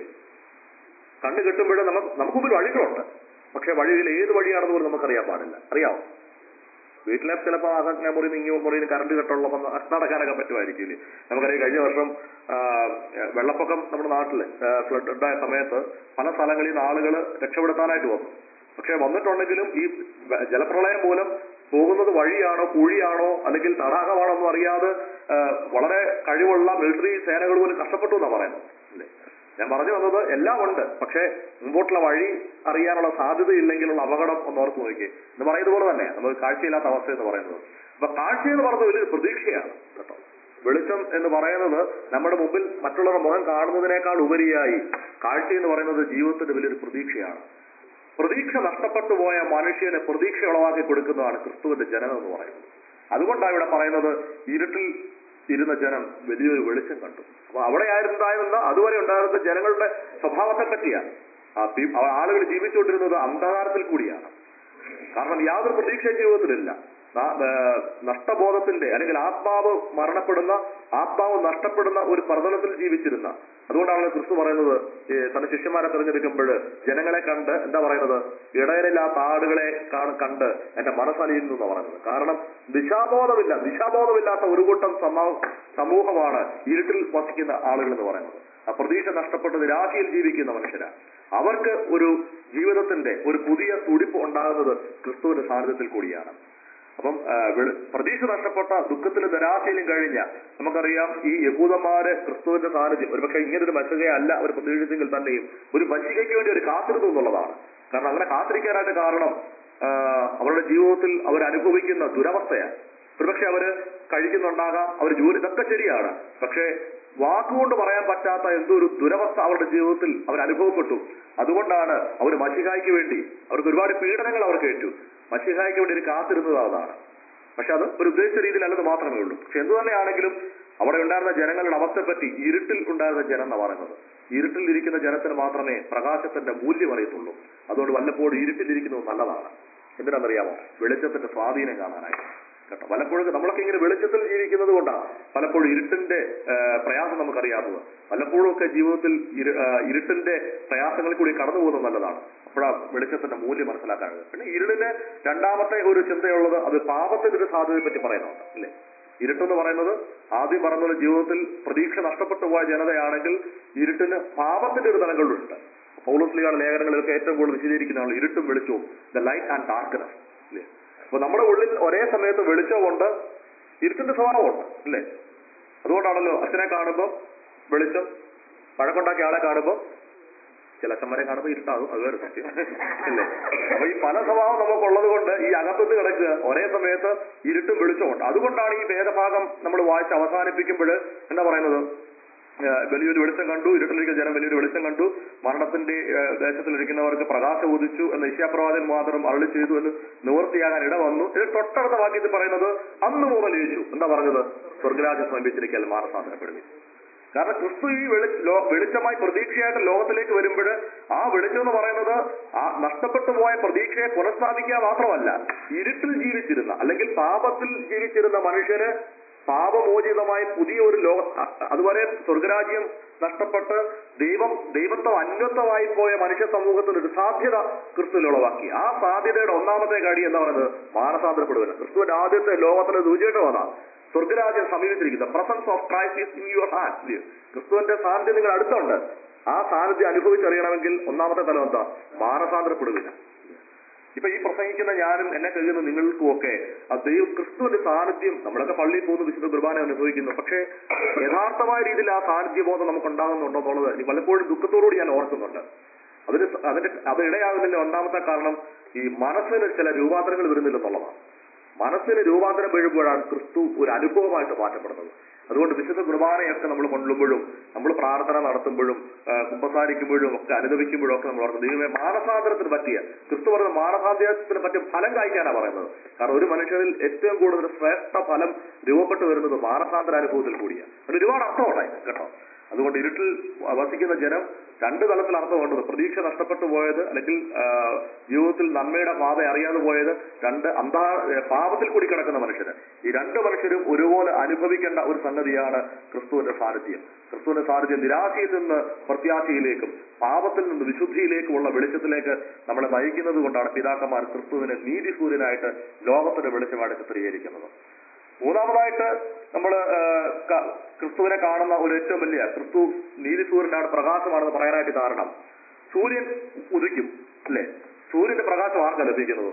കണ്ണ് കെട്ടുമ്പോൾ നമുക്ക് നമുക്ക് മുമ്പിൽ വഴികളുണ്ട് പക്ഷെ വഴിയിൽ ഏത് വഴിയാണെന്ന് പോലും നമുക്കറിയാൻ പാടില്ല അറിയാമോ വീട്ടിലെ ചിലപ്പോൾ അതങ്ങനെ മുറി നീങ്ങി മുറിയിൽ കറണ്ട് കെട്ടുള്ളപ്പോൾ നടക്കാനൊക്കെ പറ്റുമായിരിക്കില്ലേ നമുക്കറിയാം കഴിഞ്ഞ വർഷം ആ, വെള്ളപ്പൊക്കം നമ്മുടെ നാട്ടിൽ ഫ്ലഡ് ഉണ്ടായ സമയത്ത് പല സ്ഥലങ്ങളിൽ നിന്ന് ആളുകൾ രക്ഷപ്പെടുത്താനായിട്ട് വന്നു പക്ഷെ വന്നിട്ടുണ്ടെങ്കിലും ഈ വ- ജലപ്രളയം മൂലം പോകുന്നത് വഴിയാണോ കുഴിയാണോ അല്ലെങ്കിൽ തടാകമാണോ ഒന്നും അറിയാതെ ആ, വളരെ കഴിവുള്ള മിലിറ്ററി സേനകൾ പോലും കഷ്ടപ്പെട്ടു എന്നാണ് പറയുന്നത് അല്ലേ ഞാൻ പറഞ്ഞു വന്നത് എല്ലാം ഉണ്ട് പക്ഷേ മുമ്പോട്ടുള്ള വഴി അറിയാനുള്ള സാധ്യതയില്ലെങ്കിലുള്ള അപകടം ഒന്ന് ഓർത്ത് നോക്കി എന്ന് പറയുന്നത് പോലെ തന്നെ നമുക്ക് കാഴ്ചയില്ലാത്ത അവസ്ഥ എന്ന് പറയുന്നത് അപ്പൊ കാഴ്ച എന്ന് പറയുന്നത് വലിയൊരു പ്രതീക്ഷയാണ് കേട്ടോ വെളിച്ചം എന്ന് പറയുന്നത് നമ്മുടെ മുമ്പിൽ മറ്റുള്ളവരുടെ മുഖം കാണുന്നതിനേക്കാൾ ഉപരിയായി കാഴ്ച എന്ന് പറയുന്നത് ജീവിതത്തിന്റെ വലിയൊരു പ്രതീക്ഷയാണ് പ്രതീക്ഷ നഷ്ടപ്പെട്ടു പോയ മനുഷ്യന് പ്രതീക്ഷ ഉളവാക്കി കൊടുക്കുന്നതാണ് ക്രിസ്തുവിന്റെ ജനനം എന്ന് പറയുന്നത് അതുകൊണ്ടാണ് ഇവിടെ പറയുന്നത് ഇരുട്ടിൽ ഇരുന്ന ജനം വലിയൊരു വെളിച്ചം കണ്ടു അപ്പൊ അവിടെ ആയിരുന്നുണ്ടായിരുന്ന അതുവരെ ഉണ്ടായിരുന്ന ജനങ്ങളുടെ സ്വഭാവത്തെ പറ്റിയാണ് ആ പി- ആ ആളുകൾ ജീവിച്ചുകൊണ്ടിരുന്നത് അന്ധകാരത്തിൽ കൂടിയാണ് കാരണം യാതൊരു പ്രതീക്ഷയും ജീവിതത്തിലില്ല ന- ഏർ നഷ്ടബോധത്തിന്റെ അല്ലെങ്കിൽ ആത്മാവ് മരണപ്പെടുന്ന ആത്മാവ് നഷ്ടപ്പെടുന്ന ഒരു പ്രതലത്തിൽ ജീവിച്ചിരുന്ന അതുകൊണ്ടാണ് ക്രിസ്തു പറയുന്നത് ഈ തന്റെ ശിഷ്യന്മാരെ തിരഞ്ഞെടുക്കുമ്പോൾ ജനങ്ങളെ കണ്ട് എന്താ പറയുന്നത് ഇടയനില്ലാത്ത ആടുകളെ കാണ്- കണ്ട് എന്റെ മനസ്സലിയുന്നു എന്നാണ് പറയുന്നത് കാരണം ദിശാബോധമില്ല ദിശാബോധമില്ലാത്ത ഒരു കൂട്ടം സമൂ- സമൂഹമാണ് ഇരുട്ടിൽ വസിക്കുന്ന ആളുകൾ എന്ന് പറയുന്നത് ആ പ്രതീക്ഷ നഷ്ടപ്പെട്ട് നിരാശയിൽ ജീവിക്കുന്ന മനുഷ്യരാണ് അവർക്ക് ഒരു ജീവിതത്തിന്റെ ഒരു പുതിയ തുടിപ്പ് ഉണ്ടാകുന്നത് ക്രിസ്തുവിന്റെ സാന്നിധ്യത്തിൽ കൂടിയാണ് അപ്പം ആ, വെളി- പ്രതീക്ഷ നഷ്ടപ്പെട്ട ദുഃഖത്തിലും നിരാശയിലും കഴിഞ്ഞ നമുക്കറിയാം ഈ യഹൂദന്മാര് ക്രിസ്തുവിന്റെ സാന്നിധ്യം ഒരുപക്ഷെ ഇങ്ങനൊരു മശകയല്ല അവർ പ്രതീക്ഷിച്ചെങ്കിൽ തന്നെയും ഒരു മശികയ്ക്ക് വേണ്ടി ഒരു കാത്തിരുന്നു എന്നുള്ളതാണ് കാരണം അങ്ങനെ കാത്തിരിക്കാനായിട്ട് കാരണം ആ, അവരുടെ ജീവിതത്തിൽ അവർ അനുഭവിക്കുന്ന ദുരവസ്ഥയാണ് ഒരുപക്ഷെ അവര് കഴിക്കുന്നുണ്ടാകാം അവർ ജോലി ഇതൊക്കെ ശരിയാണ് പക്ഷേ വാക്കുകൊണ്ട് പറയാൻ പറ്റാത്ത എന്തോ ഒരു ദുരവസ്ഥ അവരുടെ ജീവിതത്തിൽ അവർ അനുഭവപ്പെട്ടു അതുകൊണ്ടാണ് അവർ മഷിഹായ്ക്ക് വേണ്ടി അവർക്ക് ഒരുപാട് പീഡനങ്ങൾ അവർ കേട്ടു മഷിഹായ്ക്ക് വേണ്ടി ഒരു കാത്തിരുന്നത് അതാണ് പക്ഷെ അത് ഒരു ഉദ്ദേശിച്ച രീതിയിലല്ലെന്ന് മാത്രമേ ഉള്ളൂ പക്ഷെ എന്തു തന്നെയാണെങ്കിലും അവിടെ ഉണ്ടായിരുന്ന ജനങ്ങളുടെ അവസ്ഥയെപ്പറ്റി ഇരുട്ടിൽ ഉണ്ടായിരുന്ന ജനം എന്നാ പറയുന്നത് ഇരുട്ടിൽ ഇരിക്കുന്ന ജനത്തിന് മാത്രമേ പ്രകാശത്തിന്റെ മൂല്യം അറിയത്തുള്ളൂ അതുകൊണ്ട് വല്ലപ്പോഴും ഇരുട്ടിലിരിക്കുന്നത് നല്ലതാണ് എന്തിനാണെന്നറിയാമോ വെളിച്ചത്തിന്റെ സ്വാധീനം കാണാനായിട്ട് കേട്ടോ പലപ്പോഴും നമ്മളൊക്കെ ഇങ്ങനെ വെളിച്ചത്തിൽ ജീവിക്കുന്നത് കൊണ്ടാണ് പലപ്പോഴും ഇരുട്ടിന്റെ ആ, പ്രയാസം നമുക്കറിയാത്തത് പലപ്പോഴും ഒക്കെ ജീവിതത്തിൽ ഇരു- ആ, ഇരുട്ടിന്റെ പ്രയാസങ്ങളിൽ കൂടി കടന്നു പോകുന്നത് നല്ലതാണ് അപ്പോഴാ വെളിച്ചത്തിന്റെ മൂല്യം മനസ്സിലാക്കാനുള്ളത് പിന്നെ ഇരുളിന് രണ്ടാമത്തെ ഒരു ചിന്തയുള്ളത് അത് പാപത്തിന്റെ ഒരു സാധ്യതയെ പറ്റി പറയുന്നുണ്ട് അല്ലേ ഇരുട്ടെന്ന് പറയുന്നത് ആദ്യം പറഞ്ഞ ജീവിതത്തിൽ പ്രതീക്ഷ നഷ്ടപ്പെട്ടു പോയ ജനതയാണെങ്കിൽ ഇരുട്ടിന് പാപത്തിന്റെ ഒരു തലങ്ങളുണ്ട് പൗലോസ്ലിയുടെ ലേഖനങ്ങളിലൊക്കെ ഏറ്റവും കൂടുതൽ വിശദീകരിക്കുന്നതാണ് ഇരുട്ടും വെളിച്ചവും ദ ലൈറ്റ് ആൻഡ് ഡാർക്ക്നെസ് അല്ലേ അപ്പൊ നമ്മുടെ ഉള്ളിൽ ഒരേ സമയത്ത് വെളിച്ചമുണ്ട് ഇരുട്ടിന്റെ സ്വഭാവമുണ്ട് അല്ലേ അതുകൊണ്ടാണല്ലോ അച്ഛനെ കാണുമ്പോൾ വെളിച്ചം വഴക്കുണ്ടാക്കിയ ആളെ കാണുമ്പോൾ ചില അച്ഛന്മാരെ കാണുമ്പോൾ ഇരുട്ടാകും അത് വേറെ സത്യം അല്ലേ അപ്പൊ ഈ പല സ്വഭാവം നമുക്കുള്ളത് കൊണ്ട് ഈ അകത്തുനിന്ന് കിടക്കുക ഒരേ സമയത്ത് ഇരുട്ടും വെളിച്ചമുണ്ട് അതുകൊണ്ടാണ് ഈ ഭേദഭാഗം നമ്മൾ വായിച്ച് അവസാനിപ്പിക്കുമ്പോൾ എന്താ പറയുന്നത് ഏഹ് വലിയൊരു വെളിച്ചം കണ്ടു ഇരുട്ടിലിരിക്കുന്ന ജനം വലിയൊരു വെളിച്ചം കണ്ടു മരണത്തിന്റെ ഏഹ് ദേശത്തിലിരിക്കുന്നവർക്ക് പ്രകാശം ഉദിച്ചു എന്ന് ഇഷ്യാപ്രവാചൻ മാത്രം അരളി ചെയ്തു എന്ന് നിവൃത്തിയാകാൻ ഇട വന്നു ഇത് തൊട്ടടുത്ത വാക്യത്തിൽ പറയുന്നത് അന്ന് മുതൽ യേശു എന്താ പറഞ്ഞത് സ്വർഗരാജ്യം സമീപിച്ചിരിക്കൽ മാനസാന്തരപ്പെടുന്നു കാരണം ക്രിസ്തു ഈ വെളി ലോ- വെളിച്ചമായി പ്രതീക്ഷയായിട്ട് ലോകത്തിലേക്ക് വരുമ്പോൾ ആ വെളിച്ചം എന്ന് പറയുന്നത് ആ നഷ്ടപ്പെട്ടു പോയ പ്രതീക്ഷയെ പുനഃസ്ഥാപിക്കുക മാത്രമല്ല ഇരുട്ടിൽ ജീവിച്ചിരുന്ന അല്ലെങ്കിൽ പാപത്തിൽ ജീവിച്ചിരുന്ന മനുഷ്യന് പാപമോചിതമായി പുതിയ ഒരു ലോക അ- അതുവരെ സ്വർഗരാജ്യം നഷ്ടപ്പെട്ട് ദൈവം ദൈവത്വം അന്വത്വമായി പോയ മനുഷ്യ സമൂഹത്തിന് ഒരു സാധ്യത ക്രിസ്തുവിൽ ഉളവാക്കി ആ സാധ്യതയുടെ ഒന്നാമത്തെ കാടി എന്ന് പറയുന്നത് മാനസാന്തരപ്പെടുവന് ക്രിസ്തുവിന്റെ ആദ്യത്തെ ലോകത്തിന് സൂചിച്ചിട്ട് വന്ന സ്വർഗരാജ്യം സമീപിച്ചിരിക്കുന്നത് presence of Christ is in your hand ക്രിസ്തുവിന്റെ സാന്നിധ്യം നിങ്ങൾ അടുത്തുണ്ട് ആ സാന്നിധ്യം അനുഭവിച്ചറിയണമെങ്കിൽ ഒന്നാമത്തെ തലം എന്താ മാനസാന്തരപ്പെടുക ഇപ്പൊ ഈ പ്രസംഗിക്കുന്ന ഞാനും എന്നെ കഴിയുന്ന നിങ്ങൾക്കും ഒക്കെ ആ ദൈവം ക്രിസ്തുവിന്റെ സാന്നിധ്യം നമ്മളൊക്കെ പള്ളിയിൽ പോകുന്ന വിശുദ്ധ കുർബാന അനുഭവിക്കുന്നു പക്ഷേ യഥാർത്ഥമായ രീതിയിൽ ആ സാന്നിധ്യബോധം നമുക്ക് ഉണ്ടാകുന്നുണ്ടോ എന്നുള്ളത് എനിക്ക് പലപ്പോഴും ദുഃഖത്തോടുകൂടി ഞാൻ ഓർക്കുന്നുണ്ട് അതിന് സ- അതിന്റെ അത് ഇടയാകുന്നതിന്റെ ഒന്നാമത്തെ കാരണം ഈ മനസ്സിന് ചില രൂപാന്തരങ്ങൾ വരുന്നില്ലെന്നുള്ളതാണ് മനസ്സിന് രൂപാന്തരം വീഴുമ്പോഴാണ് ക്രിസ്തു ഒരു അനുഭവമായിട്ട് മാറ്റപ്പെടുന്നത് അതുകൊണ്ട് വിശുദ്ധ കുർബാനയൊക്കെ നമ്മൾ കൊള്ളുമ്പോഴും നമ്മൾ പ്രാർത്ഥന നടത്തുമ്പോഴും ആ, കുമ്പസാരിക്കുമ്പോഴും ഒക്കെ അനുദവിക്കുമ്പോഴും ഒക്കെ നമ്മൾ ഓർക്കുന്നത് ദൈവമേ മാനസാന്തരത്തിന് പറ്റിയ ക്രിസ്തു പറഞ്ഞ മാനസാന്തരത്തിന് പറ്റിയ ഫലം കായ്ക്കാനാണ് പറയുന്നത് കാരണം ഒരു മനുഷ്യരിൽ ഏറ്റവും കൂടുതൽ ശ്രേഷ്ഠ ഫലം രൂപപ്പെട്ടു വരുന്നത് മാനസാന്തര അനുഭവത്തിൽ കൂടിയാണ് അതിന് ഒരുപാട് അർത്ഥമുണ്ടായി കേട്ടോ അതുകൊണ്ട് ഇരുട്ടിൽ വസിക്കുന്ന ജനം രണ്ട് തലത്തിൽ അർത്ഥമുണ്ട് പ്രതീക്ഷ നഷ്ടപ്പെട്ടു പോയത് അല്ലെങ്കിൽ ആ, ജീവിതത്തിൽ നന്മയുടെ പാത അറിയാതെ പോയത് രണ്ട് അന്താ ഏ, പാപത്തിൽ കൂടി കിടക്കുന്ന മനുഷ്യര് ഈ രണ്ട് മനുഷ്യരും ഒരുപോലെ അനുഭവിക്കേണ്ട ഒരു സംഗതിയാണ് ക്രിസ്തുവിന്റെ സാന്നിധ്യം ക്രിസ്തുവിന്റെ സാന്നിധ്യം നിരാശയിൽ നിന്ന് പ്രത്യാശയിലേക്കും പാപത്തിൽ നിന്ന് വിശുദ്ധിയിലേക്കുമുള്ള വെളിച്ചത്തിലേക്ക് നമ്മളെ നയിക്കുന്നത് കൊണ്ടാണ് പിതാക്കന്മാർ ക്രിസ്തുവിനെ നീതി സൂര്യനായിട്ട് ലോകത്തിന്റെ വെളിച്ചമായിട്ട് ചിത്രീകരിക്കുന്നത് മൂന്നാമതായിട്ട് നമ്മൾ ക്രിസ്തുവിനെ കാണുന്ന ഒരു ഏറ്റവും വലിയ ക്രിസ്തു നീതിസൂര്യനാണ് പ്രകാശമാണെന്ന് പറയാനായിട്ട് കാരണം സൂര്യൻ ഉദിക്കും അല്ലേ സൂര്യന്റെ പ്രകാശം ആർക്കാ ലഭിക്കുന്നത്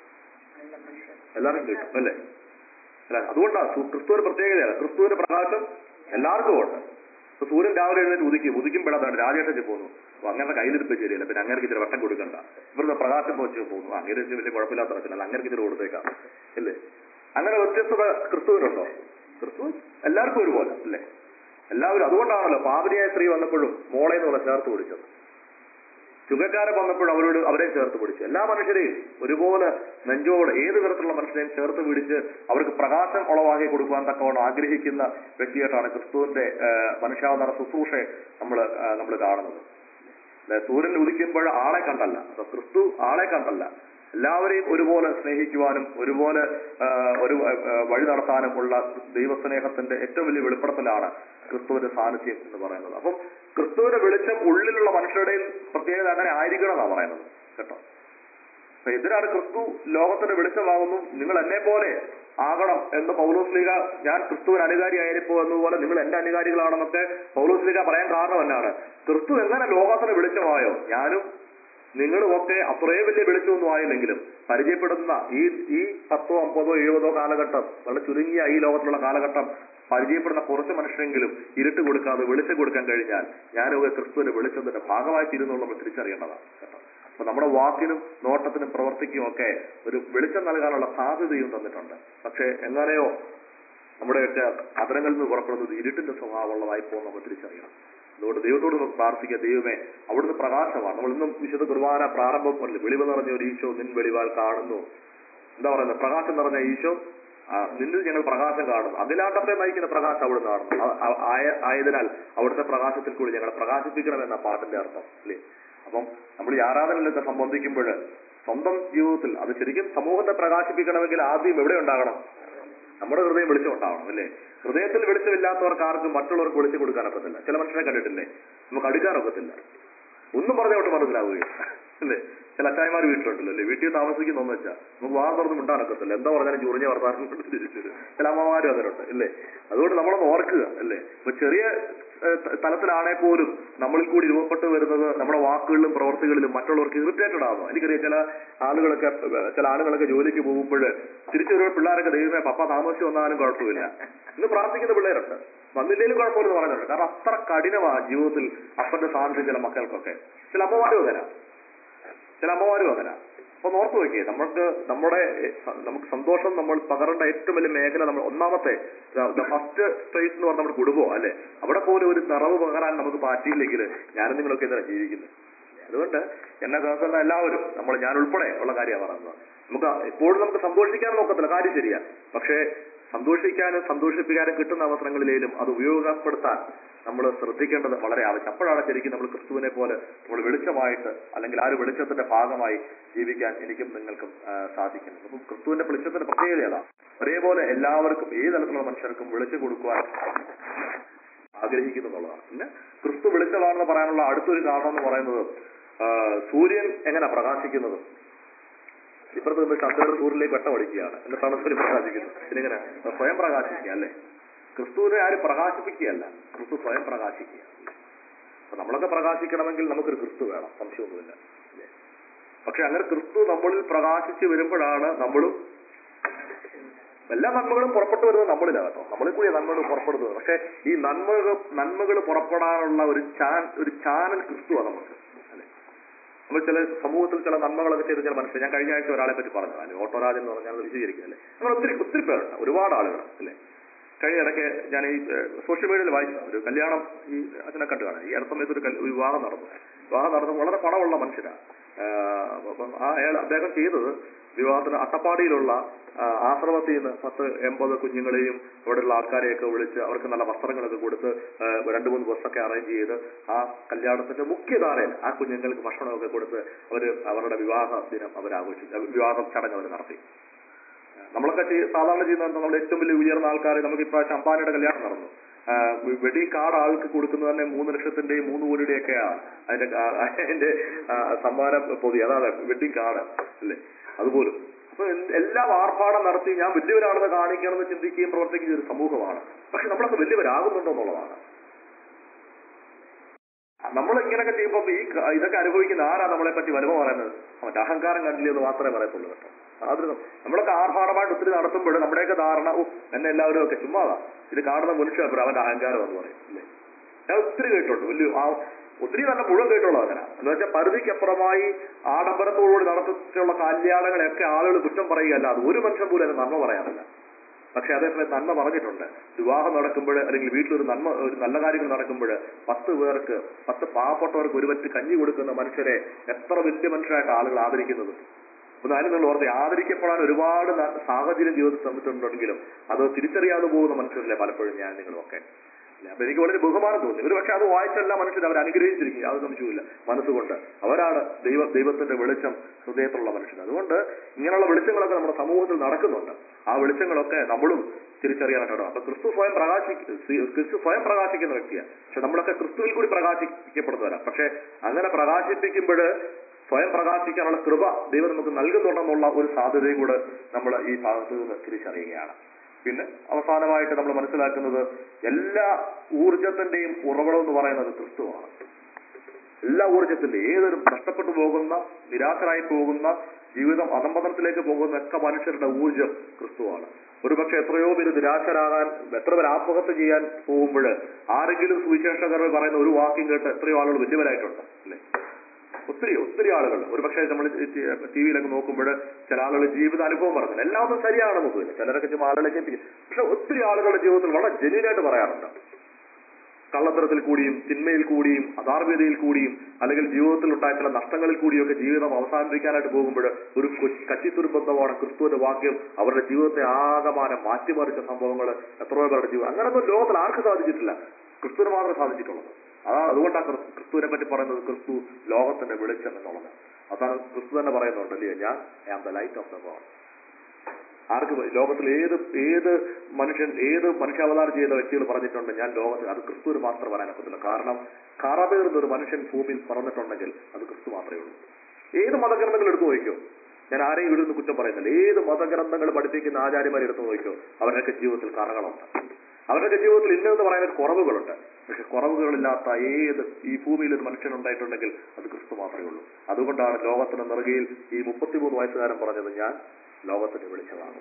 എല്ലാവർക്കും കിട്ടും അല്ലേ അല്ല അതുകൊണ്ടാണ് സു- ക്രിസ്തുവിന് പ്രത്യേകതയാണ് ക്രിസ്തുവിന്റെ പ്രകാശം എല്ലാവർക്കും ഉണ്ട് ഇപ്പൊ സൂര്യൻ രാവിലെ എഴുന്നേറ്റ് ഉദിക്കും ഉദിക്കുമ്പോഴാണ് രാജേട്ടൻ പോകുന്നു അപ്പൊ അങ്ങനെ കയ്യിലിരിപ്പ് ശരിയല്ല പിന്നെ അങ്ങനെ ഇച്ചിരി വട്ടം കൊടുക്കണ്ട ഇവിടുന്ന് പ്രകാശം പോച്ച് പോകുന്നു അങ്ങനെ ഇച്ചിരി വലിയ കുഴപ്പമില്ലാത്ത പ്രശ്നമല്ല അങ്ങനെ ഇച്ചിരി കൊടുത്തേക്കാം അല്ലേ അങ്ങനെ വ്യത്യസ്തത ക്രിസ്തുവിനുണ്ടോ ക്രിസ്തു എല്ലാവർക്കും ഒരുപോലെ അല്ലേ എല്ലാവരും അതുകൊണ്ടാണല്ലോ പാവനിയായ സ്ത്രീ വന്നപ്പോഴും മോളെ എന്നുള്ള ചേർത്ത് പിടിച്ചത് ചുങ്കക്കാരെ വന്നപ്പോൾ അവരോട് അവരെ ചേർത്ത് പിടിച്ചു എല്ലാ മനുഷ്യരെയും ഒരുപോലെ നെഞ്ചോട് ഏത് തരത്തിലുള്ള മനുഷ്യരെയും ചേർത്ത് പിടിച്ച് അവർക്ക് പ്രകാശം ഉളവാക്കി കൊടുക്കുവാൻ തക്കവണ്ണം ആഗ്രഹിക്കുന്ന വ്യക്തിയായിട്ടാണ് ക്രിസ്തുവിന്റെ ആ, മനുഷ്യാവതാര ശുശ്രൂഷയെ നമ്മൾ നമ്മൾ കാണുന്നത് അല്ലെ, സൂര്യൻ ഉദിക്കുമ്പോൾ ആളെ കണ്ടല്ല അപ്പൊ ക്രിസ്തു ആളെ കണ്ടല്ല എല്ലാവരെയും ഒരുപോലെ സ്നേഹിക്കുവാനും ഒരുപോലെ ആ, ഒരു ആ, വഴി നടത്താനും ഉള്ള ദൈവസ്നേഹത്തിന്റെ ഏറ്റവും വലിയ വെളിപ്പെടുത്തലാണ് ക്രിസ്തുവിന്റെ സാന്നിധ്യം എന്ന് പറയുന്നത് അപ്പം ക്രിസ്തുവിന്റെ വെളിച്ചം ഉള്ളിലുള്ള മനുഷ്യരുടെ പ്രത്യേകത അങ്ങനെ ആയിരിക്കണം എന്നാണ് പറയുന്നത് കേട്ടോ അപ്പൊ എന്തിനാണ് ക്രിസ്തു ലോകത്തിന്റെ വെളിച്ചമാകുന്നു നിങ്ങൾ എന്നെ പോലെ ആകണം എന്ന് പൗലോസ് ലീഗ ഞാൻ ക്രിസ്തുവിന് അനുകാരിയായിരിപ്പോ എന്നതുപോലെ നിങ്ങൾ എന്റെ അനുകാരികളാണെന്നൊക്കെ പൗലോസ് ലീഗ പറയാൻ കാരണം എന്നാണ് ക്രിസ്തു എങ്ങനെ ലോകത്തിന് വെളിച്ചമായോ ഞാനും നിങ്ങളുമൊക്കെ അത്രയും വലിയ വെളിച്ചമൊന്നും ആയില്ലെങ്കിലും പരിചയപ്പെടുന്ന ഈ ഈ പത്തോ അമ്പതോ എഴുപതോ കാലഘട്ടം വളരെ ചുരുങ്ങിയ ഈ ലോകത്തിലുള്ള കാലഘട്ടം പരിചയപ്പെടുന്ന കുറച്ച് മനുഷ്യരെങ്കിലും ഇരുട്ട് കൊടുക്കാതെ വെളിച്ചം കൊടുക്കാൻ കഴിഞ്ഞാൽ ഞാനൊക്കെ ക്രിസ്തുവിന്റെ വെളിച്ചത്തിന്റെ ഭാഗമായി തീരുന്നുള്ള നമ്മൾ തിരിച്ചറിയേണ്ടതാണ് കേട്ടോ അപ്പൊ നമ്മുടെ വാക്കിനും നോട്ടത്തിനും പ്രവർത്തിക്കും ഒക്കെ ഒരു വെളിച്ചം നൽകാനുള്ള സാധ്യതയും തന്നിട്ടുണ്ട് പക്ഷെ എങ്ങനെയോ നമ്മുടെയൊക്കെ അതരങ്ങളിൽ നിന്ന് പുറപ്പെടുന്നത് ഇരുട്ടിന്റെ സ്വഭാവമുള്ളതായി പോകും നമ്മൾ തിരിച്ചറിയണം അതുകൊണ്ട് ദൈവത്തോട് നമുക്ക് പ്രാർത്ഥിക്കുക ദൈവമേ അവിടുന്ന് പ്രകാശമാണ് നമ്മൾ ഇന്നും വിശുദ്ധ കുർബാന പ്രാരംഭം പോലെ വെളിവ് നിറഞ്ഞ ഒരു ഈശോ നിൻ വെളിവാൽ കാണുന്നു എന്താ പറയുന്നത് പ്രകാശം നിറഞ്ഞ ഈശോ ആ, നിന്നിൽ ഞങ്ങൾ പ്രകാശം കാണുന്നു അഖിലാണ്ടത്തെ നയിക്കുന്ന പ്രകാശം അവിടുന്ന് കാണുന്നു ആ- ആ- ആയ- ആയതിനാൽ അവിടുത്തെ പ്രകാശത്തിൽ കൂടി ഞങ്ങളെ പ്രകാശിപ്പിക്കണമെന്ന പാട്ടിന്റെ അർത്ഥം അല്ലേ അപ്പം നമ്മൾ ഈ ആരാധനയിലൊക്കെ സംബന്ധിക്കുമ്പോൾ സ്വന്തം ജീവിതത്തിൽ അത് ശരിക്കും സമൂഹത്തെ പ്രകാശിപ്പിക്കണമെങ്കിൽ ആദ്യം എവിടെ ഉണ്ടാകണം നമ്മുടെ ഹൃദയം വെളിച്ചം ഉണ്ടാവണം അല്ലേ ഹൃദയത്തിൽ വെളിച്ചമില്ലാത്തവർക്ക് ആർക്കും മറ്റുള്ളവർക്ക് വെളിച്ചം കൊടുക്കാനൊക്കത്തില്ല ചില മനുഷ്യരെ കണ്ടിട്ടില്ലേ നമുക്ക് അടുക്കാനൊക്കത്തില്ല ഒന്നും പറഞ്ഞോട്ട് മനസ്സിലാവുകയില്ല അല്ലേ ചില അച്ചായമാർ വീട്ടിലുണ്ടല്ലോ അല്ലേ വീട്ടിൽ താമസിക്കുന്നതെന്ന് വെച്ചാൽ നമുക്ക് വാ തുറന്ന് മിണ്ടാനൊക്കത്തില്ല എന്താ പറഞ്ഞാലും ചുറിഞ്ഞ വർത്താനം കൊണ്ട് തിരിച്ചു വരും. ചില അമ്മമാരും അങ്ങനെയുണ്ട് അല്ലേ അതുകൊണ്ട് നമ്മളൊന്ന് ഓർക്കുക അല്ലേ ഇപ്പൊ ചെറിയ ഏഹ്, ത- തലത്തിലാണെ പോലും നമ്മളിൽ കൂടി രൂപപ്പെട്ടു വരുന്നത് നമ്മുടെ വാക്കുകളിലും പ്രവർത്തികളിലും മറ്റുള്ളവർക്ക് ഇറിറ്റേറ്റഡ് ആകുന്നു എനിക്കറിയാം ചില ആളുകളൊക്കെ ഏഹ്, ചില ആളുകളൊക്കെ ജോലിക്ക് പോകുമ്പോൾ തിരിച്ചു വരുന്ന പിള്ളേരൊക്കെ ദൈവമേ പപ്പ താമസിച്ച് വന്നാലും കുഴപ്പമില്ല ഇന്ന് പ്രാർത്ഥിക്കുന്ന പിള്ളേരുണ്ട് വന്നില്ലേലും കുഴപ്പമില്ലെന്ന് പറഞ്ഞിട്ടുണ്ട് കാരണം അത്ര കഠിനമാണ് ജീവിതത്തിൽ അപ്പന്റെ സാന്നിധ്യം ചില മക്കൾക്കൊക്കെ ചില അമ്മമാരും അങ്ങനെ ചില അമ്മമാരും അങ്ങനെ അപ്പൊ ഓർത്തു നോക്കിയേ നമുക്ക് നമ്മുടെ എ, സ- നമുക്ക് സന്തോഷം നമ്മൾ പകരേണ്ട ഏറ്റവും വലിയ മേഖല നമ്മൾ ഒന്നാമത്തെ ഫസ്റ്റ് സ്പേസ് എന്ന് പറഞ്ഞ നമ്മുടെ കുടുംബം അല്ലെ അവിടെ പോലും ഒരു നിറവ് പകരാൻ നമുക്ക് പറ്റിയില്ലെങ്കിൽ ഞാനും നിങ്ങളൊക്കെ എന്താണ് ജീവിക്കുന്നത് അതുകൊണ്ട് എന്നെ കേൾക്കുന്ന എല്ലാവരും നമ്മൾ ഞാൻ ഉൾപ്പെടെ ഉള്ള കാര്യമാണ് പറയുന്നത് നമുക്ക് എപ്പോഴും നമുക്ക് സന്തോഷിക്കാൻ നോക്കത്തില്ല കാര്യം ശരിയാ പക്ഷേ സന്തോഷിക്കാനും സന്തോഷിപ്പിക്കാനും കിട്ടുന്ന അവസരങ്ങളിലേലും അത് ഉപയോഗപ്പെടുത്താൻ നമ്മൾ ശ്രദ്ധിക്കേണ്ടത് വളരെ ആവശ്യം അപ്പോഴാണ് ശരിക്കും നമ്മൾ ക്രിസ്തുവിനെ പോലെ നമ്മൾ വെളിച്ചമായിട്ട് അല്ലെങ്കിൽ ആ ഒരു വെളിച്ചത്തിന്റെ ഭാഗമായി ജീവിക്കാൻ എനിക്കും നിങ്ങൾക്കും ആ, സാധിക്കുന്നത് അപ്പം ക്രിസ്തുവിന്റെ വെളിച്ചത്തിന്റെ പ്രത്യേകത ഏതാ ഒരേപോലെ എല്ലാവർക്കും ഏത് തരത്തിലുള്ള മനുഷ്യർക്കും വെളിച്ചം കൊടുക്കുവാൻ ആഗ്രഹിക്കുന്നു എന്നുള്ളതാണ് പിന്നെ ക്രിസ്തു വെളിച്ചമാണെന്ന് പറയാനുള്ള അടുത്തൊരു കാരണം എന്ന് പറയുന്നത് ആ, സൂര്യൻ എങ്ങനെ പ്രകാശിക്കുന്നത് ഇപ്പുറത്ത് നിന്ന് ചന്ദ്രൻ സൂര്യനിലേക്ക് വെട്ടം അടിക്കുകയാണ് എന്നിട്ടാണ് സൂര്യൻ പ്രകാശിക്കുന്നത് ഇതിനെങ്ങനെ സ്വയം പ്രകാശിക്കുക അല്ലേ ക്രിസ്തുവിനെ ആരും പ്രകാശിപ്പിക്കുകയല്ല ക്രിസ്തു സ്വയം പ്രകാശിക്കുക അപ്പൊ നമ്മളൊക്കെ പ്രകാശിക്കണമെങ്കിൽ നമുക്കൊരു ക്രിസ്തു വേണം സംശയമൊന്നുമില്ല അല്ലേ? പക്ഷെ അങ്ങനെ ക്രിസ്തു നമ്മളിൽ പ്രകാശിച്ച് വരുമ്പോഴാണ് നമ്മളും എല്ലാ നന്മകളും പുറപ്പെട്ടു വരുന്നത് നമ്മളിലാണ് കേട്ടോ നമ്മളിൽ കൂടി നന്മകൾ പുറപ്പെടുന്നത് പക്ഷെ ഈ നന്മകൾ നന്മകൾ പുറപ്പെടാനുള്ള ഒരു ചാൻ ഒരു ചാനൽ ക്രിസ്തുവാണ് നമുക്ക് അല്ലേ നമ്മൾ ചില സമൂഹത്തിൽ ചില നന്മകളൊക്കെ ചെയ്ത് ചില മനുഷ്യർ ഞാൻ കഴിഞ്ഞ ആഴ്ച ഒരാളെ പറ്റി പറഞ്ഞു അല്ലെ ഓട്ടോരാജൻ എന്ന് പറഞ്ഞാൽ വിശദീകരിക്കുക അല്ലേ അങ്ങനെ ഒത്തിരി ഒത്തിരി പേരുണ്ട് ഒരുപാട് ആളുകൾ അല്ലേ കഴിഞ്ഞ ഇടയ്ക്ക് ഞാൻ ഈ സോഷ്യൽ മീഡിയയിൽ വായിച്ചു ഒരു കല്യാണം ഈ അതിനെ കണ്ടു കാണാം ഈ അടുത്ത സമയത്ത് ഒരു കൽ- ഒരു വിവാഹം നടന്നു വിവാഹം നടന്നു വളരെ പണമുള്ള മനുഷ്യരാണ് അപ്പം ആ അയാൾ അദ്ദേഹം ചെയ്തത് വിവാഹത്തിന് അട്ടപ്പാടിയിലുള്ള ആ, ആശ്രമത്തിൽ നിന്ന് പത്ത് എൺപത് കുഞ്ഞുങ്ങളെയും അവിടെയുള്ള ആൾക്കാരെയൊക്കെ വിളിച്ച് അവർക്ക് നല്ല വസ്ത്രങ്ങളൊക്കെ കൊടുത്ത് ആ, രണ്ട് മൂന്ന് ബസ്സൊക്കെ അറേഞ്ച് ചെയ്ത് ആ കല്യാണത്തിന്റെ മുഖ്യധാരയിൽ ആ കുഞ്ഞുങ്ങൾക്ക് ഭക്ഷണമൊക്കെ കൊടുത്ത് അവർ അവരുടെ വിവാഹ ദിനം അവർ ആഘോഷിച്ചു വിവാഹ ചടങ്ങ് അവർ നടത്തി നമ്മളൊക്കെ ചെയ്യ- സാധാരണ ചെയ്യുന്ന എന്താ, നമ്മുടെ ഏറ്റവും വലിയ ഉയർന്ന ആൾക്കാർ നമുക്ക് ഇപ്രാവശ്യം അമ്പാനിയുടെ കല്യാണം നടന്നു വെടി കാർഡ് ആൾക്ക് കൊടുക്കുന്നത് തന്നെ മൂന്ന് ലക്ഷത്തിന്റെയും മൂന്ന് കോടിയുടെയും ഒക്കെയാണ് അതിന്റെ കാ- അതിന്റെ ആ, സമ്മാനം പൊതി അതാണ് വെഡിങ് കാർഡ് അല്ലേ അതുപോലും അപ്പൊ എൽ- എല്ലാം ആർഭാടം നടത്തി ഞാൻ വലിയവരാണെന്ന് കാണിക്കണമെന്ന് ചിന്തിക്കുകയും പ്രവർത്തിക്കുന്ന ഒരു സമൂഹമാണ് പക്ഷെ നമ്മളൊക്കെ വലിയവരാകുന്നുണ്ടോ എന്നുള്ളതാണ് നമ്മൾ ഇങ്ങനെയൊക്കെ ചെയ്യുമ്പോൾ ഈ ക- ഇതൊക്കെ അനുഭവിക്കുന്ന ആരാ നമ്മളെ പറ്റി വലുമ പറയുന്നത് അവന്റെ അഹങ്കാരം കണ്ടില്ല എന്ന് മാത്രമേ പറയത്തുള്ളൂ കേട്ടോ അതൊരു നമ്മളൊക്കെ ആർഭാടമായിട്ട് ഒത്തിരി നടത്തുമ്പോൾ നമ്മുടെയൊക്കെ ധാരണ ഓ എന്നെ എല്ലാവരും ഒക്കെ ചുമ്മാതാ ഇത് കാണുന്ന മനുഷ്യൻ അവന്റെ അഹങ്കാരം എന്ന് പറയും അല്ലേ ഞാൻ ഒത്തിരി കേട്ടിട്ടുണ്ട് വലിയ ആ ഒത്തിരി നല്ല മുഴുവൻ കേട്ടുള്ള അങ്ങനെ എന്ന് വെച്ചാൽ പരിധിക്കപ്പുറമായി ആഡംബരത്തോടുകൂടി നടത്തിയിട്ടുള്ള കല്യാണങ്ങളെയൊക്കെ ആളുകൾ കുറ്റം പറയുകയല്ല അത് ഒരു മനുഷ്യൻ പോലും അതിന് നന്മ പറയാറില്ല പക്ഷെ അതേസമയം നന്മ പറഞ്ഞിട്ടുണ്ട് വിവാഹം നടക്കുമ്പോൾ അല്ലെങ്കിൽ വീട്ടിലൊരു നന്മ ഒരു നല്ല കാര്യങ്ങൾ നടക്കുമ്പോൾ പത്ത് പേർക്ക് പത്ത് പാവപ്പെട്ടവർക്ക് ഒരു പറ്റ് കഞ്ഞി കൊടുക്കുന്ന മനുഷ്യരെ എത്ര വലിയ മനുഷ്യരായിട്ട് ആളുകൾ ആദരിക്കുന്നത് ഒന്ന് അതിന് നിങ്ങൾ ഓർത്ത് ആദരിക്കപ്പെടാൻ ഒരുപാട് ന- സാഹചര്യം ജീവിതത്തിൽ തന്നിട്ടുണ്ടെങ്കിലും അത് തിരിച്ചറിയാതെ പോകുന്ന മനുഷ്യരല്ലേ പലപ്പോഴും ഞാൻ നിങ്ങളുമൊക്കെ അല്ലേ? അപ്പൊ എനിക്ക് വളരെ ബഹുമാനം തോന്നി ഒരു പക്ഷെ അത് വായിച്ച എല്ലാ മനുഷ്യരും അവർ അനുഗ്രഹിച്ചിരിക്കും യാതൊരു സംശയവുമില്ല മനസ്സുകൊണ്ട് അവരാണ് ദൈവ ദൈവത്തിന്റെ വെളിച്ചം ഹൃദയത്തിലുള്ള മനുഷ്യർ അതുകൊണ്ട് ഇങ്ങനെയുള്ള വെളിച്ചങ്ങളൊക്കെ നമ്മുടെ സമൂഹത്തിൽ നടക്കുന്നുണ്ട് ആ വെളിച്ചങ്ങളൊക്കെ നമ്മളും തിരിച്ചറിയാനായിട്ടോ അപ്പൊ ക്രിസ്തു സ്വയം പ്രകാശി ക്രിസ്തു സ്വയം പ്രകാശിക്കുന്ന വ്യക്തിയാണ് പക്ഷെ നമ്മളൊക്കെ ക്രിസ്തുവിൽ കൂടി പ്രകാശിക്കപ്പെടുന്നവരാ പക്ഷെ അങ്ങനെ പ്രകാശിപ്പിക്കുമ്പോൾ സ്വയം പ്രകാശിക്കാനുള്ള കൃപ ദൈവം നമുക്ക് നൽകുന്നുണ്ടെന്നുള്ള ഒരു സാധ്യതയും കൂടെ നമ്മൾ ഈ ഭാഗത്ത് നിന്ന് തിരിച്ചറിയുകയാണ് പിന്നെ അവസാനമായിട്ട് നമ്മൾ മനസ്സിലാക്കുന്നത് എല്ലാ ഊർജത്തിന്റെയും ഉറവിടം എന്ന് പറയുന്നത് ക്രിസ്തുവാണ് എല്ലാ ഊർജ്ജത്തിന്റെ ഏതൊരു നഷ്ടപ്പെട്ടു പോകുന്ന നിരാശരായി പോകുന്ന ജീവിതം അധംപതനത്തിലേക്ക് പോകുന്ന ഒക്കെ മനുഷ്യരുടെ ഊർജ്ജം ക്രിസ്തുവാണ് ഒരുപക്ഷെ എത്രയോ പേര് നിരാശരാകാൻ എത്ര പേര് ആത്മഹത്യ ചെയ്യാൻ പോകുമ്പോൾ ആരെങ്കിലും സുവിശേഷകർ പറയുന്ന ഒരു വാക്യം കേട്ട് എത്രയോ ആളുകൾ വലിയവരായിട്ടുണ്ട് അല്ലേ ഒത്തിരി ഒത്തിരി ആളുകൾ ഒരുപക്ഷെ നമ്മൾ ടി വിയിലൊക്കെ നോക്കുമ്പോൾ ചില ആളുകൾ ജീവിത അനുഭവം പറഞ്ഞില്ല എല്ലാവരും ശരിയാണെന്ന് തോന്നില്ല ചിലരൊക്കെ ചുമ്മാ ആളുകളെ കേൾപ്പിക്കും പക്ഷെ ഒത്തിരി ആളുകളുടെ ജീവിതത്തിൽ വളരെ ജെന്യൂനായിട്ട് പറയാറുണ്ട് കള്ളത്തരത്തിൽ കൂടിയും തിന്മയിൽ കൂടിയും അധാർമ്യതയിൽ കൂടിയും അല്ലെങ്കിൽ ജീവിതത്തിൽ ഉണ്ടായ ചില നഷ്ടങ്ങളിൽ കൂടിയൊക്കെ ജീവിതം അവസാനിപ്പിക്കാനായിട്ട് പോകുമ്പോൾ ഒരു കൊ- കച്ചിത്തുരുബന്ധമാണ് ക്രിസ്തുവിന്റെ വാക്യം അവരുടെ ജീവിതത്തെ ആകമാനം മാറ്റിമറിച്ച സംഭവങ്ങൾ എത്രയോ പേരുടെ ജീവിതം അങ്ങനൊന്നും ലോകത്തിൽ ആർക്കും സാധിച്ചിട്ടില്ല ക്രിസ്തുവിന് മാത്രമേ സാധിച്ചിട്ടുള്ളത് അതാ അതുകൊണ്ടാണ് ക്രിസ്- ക്രിസ്തുവിനെ പറ്റി പറയുന്നത് ക്രിസ്തു ലോകത്തിന്റെ വെളിച്ചം എന്നുള്ളത് അതാണ് ക്രിസ്തു തന്നെ പറയുന്നുണ്ട് അല്ലയോ ഞാൻ I am the light of the world ആർക്ക് പോയി? ലോകത്തിൽ ഏത് ഏത് മനുഷ്യൻ ഏത് മനുഷ്യാവതാരം ചെയ്ത വ്യക്തികൾ പറഞ്ഞിട്ടുണ്ട് ഞാൻ ലോകത്തിൽ അത് ക്രിസ്തുവിന് മാത്രം പറയാനൊക്കത്തില്ല കാരണം കാറാപേർന്ന ഒരു മനുഷ്യൻ ഭൂമിയിൽ പറഞ്ഞിട്ടുണ്ടെങ്കിൽ അത് ക്രിസ്തു മാത്രമേ ഉള്ളൂ ഏത് മതഗ്രന്ഥങ്ങൾ എടുത്തു നോക്കിയോ ഞാൻ ആരെയും ഇവിടെ നിന്ന് കുറ്റം പറയുന്നില്ല ഏത് മതഗ്രന്ഥങ്ങൾ പഠിപ്പിക്കുന്ന ആചാര്യന്മാർ എടുത്തു നോക്കിയോ അവരുടെയൊക്കെ ജീവിതത്തിൽ കറകളുണ്ട് അവരുടെയൊക്കെ ജീവിതത്തിൽ ഇന്നതെന്ന് പറയുന്ന കുറവുകളുണ്ട് പക്ഷെ കുറവുകളില്ലാത്ത ഏത് ഈ ഭൂമിയിൽ ഒരു മനുഷ്യൻ ഉണ്ടായിട്ടുണ്ടെങ്കിൽ അത് ക്രിസ്തു മാത്രമേ ഉള്ളൂ അതുകൊണ്ടാണ് ലോകത്തിന് നെറുകയിൽ ഈ മുപ്പത്തിമൂന്ന് വയസ്സുകാരൻ പറഞ്ഞത് ഞാൻ ലോകത്തിന് വെളിച്ചമാണ്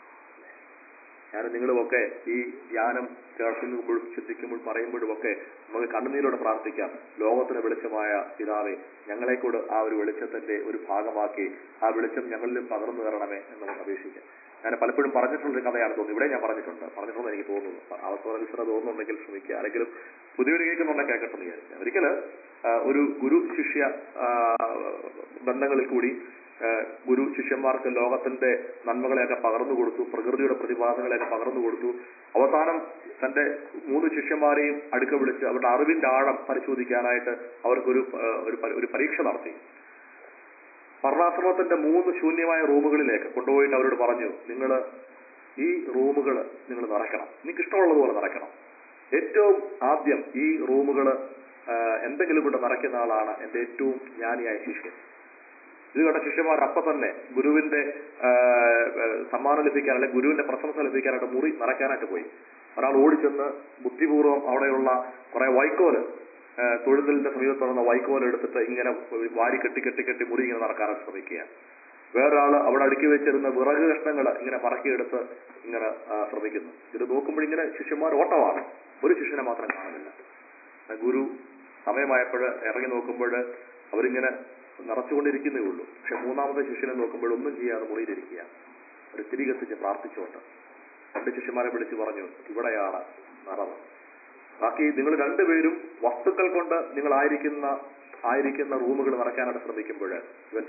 ഞാൻ നിങ്ങളുമൊക്കെ ഈ ധ്യാനം കേൾക്കുമ്പോഴും ചിന്തിക്കുമ്പോൾ പറയുമ്പോഴും ഒക്കെ നമുക്ക് കണ്ണുനീരോടെ പ്രാർത്ഥിക്കാം ലോകത്തിന് വെളിച്ചമായ പിതാവെ ഞങ്ങളെ കൂടെ ആ ഒരു വെളിച്ചത്തിന്റെ ഒരു ഭാഗമാക്കി ആ വെളിച്ചം ഞങ്ങളിലും പകർന്നു തരണമേ എന്ന് നമുക്ക് അപേക്ഷിക്കാം ഞാൻ പലപ്പോഴും പറഞ്ഞിട്ടുള്ളൊരു കഥയാണ് തോന്നുന്നു ഇവിടെ ഞാൻ പറഞ്ഞിട്ടുണ്ട് പറഞ്ഞിട്ടുണ്ടെന്ന് എനിക്ക് തോന്നുന്നു അവസര വിശ്ര തോന്നുന്നുണ്ടെങ്കിൽ ശ്രമിക്കുക ആരെങ്കിലും പുതിയൊരു കേൾക്കുന്നുണ്ടെങ്കിൽ കേൾക്കട്ടെ എന്ന് വിചാരിക്കാം ഒരിക്കല് ആ, ഒരു ഗുരു ശിഷ്യ ആ, ബന്ധങ്ങളിൽ കൂടി ആ, ഗുരു ശിഷ്യന്മാർക്ക് ലോകത്തിന്റെ നന്മകളെയൊക്കെ പകർന്നു കൊടുത്തു പ്രകൃതിയുടെ പ്രതിഭാസങ്ങളെയൊക്കെ പകർന്നു കൊടുത്തു അവസാനം തന്റെ മൂന്ന് ശിഷ്യന്മാരെയും അടുക്ക വിളിച്ച് അവരുടെ അറിവിന്റെ ആഴം പരിശോധിക്കാനായിട്ട് അവർക്കൊരു ആ, ഒരു പ- ഒരു പരീക്ഷ നടത്തി വർണ്ണാശ്രമത്തിന്റെ മൂന്ന് ശൂന്യമായ റൂമുകളിലേക്ക് കൊണ്ടുപോയിട്ട് അവരോട് പറഞ്ഞു നിങ്ങൾ ഈ റൂമുകൾ നിങ്ങൾ നിറയ്ക്കണം നിങ്ങൾക്ക് ഇഷ്ടമുള്ളതുപോലെ നിറയ്ക്കണം ഏറ്റവും ആദ്യം ഈ റൂമുകൾ എന്തെങ്കിലും കൊണ്ട് നിറയ്ക്കുന്ന ആളാണ് എന്റെ ഏറ്റവും ജ്ഞാനിയായ ശിഷ്യൻ ഇത് കണ്ട ശിഷ്യന്മാർ അപ്പൊ തന്നെ ഗുരുവിന്റെ ആ, ആ, സമ്മാനം ലഭിക്കാൻ അല്ലെങ്കിൽ ഗുരുവിന്റെ പ്രശംസ ലഭിക്കാനായിട്ട് മുറി നിറയ്ക്കാനായിട്ട് പോയി ഒരാൾ ഓടിച്ചെന്ന് ബുദ്ധിപൂർവ്വം അവിടെയുള്ള കുറെ വൈക്കോല് ആ, തൊഴുതലിന്റെ സമീപത്തുള്ള വൈക്കോൽ എടുത്തിട്ട് ഇങ്ങനെ വാരി കെട്ടി കെട്ടി കെട്ടി മുറി ഇങ്ങനെ നടക്കാനായിട്ട് ശ്രമിക്കുക വേറൊരാള് അവിടെ അടുക്കി വെച്ചിരുന്ന വിറക് കഷ്ണങ്ങൾ ഇങ്ങനെ പറക്കിയെടുത്ത് ഇങ്ങനെ ആ, ശ്രമിക്കുന്നു ഇത് നോക്കുമ്പോൾ ഇങ്ങനെ ശിഷ്യന്മാർ ഓട്ടമാണ് ഒരു ശിഷ്യനെ മാത്രം കാണുന്നില്ല ആ ഗുരു സമയമായപ്പോൾ ഇറങ്ങി നോക്കുമ്പോൾ അവരിങ്ങനെ നിറച്ചുകൊണ്ടിരിക്കുന്നേ ഉള്ളൂ പക്ഷെ മൂന്നാമത്തെ ശിഷ്യനെ നോക്കുമ്പോൾ ഒന്നും ചെയ്യാതെ മുറിയിലിരിക്കുക ഒരു തിരി കത്തിച്ച് പ്രാർത്ഥിച്ചുകൊണ്ട് രണ്ട് ശിഷ്യന്മാരെ വിളിച്ചു പറഞ്ഞു ഇവിടെയാണ് നിറവ് ബാക്കി നിങ്ങൾ രണ്ടുപേരും വസ്തുക്കൾ കൊണ്ട് നിങ്ങൾ ആയിരിക്കുന്ന ആയിരിക്കുന്ന റൂമുകൾ നിറയ്ക്കാനായിട്ട് ശ്രമിക്കുമ്പോൾ ഇവൻ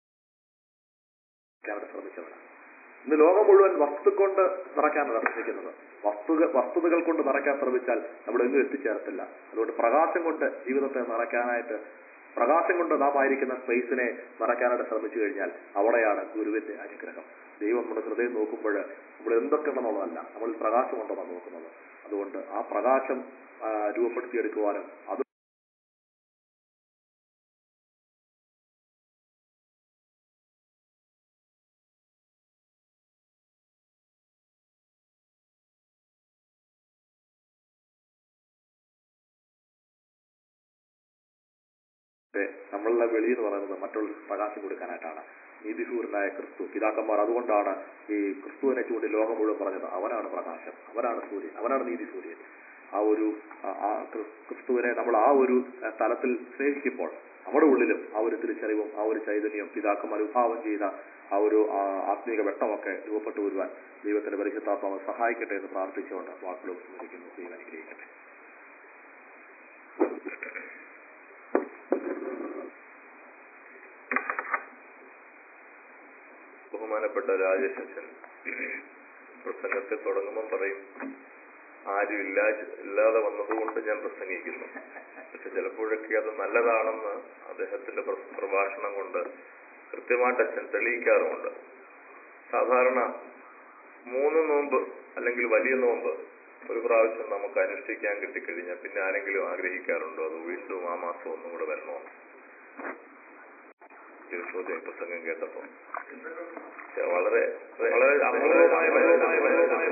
നിറയ്ക്കാനായിട്ട് ശ്രമിച്ചവനാണ് ഇന്ന് ലോകം മുഴുവൻ വസ്തു കൊണ്ട് നിറയ്ക്കാനാണ് ശ്രമിക്കുന്നത് വസ്തുക വസ്തുതകൾ കൊണ്ട് നിറയ്ക്കാൻ ശ്രമിച്ചാൽ നമ്മൾ എങ്ങും എത്തിച്ചേരത്തില്ല അതുകൊണ്ട് പ്രകാശം കൊണ്ട് ജീവിതത്തെ നിറയ്ക്കാനായിട്ട് പ്രകാശം കൊണ്ട് നാം ആയിരിക്കുന്ന സ്പേസിനെ നിറയ്ക്കാനായിട്ട് ശ്രമിച്ചു കഴിഞ്ഞാൽ അവിടെയാണ് ഗുരുവിന്റെ അനുഗ്രഹം ദൈവം നമ്മുടെ ഹൃദയം നോക്കുമ്പോൾ നമ്മൾ എന്തൊക്കെ ഉണ്ടെന്നുള്ളതല്ല നമ്മൾ പ്രകാശമുണ്ടെന്നാണ് നോക്കുന്നത് അതുകൊണ്ട് ആ പ്രകാശം ആ, രൂപപ്പെടുത്തിയെടുക്കുവാനും അത് ത്തെ നമ്മളുടെ വെളി എന്ന് പറയുന്നത് മറ്റുള്ള പ്രകാശം കൊടുക്കാനായിട്ടാണ് നീതിസൂര്യനായ ക്രിസ്തു പിതാക്കന്മാർ അതുകൊണ്ടാണ് ഈ ക്രിസ്തുവിനെ ചൂണ്ടി ലോകം മുഴുവൻ പറഞ്ഞത് അവനാണ് പ്രകാശം അവനാണ് സൂര്യൻ അവനാണ് നീതി സൂര്യൻ ആ ഒരു ആ- ആ ക്രിസ്- ക്രിസ്തുവിനെ നമ്മൾ ആ ഒരു ആ, തലത്തിൽ സ്നേഹിക്കുമ്പോൾ നമ്മുടെ ഉള്ളിലും ആ ഒരു തിരിച്ചറിവും ആ ഒരു ചൈതന്യവും പിതാക്കന്മാർ വിഭാവം ചെയ്ത ആ ഒരു ആ, ആത്മീക വെട്ടമൊക്കെ രൂപപ്പെട്ടു വരുവാൻ ദൈവത്തിന്റെ പരിശുദ്ധാത്മാവ് സഹായിക്കട്ടെ എന്ന് പ്രാർത്ഥിച്ചുകൊണ്ട് വാക്കുകൾ സ്മരിക്കുന്നു ദൈവം അനുഗ്രഹിക്കട്ടെ ബഹുമാനപ്പെട്ട രാജശേഷൻ പ്രസംഗത്തെ തുടങ്ങുമ്പം പറയും ആരും ഇല്ലാ ഇല്ലാതെ വന്നതുകൊണ്ട് ഞാൻ പ്രസംഗിക്കുന്നു പക്ഷെ ചിലപ്പോഴൊക്കെ അത് നല്ലതാണെന്ന് അദ്ദേഹത്തിന്റെ പ്ര- പ്രഭാഷണം കൊണ്ട് കൃത്യമായിട്ട് അച്ഛൻ തെളിയിക്കാറുമുണ്ട് സാധാരണ മൂന്ന് നോമ്പ് അല്ലെങ്കിൽ വലിയ നോമ്പ് ഒരു പ്രാവശ്യം നമുക്ക് അനുഷ്ഠിക്കാൻ കിട്ടിക്കഴിഞ്ഞാൽ പിന്നെ ആരെങ്കിലും ആഗ്രഹിക്കാറുണ്ടോ അത് വീണ്ടും ആ മാസം ഒന്നും കൂടെ വരണോ ഒരു ചോദ്യം പ്രസംഗം കേട്ടപ്പോ പക്ഷെ വളരെ വളരെ അപൂർവമായ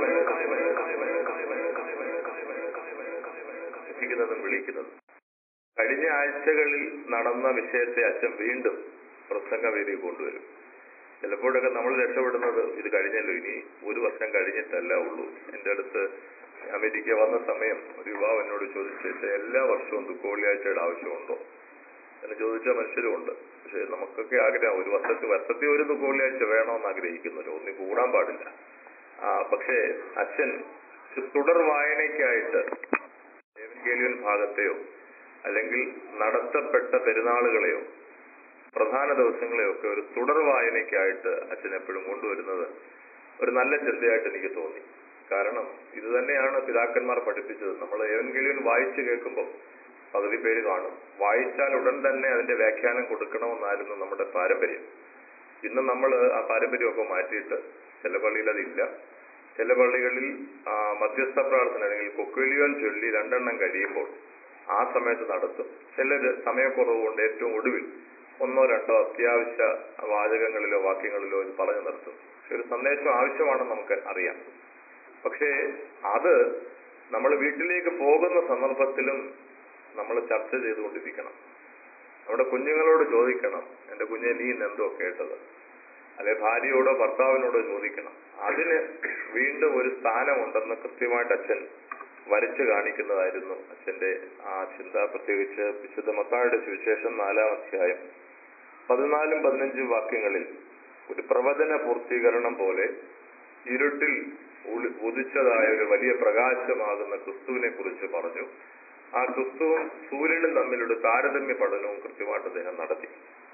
വിളിക്കുന്നതും വിളിക്കുന്നതും കഴിഞ്ഞ ആഴ്ചകളിൽ നടന്ന വിഷയത്തെ അച്ഛൻ വീണ്ടും പ്രസംഗവേദി കൊണ്ടുവരും ചിലപ്പോഴൊക്കെ നമ്മൾ രക്ഷപ്പെടുന്നത് ഇത് കഴിഞ്ഞല്ലോ ഇനി ഒരു വർഷം കഴിഞ്ഞിട്ടല്ല ഉള്ളൂ എൻ്റെ അടുത്ത് അമേരിക്ക വന്ന സമയം ഒരു യുവാവ് എന്നോട് ചോദിച്ചിട്ട് എല്ലാ വർഷവും ദുഃഖവെള്ളിയാഴ്ചയുടെ ആവശ്യമുണ്ടോ എന്ന് ചോദിച്ച മനുഷ്യരുമുണ്ട് പക്ഷെ നമുക്കൊക്കെ ആഗ്രഹം ഒരു വർഷത്തിൽ വർഷത്തിൽ ഒരു ദുഃഖവെള്ളിയാഴ്ച വേണമെന്ന് ആഗ്രഹിക്കുന്നുണ്ട് ഒന്നും കൂടാൻ പാടില്ല ആ പക്ഷേ അച്ഛൻ ഒരു തുടർ വായനയ്ക്കായിട്ട് ഏവൻഗേലിയൻ ഭാഗത്തെയോ അല്ലെങ്കിൽ നടത്തപ്പെട്ട പെരുന്നാളുകളെയോ പ്രധാന ദിവസങ്ങളെയോ ഒക്കെ ഒരു തുടർ വായനയ്ക്കായിട്ട് അച്ഛൻ എപ്പോഴും കൊണ്ടുവരുന്നത് ഒരു നല്ല ചിന്തയായിട്ട് എനിക്ക് തോന്നി കാരണം ഇത് തന്നെയാണ് പിതാക്കന്മാർ പഠിപ്പിച്ചത് നമ്മൾ ഏവൻഗേലിയൻ വായിച്ചു കേൾക്കുമ്പോൾ പകുതി പേര് കാണും വായിച്ചാൽ ഉടൻ തന്നെ അതിന്റെ വ്യാഖ്യാനം കൊടുക്കണമെന്നായിരുന്നു നമ്മുടെ പാരമ്പര്യം ഇന്ന് നമ്മൾ ആ പാരമ്പര്യമൊക്കെ മാറ്റിയിട്ട് ചില പള്ളിയിൽ അതില്ല ചില പള്ളികളിൽ ആ, മധ്യസ്ഥ പ്രാർത്ഥന അല്ലെങ്കിൽ കൊക്കുലിയോൻ ചൊല്ലി രണ്ടെണ്ണം കഴിയുമ്പോൾ ആ സമയത്ത് നടത്തും ചിലര് സമയക്കുറവ് കൊണ്ട് ഏറ്റവും ഒടുവിൽ ഒന്നോ രണ്ടോ അത്യാവശ്യ വാചകങ്ങളിലോ വാക്യങ്ങളിലോ ഇത് പറഞ്ഞു നിർത്തും പക്ഷെ ഒരു സന്ദേശം ആവശ്യമാണെന്ന് നമുക്ക് അറിയാം പക്ഷേ അത് നമ്മൾ വീട്ടിലേക്ക് പോകുന്ന സന്ദർഭത്തിലും നമ്മൾ ചർച്ച ചെയ്തുകൊണ്ടിരിക്കണം നമ്മുടെ കുഞ്ഞുങ്ങളോട് ചോദിക്കണം എന്റെ കുഞ്ഞെ നീ ഇന്ന് എന്തോ കേട്ടത് അല്ലെ ഭാര്യയോടോ ഭർത്താവിനോടോ ചോദിക്കണം അതിന് വീണ്ടും ഒരു സ്ഥാനമുണ്ടെന്ന് കൃത്യമായിട്ട് അച്ഛൻ വരച്ചു കാണിക്കുന്നതായിരുന്നു അച്ഛന്റെ ആ ചിന്ത പ്രത്യേകിച്ച് വിശുദ്ധ മത്തായുടെ സുവിശേഷം നാലാം അധ്യായം പതിനാലും പതിനഞ്ചും വാക്യങ്ങളിൽ ഒരു പ്രവചന പൂർത്തീകരണം പോലെ ഇരുട്ടിൽ ഉളി- ഉദിച്ചതായ ഒരു വലിയ പ്രകാശമാകുന്ന ക്രിസ്തുവിനെ കുറിച്ച് പറഞ്ഞു ആ ക്രിസ്തുവും സൂര്യനും തമ്മിലൊരു താരതമ്യ പഠനവും കൃത്യമായിട്ട് അദ്ദേഹം നടത്തി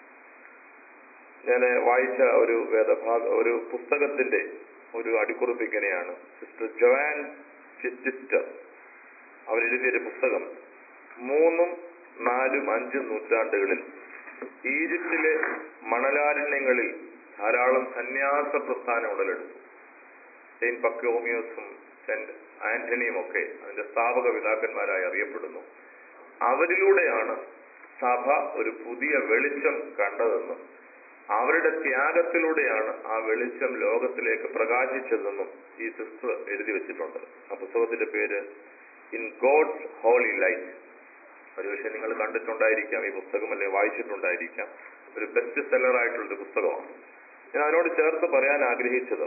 ഞാൻ വായിച്ച ഒരു വേദഭാഗ ഒരു പുസ്തകത്തിന്റെ ഒരു അടിക്കുറിപ്പ് ഇങ്ങനെയാണ് സിസ്റ്റർ ജോവാൻ ചിറ്റിസ്റ്റർ അവരെഴുതിയൊരു പുസ്തകം മൂന്നും നാലും അഞ്ചും നൂറ്റാണ്ടുകളിൽ ഈജിപ്തിലെ മണലാരണ്യങ്ങളിൽ ധാരാളം സന്യാസ പ്രസ്ഥാനം ഉടലെടുത്തു സെയിന്റ് പക്കോമിയോസും സെന്റ് ആന്റണിയും ഒക്കെ അതിന്റെ സ്ഥാപക പിതാക്കന്മാരായി അറിയപ്പെടുന്നു അവരിലൂടെയാണ് സഭ ഒരു പുതിയ വെളിച്ചം കണ്ടതെന്നും അവരുടെ ത്യാഗത്തിലൂടെയാണ് ആ വെളിച്ചം ലോകത്തിലേക്ക് പ്രകാശിച്ചതെന്നും ഈ സിസ്റ്റർ എഴുതി വെച്ചിട്ടുണ്ട് ആ പുസ്തകത്തിന്റെ പേര് ഇൻ ഗോഡ്സ് ഹോളി ലൈറ്റ് ഒരുപക്ഷെ നിങ്ങൾ കണ്ടിട്ടുണ്ടായിരിക്കാം ഈ പുസ്തകം അല്ലെ വായിച്ചിട്ടുണ്ടായിരിക്കാം ഒരു ബെസ്റ്റ് സെല്ലർ ആയിട്ടുള്ള ഒരു പുസ്തകമാണ് ഞാൻ അതിനോട് ചേർത്ത് പറയാൻ ആഗ്രഹിച്ചത്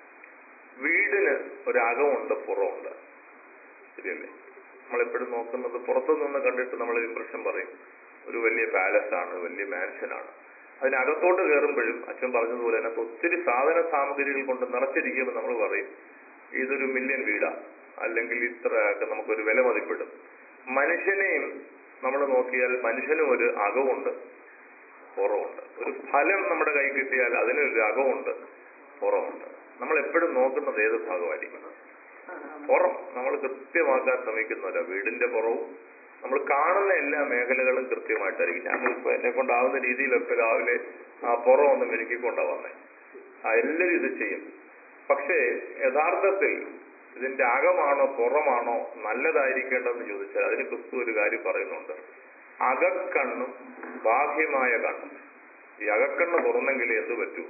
വീടിന് ഒരു അകമുണ്ട് പുറമുണ്ട് ശരിയല്ലേ നമ്മളെപ്പോഴും നോക്കുന്നത് പുറത്തു നിന്ന് കണ്ടിട്ട് നമ്മൾ ഇംപ്രഷൻ പറയും ഒരു വലിയ പാലസ് ആണ് വലിയ മാൻഷൻ ആണ് അതിനകത്തോട്ട് കയറുമ്പോഴും അച്ഛൻ പറഞ്ഞതുപോലെ അതിനകത്ത് ഒത്തിരി സാധന സാമഗ്രികൾ കൊണ്ട് നിറച്ചിരിക്കുമ്പോൾ നമ്മൾ പറയും ഇതൊരു മില്യൺ വീടാ അല്ലെങ്കിൽ ഇത്ര ഒക്കെ നമുക്കൊരു വില മതിപ്പെടും മനുഷ്യനെയും നമ്മൾ നോക്കിയാൽ മനുഷ്യനും ഒരു അകമുണ്ട് പുറമുണ്ട് ഒരു ഫലം നമ്മുടെ കൈ കിട്ടിയാൽ അതിനൊരു അകമുണ്ട് പുറമുണ്ട് നമ്മൾ എപ്പോഴും നോക്കുന്നത് ഏത് ഭാഗമായിരിക്കും പുറം നമ്മൾ കൃത്യമാക്കാൻ ശ്രമിക്കുന്നവരാ വീടിന്റെ പുറവും നമ്മൾ കാണുന്ന എല്ലാ മേഖലകളും കൃത്യമായിട്ടായിരിക്കും ഞാൻ ഇപ്പൊ എന്നെ കൊണ്ടാവുന്ന രീതിയിലൊക്കെ രാവിലെ ആ പുറം ഒന്ന് മെഴുകിക്കൊണ്ടാ വന്നേ ആ എല്ലാവരും ഇത് ചെയ്യും പക്ഷേ യഥാർത്ഥത്തിൽ ഇതിന്റെ അകമാണോ പുറമാണോ നല്ലതായിരിക്കേണ്ടതെന്ന് ചോദിച്ചാൽ അതിന് ക്രിസ്തു ഒരു കാര്യം പറയുന്നുണ്ട് അകക്കണ്ണും ബാഹ്യമായ കണ്ണും ഈ അകക്കണ്ണ് തുറന്നെങ്കിലേ എന്ത് പറ്റൂ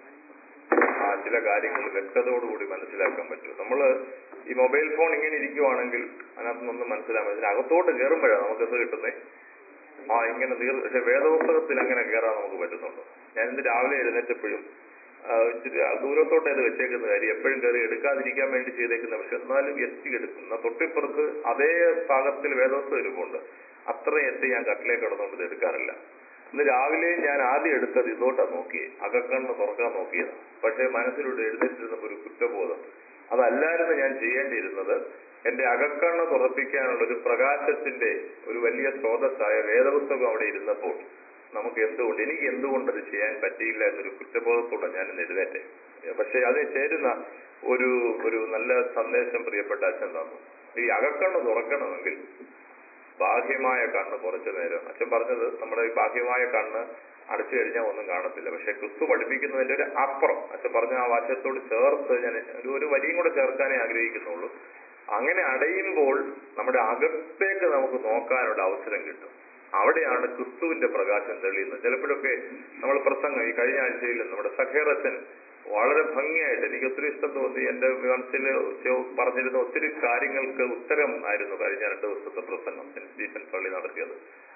ആ ചില കാര്യങ്ങൾ വ്യക്തതയോടുകൂടി മനസ്സിലാക്കാൻ പറ്റും നമ്മള് ഈ മൊബൈൽ ഫോൺ ഇങ്ങനെ ഇരിക്കുവാണെങ്കിൽ അതിനകത്ത് നിന്നൊന്നും മനസ്സിലാക്കാൻ പറ്റില്ല അകത്തോട്ട് കയറുമ്പോഴാണ് നമുക്ക് എന്ത് കിട്ടുന്നേ ആ ഇങ്ങനെ തീർ പക്ഷെ വേദപുസ്തകത്തിൽ അങ്ങനെ കയറാൻ നമുക്ക് പറ്റുന്നുണ്ടോ ഞാൻ ഇന്ന് രാവിലെ എഴുന്നേറ്റപ്പോഴും ആ, ഇച്ചിരി ദൂരത്തോട്ട് അത് വെച്ചേക്കുന്ന കാര്യം എപ്പോഴും കയറി എടുക്കാതിരിക്കാൻ വേണ്ടി ചെയ്തേക്കുന്ന പക്ഷെ എന്നാലും എത്തി എടുക്കും എന്നാ തൊട്ടിപ്പുറത്ത് അതേ ഭാഗത്തിൽ വേദോസ്തം ഇരിപ്പുണ്ട് അത്രയും എത്തി ഞാൻ കട്ടിലേക്ക് കിടന്നുകൊണ്ട് ഇത് എടുക്കാറില്ല ഇന്ന് രാവിലെ ഞാൻ ആദ്യം എടുത്തത് ഇതോട്ടാ നോക്കിയേ അകക്കണ്ണ് തുറക്കാൻ നോക്കിയത് പക്ഷേ മനസ്സിലൂടെ എഴുന്നേറ്റിരുന്നപ്പോൾ ഒരു കുറ്റബോധം അതല്ലായിരുന്നു ഞാൻ ചെയ്യേണ്ടിയിരുന്നത് എന്റെ അകക്കണ്ണ് തുറപ്പിക്കാനുള്ള ഒരു പ്രകാശത്തിന്റെ ഒരു വലിയ സ്രോതസ്സായ വേദപുസ്തകം അവിടെ ഇരുന്നപ്പോൾ നമുക്ക് എന്തുകൊണ്ട് എനിക്ക് എന്തുകൊണ്ട് അത് ചെയ്യാൻ പറ്റിയില്ല എന്നൊരു കുറ്റബോധത്തോടെ ഞാൻ ഇന്ന് എഴുന്നേറ്റെ പക്ഷെ അതിന് ചേരുന്ന ഒരു ഒരു നല്ല സന്ദേശം പ്രിയപ്പെട്ട അച്ഛൻ തന്നു ഈ അകക്കണ്ണ് തുറക്കണമെങ്കിൽ ബാഹ്യമായ കണ്ണ് കുറച്ചു നേരം അച്ഛൻ പറഞ്ഞത് നമ്മുടെ ഈ ബാഹ്യമായ കണ്ണ് അടച്ചു കഴിഞ്ഞാൽ ഒന്നും കാണത്തില്ല പക്ഷെ ക്രിസ്തു പഠിപ്പിക്കുന്നതിന്റെ ഒരു അപ്പുറം അച്ഛൻ പറഞ്ഞ ആ വാക്യത്തോട് ചേർത്ത് ഞാൻ ഒരു ഒരു വരിയും കൂടെ ചേർക്കാനേ ആഗ്രഹിക്കുന്നുള്ളൂ അങ്ങനെ അടയുമ്പോൾ നമ്മുടെ അകത്തേക്ക് നമുക്ക് നോക്കാനുള്ള അവസരം കിട്ടും അവിടെയാണ് ക്രിസ്തുവിന്റെ പ്രകാശം തെളിയുന്നത് ചിലപ്പോഴൊക്കെ നമ്മൾ പ്രസംഗം ഈ കഴിഞ്ഞ ആഴ്ചയിൽ നമ്മുടെ സഖേറച്ചൻ വളരെ ഭംഗിയായിട്ട് എനിക്ക് ഒത്തിരി ഇഷ്ടം തോന്നി എന്റെ മനസ്സിൽ ചോ- പറഞ്ഞിരുന്ന ഒത്തിരി കാര്യങ്ങൾക്ക് ഉത്തരം ആയിരുന്നു കഴിഞ്ഞ രണ്ട് ദിവസത്തെ പ്രസംഗം സെന്റ് സ്റ്റീഫൻ പള്ളി നടത്തിയത്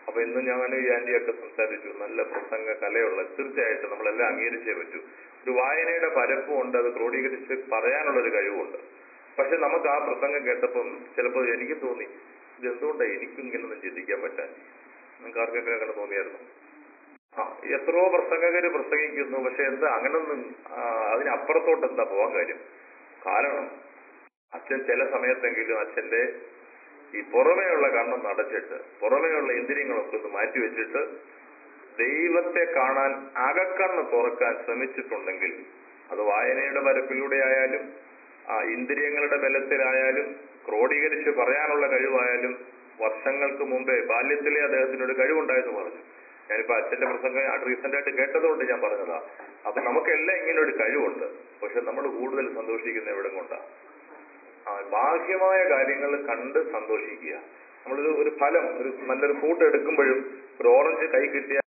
അപ്പൊ ഇന്ന് ഞാൻ ഈ ആന്റിയൊക്കെ സംസാരിച്ചു നല്ല പ്രസംഗ കലയുള്ള തീർച്ചയായിട്ടും നമ്മളെല്ലാം അംഗീകരിച്ചേ പറ്റൂ ഒരു വായനയുടെ പരപ്പും ഉണ്ട് അത് ക്രോഡീകരിച്ച് പറയാനുള്ള ഒരു കഴിവുണ്ട് പക്ഷെ നമുക്ക് ആ പ്രസംഗം കേട്ടപ്പം ചിലപ്പോൾ എനിക്കും തോന്നി ഇത് എന്തുകൊണ്ടാണ് എനിക്കും ഇങ്ങനൊന്നും ചിന്തിക്കാൻ പറ്റാൻ നിങ്ങൾക്ക് ആർക്കെങ്കിലും അങ്ങനെ തോന്നിയായിരുന്നു ആ എത്രയോ പ്രസംഗകര് പ്രസംഗിക്കുന്നു പക്ഷെ എന്താ അങ്ങനൊന്നും ആ, അതിനപ്പുറത്തോട്ട് എന്താ പോകാൻ കാര്യം കാരണം അച്ഛൻ ചില സമയത്തെങ്കിലും അച്ഛന്റെ ഈ പുറമേയുള്ള കണ്ണൊന്ന് അടച്ചിട്ട് പുറമേയുള്ള ഇന്ദ്രിയങ്ങളൊക്കെ ഒന്ന് മാറ്റി വെച്ചിട്ട് ദൈവത്തെ കാണാൻ അകക്കണ്ണ് തുറക്കാൻ ശ്രമിച്ചിട്ടുണ്ടെങ്കിൽ അത് വായനയുടെ പരപ്പിലൂടെ ആയാലും ആ ഇന്ദ്രിയങ്ങളുടെ ബലത്തിലായാലും ക്രോഡീകരിച്ച് പറയാനുള്ള കഴിവായാലും വർഷങ്ങൾക്ക് മുമ്പേ ബാല്യത്തിലെ അദ്ദേഹത്തിന് ഒരു കഴിവുണ്ടായെന്ന് പറഞ്ഞു ഞാനിപ്പോ അച്ഛന്റെ പ്രസംഗം റീസെന്റ് ആയിട്ട് കേട്ടതുകൊണ്ട് ഞാൻ പറഞ്ഞതാ അപ്പൊ നമുക്കെല്ലാം ഇങ്ങനെ ഒരു കഴിവുണ്ട് പക്ഷെ നമ്മൾ കൂടുതൽ സന്തോഷിക്കുന്ന എവിടെ കൊണ്ടാ ആ ബാഹ്യമായ കാര്യങ്ങൾ കണ്ട് സന്തോഷിക്കുക നമ്മളൊരു ഒരു ഫലം ഒരു നല്ലൊരു ഫ്രൂട്ട് എടുക്കുമ്പോഴും ഒരു ഓറഞ്ച് കൈ കിട്ടിയ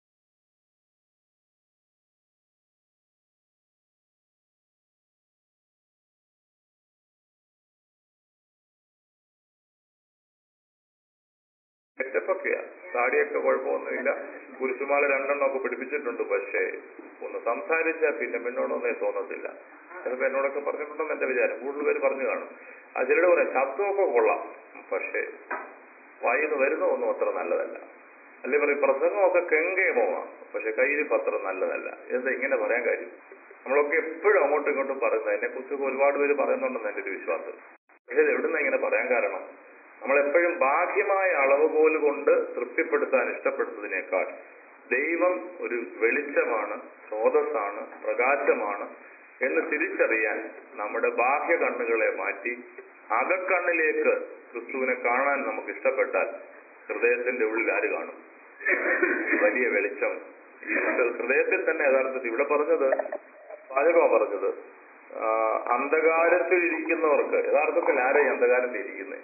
സെറ്റപ്പൊക്കെയാ താടിയൊക്കെ കുഴപ്പമൊന്നുമില്ല കുരിശുമാല രണ്ടെണ്ണമൊക്കെ പിടിപ്പിച്ചിട്ടുണ്ട് പക്ഷേ ഒന്ന് സംസാരിച്ചാൽ പിന്നെ പിന്നോടൊന്നേ തോന്നത്തില്ല ചിലപ്പോൾ എന്നോടൊക്കെ പറഞ്ഞിട്ടുണ്ടെന്ന് എന്റെ വിചാരം കൂടുതൽ പേര് പറഞ്ഞു കാണും ആ ചിലരുടെ പറയാം ശബ്ദമൊക്കെ കൊള്ളാം പക്ഷേ വായിന്ന് വരുന്ന ഒന്നും അത്ര നല്ലതല്ല അല്ലെ പറയും പ്രസംഗമൊക്കെ കെങ്കേമോവാം പക്ഷെ കയ്യിൽ അത്ര നല്ലതല്ല എന്താ ഇങ്ങനെ പറയാൻ കാര്യം നമ്മളൊക്കെ എപ്പോഴും അങ്ങോട്ടും ഇങ്ങോട്ടും പറയുന്നത് എന്നെ കുറിച്ചൊക്കെ ഒരുപാട് പേര് പറയുന്നുണ്ടെന്ന് എന്റെ ഒരു വിശ്വാസം പക്ഷെ ഇത് എവിടുന്ന ഇങ്ങനെ പറയാൻ കാരണം നമ്മൾ എപ്പോഴും ബാഹ്യമായ അളവുകോല് കൊണ്ട് തൃപ്തിപ്പെടുത്താൻ ഇഷ്ടപ്പെടുന്നതിനേക്കാൾ ദൈവം ഒരു വെളിച്ചമാണ് സ്രോതസ്സാണ് പ്രകാശമാണ് എന്ന് തിരിച്ചറിയാൻ നമ്മുടെ ബാഹ്യ കണ്ണുകളെ മാറ്റി അകക്കണ്ണിലേക്ക് ക്രിസ്തുവിനെ കാണാൻ നമുക്ക് ഇഷ്ടപ്പെട്ടാൽ ഹൃദയത്തിന്റെ ഉള്ളിൽ ആര് കാണും വലിയ വെളിച്ചം ഈ ഹൃദയത്തിൽ തന്നെ യഥാർത്ഥത്തിൽ ഇവിടെ പറഞ്ഞത് പാചകമാണ് പറഞ്ഞത് ആ, അന്ധകാരത്തിൽ ഇരിക്കുന്നവർക്ക് യഥാർത്ഥത്തിൽ ആരെ ഈ അന്ധകാരത്തിൽ ഇരിക്കുന്നത്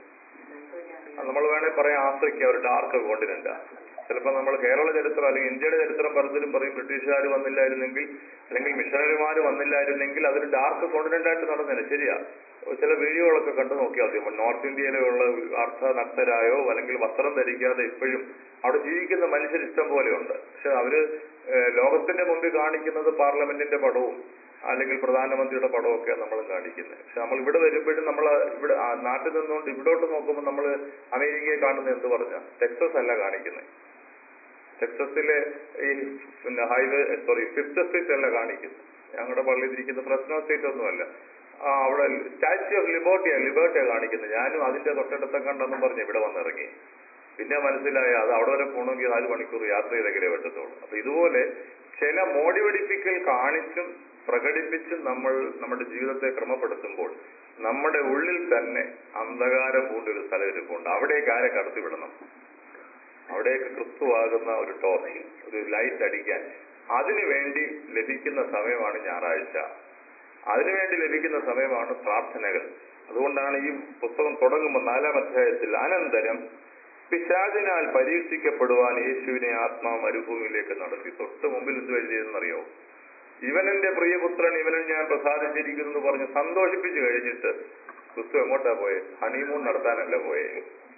നമ്മൾ വേണേൽ പറയാം ആഫ്രിക്ക ഒരു ഡാർക്ക് കോണ്ടിനെന്റാ ചിലപ്പോൾ നമ്മൾ കേരള ചരിത്രം അല്ലെങ്കിൽ ഇന്ത്യയുടെ ചരിത്രം പലതിലും പറയും ബ്രിട്ടീഷുകാർ വന്നില്ലായിരുന്നെങ്കിൽ അല്ലെങ്കിൽ മിഷണറിമാർ വന്നില്ലായിരുന്നെങ്കിൽ അതൊരു ഡാർക്ക് കോണ്ടിനെന്റ് ആയിട്ട് നടന്നേനെ ശരിയാ ചില വീഡിയോകളൊക്കെ കണ്ടു നോക്കിയാൽ മതി നമ്മൾ നോർത്ത് ഇന്ത്യയിലുള്ള അർത്ഥ നഗ്നരായോ അല്ലെങ്കിൽ വസ്ത്രം ധരിക്കാതെ ഇപ്പോഴും അവിടെ ജീവിക്കുന്ന മനുഷ്യർ ഇഷ്ടം പോലെയുണ്ട് പക്ഷെ അവര് ഏഹ്, ലോകത്തിന്റെ മുമ്പിൽ കാണിക്കുന്നത് പാർലമെന്റിന്റെ പടവും അല്ലെങ്കിൽ പ്രധാനമന്ത്രിയുടെ പടമൊക്കെയാണ് നമ്മൾ കാണിക്കുന്നത് പക്ഷെ നമ്മൾ ഇവിടെ വരുമ്പോഴും നമ്മൾ ഇവിടെ ആ നാട്ടിൽ നിന്നുകൊണ്ട് ഇവിടോട്ട് നോക്കുമ്പോൾ നമ്മൾ അമേരിക്കയെ കാണുന്നത് എന്ത് പറഞ്ഞ ടെക്സസ് അല്ല കാണിക്കുന്നത് ടെക്സസിലെ ഈ പിന്നെ ഹൈവേ സോറി ഫിഫ്ത്ത് സ്ട്രീറ്റ് അല്ല കാണിക്കുന്നത് ഞങ്ങളുടെ പള്ളിയിൽ ഇരിക്കുന്ന ഫ്രസ്നോ സ്ട്രീറ്റ് ഒന്നുമല്ല ആ അവിടെ സ്റ്റാച്യു ഓഫ് ലിബർട്ടിയാ ലിബർട്ടിയാ കാണിക്കുന്നത് ഞാനും അതിന്റെ തൊട്ടടുത്ത കണ്ടെന്നും പറഞ്ഞ് ഇവിടെ വന്നിറങ്ങി പിന്നെ മനസ്സിലായ അത് അവിടെ വരെ പോകണമെങ്കിൽ നാല് മണിക്കൂർ യാത്ര ചെയ്തെങ്കിലേ പറ്റത്തുള്ളൂ അപ്പൊ ഇതുപോലെ ചില മോടി വെടിപ്പിക്കൽ കാണിച്ചും പ്രകടിപ്പിച്ചും നമ്മൾ നമ്മുടെ ജീവിതത്തെ ക്രമപ്പെടുത്തുമ്പോൾ നമ്മുടെ ഉള്ളിൽ തന്നെ അന്ധകാരം പൂണ്ടൊരു സ്ഥലം ഇരിപ്പുണ്ട് അവിടേക്ക് ആരെ കടത്തിവിടണം അവിടേക്ക് ക്രിസ്തുവാകുന്ന ഒരു ടോർച്ച് ഒരു ലൈറ്റ് അടിക്കാൻ അതിനു വേണ്ടി ലഭിക്കുന്ന സമയമാണ് ഞായറാഴ്ച അതിനുവേണ്ടി ലഭിക്കുന്ന സമയമാണ് പ്രാർത്ഥനകൾ അതുകൊണ്ടാണ് ഈ പുസ്തകം തുടങ്ങുമ്പോൾ നാലാം അധ്യായത്തിൽ അനന്തരം പിശാചിനാൽ പരീക്ഷിക്കപ്പെടുവാൻ യേശുവിനെ ആത്മാ മരുഭൂമിയിലേക്ക് നടത്തി തൊട്ട് മുമ്പിൽ എന്ത് എഴുതിയെന്നറിയോ ഇവൻ എന്റെ പ്രിയപുത്രൻ ഇവനിൽ ഞാൻ പ്രസാദിച്ചിരിക്കുന്നു എന്ന് പറഞ്ഞ് സന്തോഷിപ്പിച്ചു കഴിഞ്ഞിട്ട് ക്രിസ്തു എങ്ങോട്ടാ പോയെ ഹണിമൂൺ നടത്താനല്ല പോയെ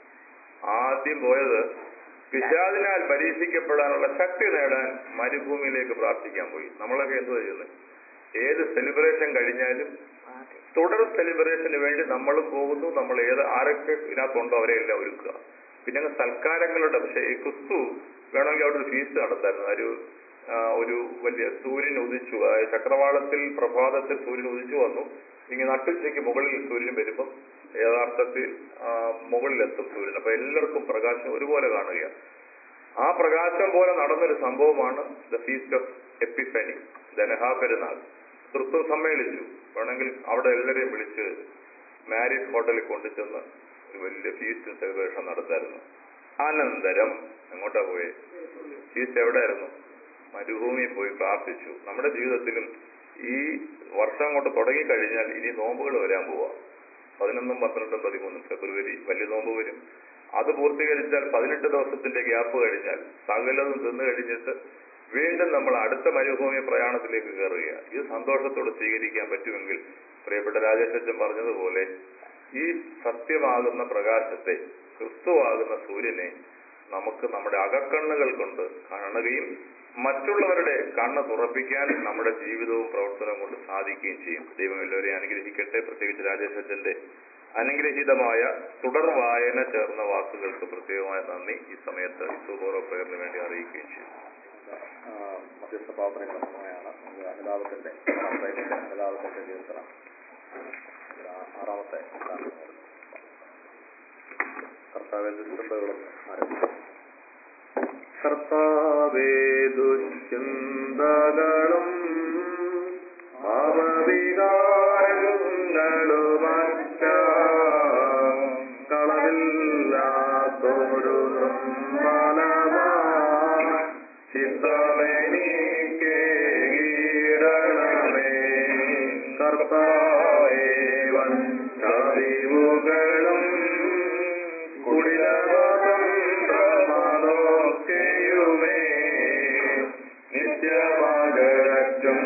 ആദ്യം പോയത് പിശാദിനാൽ പരീക്ഷിക്കപ്പെടാനുള്ള ശക്തി നേടാൻ മരുഭൂമിയിലേക്ക് പ്രാർത്ഥിക്കാൻ പോയി നമ്മളൊക്കെ എന്തുവാ ചെയ്യുന്നത് ഏത് സെലിബ്രേഷൻ കഴിഞ്ഞാലും തുടർ സെലിബ്രേഷന് വേണ്ടി നമ്മളും പോകുന്നു നമ്മൾ ഏത് ആരൊക്കെ ഇതിനകത്തുണ്ടോ അവരെ എല്ലാം ഒരുക്കുക പിന്നെ അങ്ങ് സൽക്കാരങ്ങളുടെ പക്ഷേ ഈ ക്രിസ്തു വേണമെങ്കിൽ അവിടെ ഒരു ഫീസ് നടത്തായിരുന്നു ഒരു ആ, ഒരു വലിയ സൂര്യൻ ഉദിച്ചു അതായത് ചക്രവാളത്തിൽ പ്രഭാതത്തിൽ സൂര്യൻ ഉദിച്ചു വന്നു ഇങ്ങനെ നട്ടുച്ചയ്ക്ക് മുകളിൽ സൂര്യൻ വരുമ്പം യഥാർത്ഥത്തിൽ ആ, മുകളിലെത്തും സൂര്യൻ അപ്പൊ എല്ലാവർക്കും പ്രകാശം ഒരുപോലെ കാണുക ആ പ്രകാശം പോലെ നടന്നൊരു സംഭവമാണ് ദ ഫീസ്റ്റ് ഓഫ് എപ്പിഫനി ധനഹാ പെരുന്നാൾ ക്രിസ്തു സമ്മേളിച്ചു വേണമെങ്കിൽ അവിടെ എല്ലാവരെയും വിളിച്ച് മാരീഡ് ഹോട്ടലിൽ കൊണ്ടുചെന്ന് ഒരു വലിയ ഫീസ്റ്റ് സെലിബ്രേഷൻ നടത്തായിരുന്നു അനന്തരം എങ്ങോട്ടാ പോയെ ഫീസ്റ്റ് എവിടെയായിരുന്നു മരുഭൂമിയിൽ പോയി പ്രാർത്ഥിച്ചു നമ്മുടെ ജീവിതത്തിലും ഈ വർഷം അങ്ങോട്ട് തുടങ്ങിക്കഴിഞ്ഞാൽ ഇനി നോമ്പുകൾ വരാൻ പോവാ പതിനൊന്നും പന്ത്രണ്ടും പതിമൂന്നും ഫെബ്രുവരി വലിയ നോമ്പ് വരും അത് പൂർത്തീകരിച്ചാൽ പതിനെട്ട് ദിവസത്തിന്റെ ഗ്യാപ്പ് കഴിഞ്ഞാൽ സകലതും തിന്നു കഴിഞ്ഞിട്ട് വീണ്ടും നമ്മൾ അടുത്ത മരുഭൂമി പ്രയാണത്തിലേക്ക് കയറുക ഇത് സന്തോഷത്തോടെ സ്വീകരിക്കാൻ പറ്റുമെങ്കിൽ പ്രിയപ്പെട്ട രാജേഷ് പറഞ്ഞതുപോലെ ഈ സത്യമാകുന്ന പ്രകാശത്തെ ക്രിസ്തുവാകുന്ന സൂര്യനെ നമുക്ക് നമ്മുടെ അകക്കണ്ണുകൾ കൊണ്ട് കാണുകയും മറ്റുള്ളവരുടെ കണ്ണ് തുറപ്പിക്കാൻ നമ്മുടെ ജീവിതവും പ്രവർത്തനവും കൊണ്ട് സാധിക്കുകയും ചെയ്യും ദൈവം എല്ലാവരെയും അനുഗ്രഹിക്കട്ടെ പ്രത്യേകിച്ച് രാജേഷ് അച്ഛന്റെ അനുഗ്രഹീതമായ തുടർ വായന ചേർന്ന വാക്കുകൾക്ക് പ്രത്യേകമായ നന്ദി ഈ സമയത്ത് ഇസുബോറോ പ്രയറിന് വേണ്ടി അറിയിക്കുകയും ചെയ്യും ആ, മധ്യസ്ഥ പ്രാർത്ഥനയുടെ സമയമാണ് നമുക്ക് അനുതാപത്തിന്റെ ആറാമത്തെ അനുതാപത്തിന്റെ കീർത്തനം ആ, ആറാമത്തെ ഗാനം. കർത്താവിൽ ദുശ്ചിന്തകളും ആരംഭിക്കും കർത്താവേ ദുശ്ചിന്തകളും ഭാവവികാരങ്ങളുമറ്റ കളവില്ലാത്തൊരു നിർമ്മലമാ ചിത്തമെനിക്ക് കീടണമേ കർത്താവേ വൻ ചതിവുകളും കുടിലവതന്ത്രമതൊക്കെയുമേ നിത്യമകറ്റും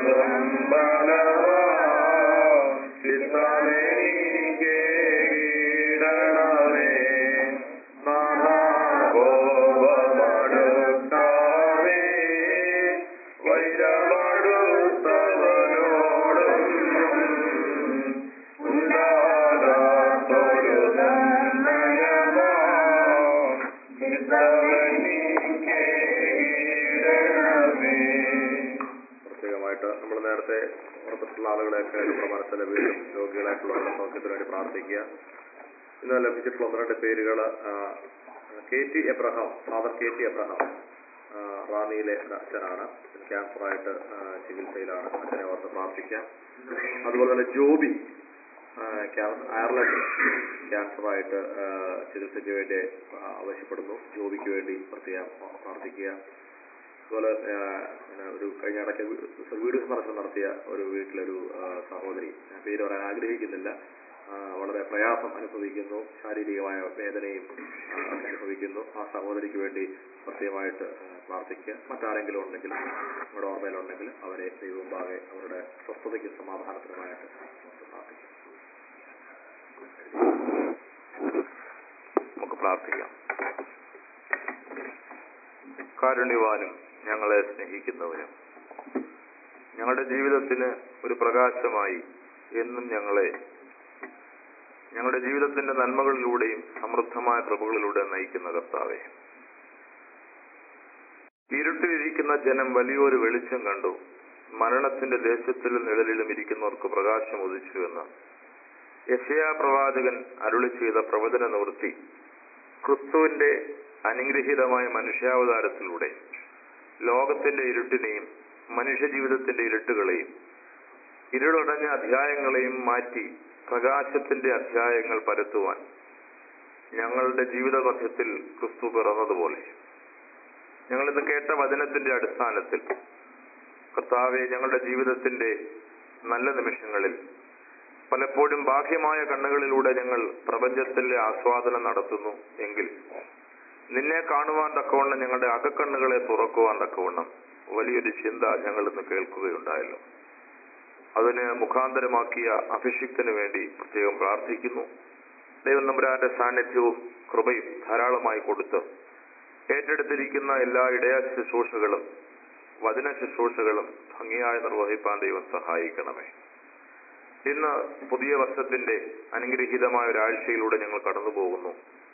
ചിത്തമെനിക്ക് കീടണമേ നാഥാകോപമടുക്കാവേ വൈരമടുത്തവനോടും ഉണ്ടാകാത്തൊരു നന്മയമാ ചിത്തമെനിക്ക് കീടണമേ പ്രത്യേകമായിട്ട് നമ്മൾ നേരത്തെ ഉറപ്പിച്ചിട്ടുള്ള ആളുകളെയൊക്കെ നമ്മുടെ മനസ്സിലെ വീണ്ടും രോഗികളായിട്ടുള്ള സൗഖ്യത്തിന് വേണ്ടി പ്രാർത്ഥിക്കുക ഇന്ന് ലഭിച്ചിട്ടുള്ള ഒന്ന് രണ്ട് പേരുകൾ K T Abraham father K T Abraham ആ, റാന്നിയിലെ ഒരു അച്ഛനാണ് ക്യാൻസറായിട്ട് ആ, ചികിത്സയിലാണ് അച്ഛനെ ഓർത്ത് പ്രാർത്ഥിക്കാം അതുപോലെ തന്നെ ജോബി ആ, ക്യാൻ- അയർലൻഡിൽ ക്യാൻസറായിട്ട് ആ, ചികിത്സയ്ക്ക് വേണ്ടി ആ, ആവശ്യപ്പെടുന്നു ജോബിക്ക് വേണ്ടി പ്രത്യേകം പ്രാർത്ഥിക്കുക അതുപോലെ ആ, പിന്നെ ഒരു കഴിഞ്ഞ ഇടയ്ക്ക് വീ- വീട് സന്ദർശനം നടത്തിയ ഒരു വീട്ടിലൊരു ആ, സഹോദരി ഞാൻ പേര് പറയാൻ ആഗ്രഹിക്കുന്നില്ല ആ, വളരെ പ്രയാസം അനുഭവിക്കുന്നു ശാരീരികമായ വേദനയും ആ, ഒക്കെ അനുഭവിക്കുന്നു ആ സഹോദരിക്ക് വേണ്ടി പ്രത്യേകമായിട്ട് ആ, പ്രാർത്ഥിക്കുക മറ്റാരെങ്കിലും ഉണ്ടെങ്കിൽ നമ്മുടെ ഓർമ്മയിലുണ്ടെങ്കിൽ അവരെ ദൈവമുമ്പാകെ അവരുടെ സ്വസ്ഥതയ്ക്കും സമാധാനത്തിനുമായിട്ട് നമുക്ക് പ്രാർത്ഥിക്കാം നമുക്ക് പ്രാർത്ഥിക്കാം കാരുണ്യവാനും ഞങ്ങളെ സ്നേഹിക്കുന്നവനും ഞങ്ങളുടെ ജീവിതത്തിന് ഒരു പ്രകാശമായി എന്നും ഞങ്ങളെ ഞങ്ങളുടെ ജീവിതത്തിന്റെ നന്മകളിലൂടെയും സമൃദ്ധമായ കൃപകളിലൂടെ നയിക്കുന്ന കർത്താവെ ഇരുട്ടിലിരിക്കുന്ന ജനം വലിയൊരു വെളിച്ചം കണ്ടു മരണത്തിന്റെ ദേശത്തിലും നിഴലിലും ഇരിക്കുന്നവർക്ക് പ്രകാശം ഉദിച്ചു എന്ന് യശയാ പ്രവാചകൻ അരുളി ചെയ്ത പ്രവചന നിവൃത്തി ക്രിസ്തുവിന്റെ അനുഗ്രഹീതമായ മനുഷ്യാവതാരത്തിലൂടെ ലോകത്തിന്റെ ഇരുട്ടിനെയും മനുഷ്യജീവിതത്തിന്റെ ഇരുട്ടുകളെയും ഇരുളടഞ്ഞ അധ്യായങ്ങളെയും മാറ്റി പ്രകാശത്തിന്റെ അധ്യായങ്ങൾ പരത്തുവാൻ ഞങ്ങളുടെ ജീവിതപഥ്യത്തിൽ ക്രിസ്തു പിറന്നതുപോലെ ഞങ്ങളിന്ന് കേട്ട വചനത്തിന്റെ അടിസ്ഥാനത്തിൽ കർത്താവെ ഞങ്ങളുടെ ജീവിതത്തിന്റെ നല്ല നിമിഷങ്ങളിൽ പലപ്പോഴും ബാഹ്യമായ കണ്ണുകളിലൂടെ ഞങ്ങൾ പ്രപഞ്ചത്തിലെ ആസ്വാദനം നടത്തുന്നു എങ്കിൽ നിന്നെ കാണുവാൻ തക്കവണ്ണം ഞങ്ങളുടെ അകക്കണ്ണുകളെ തുറക്കുവാൻ തക്കവണ്ണം വലിയൊരു ചിന്ത ഞങ്ങൾ ഇന്ന് കേൾക്കുകയുണ്ടായല്ലോ അതിന് മുഖാന്തരമാക്കിയ അഭിഷിക്തന് വേണ്ടി പ്രത്യേകം പ്രാർത്ഥിക്കുന്നു ദൈവം നമ്പുരാന്റെ സാന്നിധ്യവും കൃപയും ധാരാളമായി കൊടുത്ത് ഏറ്റെടുത്തിരിക്കുന്ന എല്ലാ ഇടയ ശുശ്രൂഷകളും വചന ശുശ്രൂഷകളും ഭംഗിയായി നിർവഹിപ്പാൻ ദൈവം സഹായിക്കണമേ ഇന്ന് പുതിയ വർഷത്തിന്റെ അനുഗ്രഹീതമായ ഒരാഴ്ചയിലൂടെ ഞങ്ങൾ കടന്നു പോകുന്നു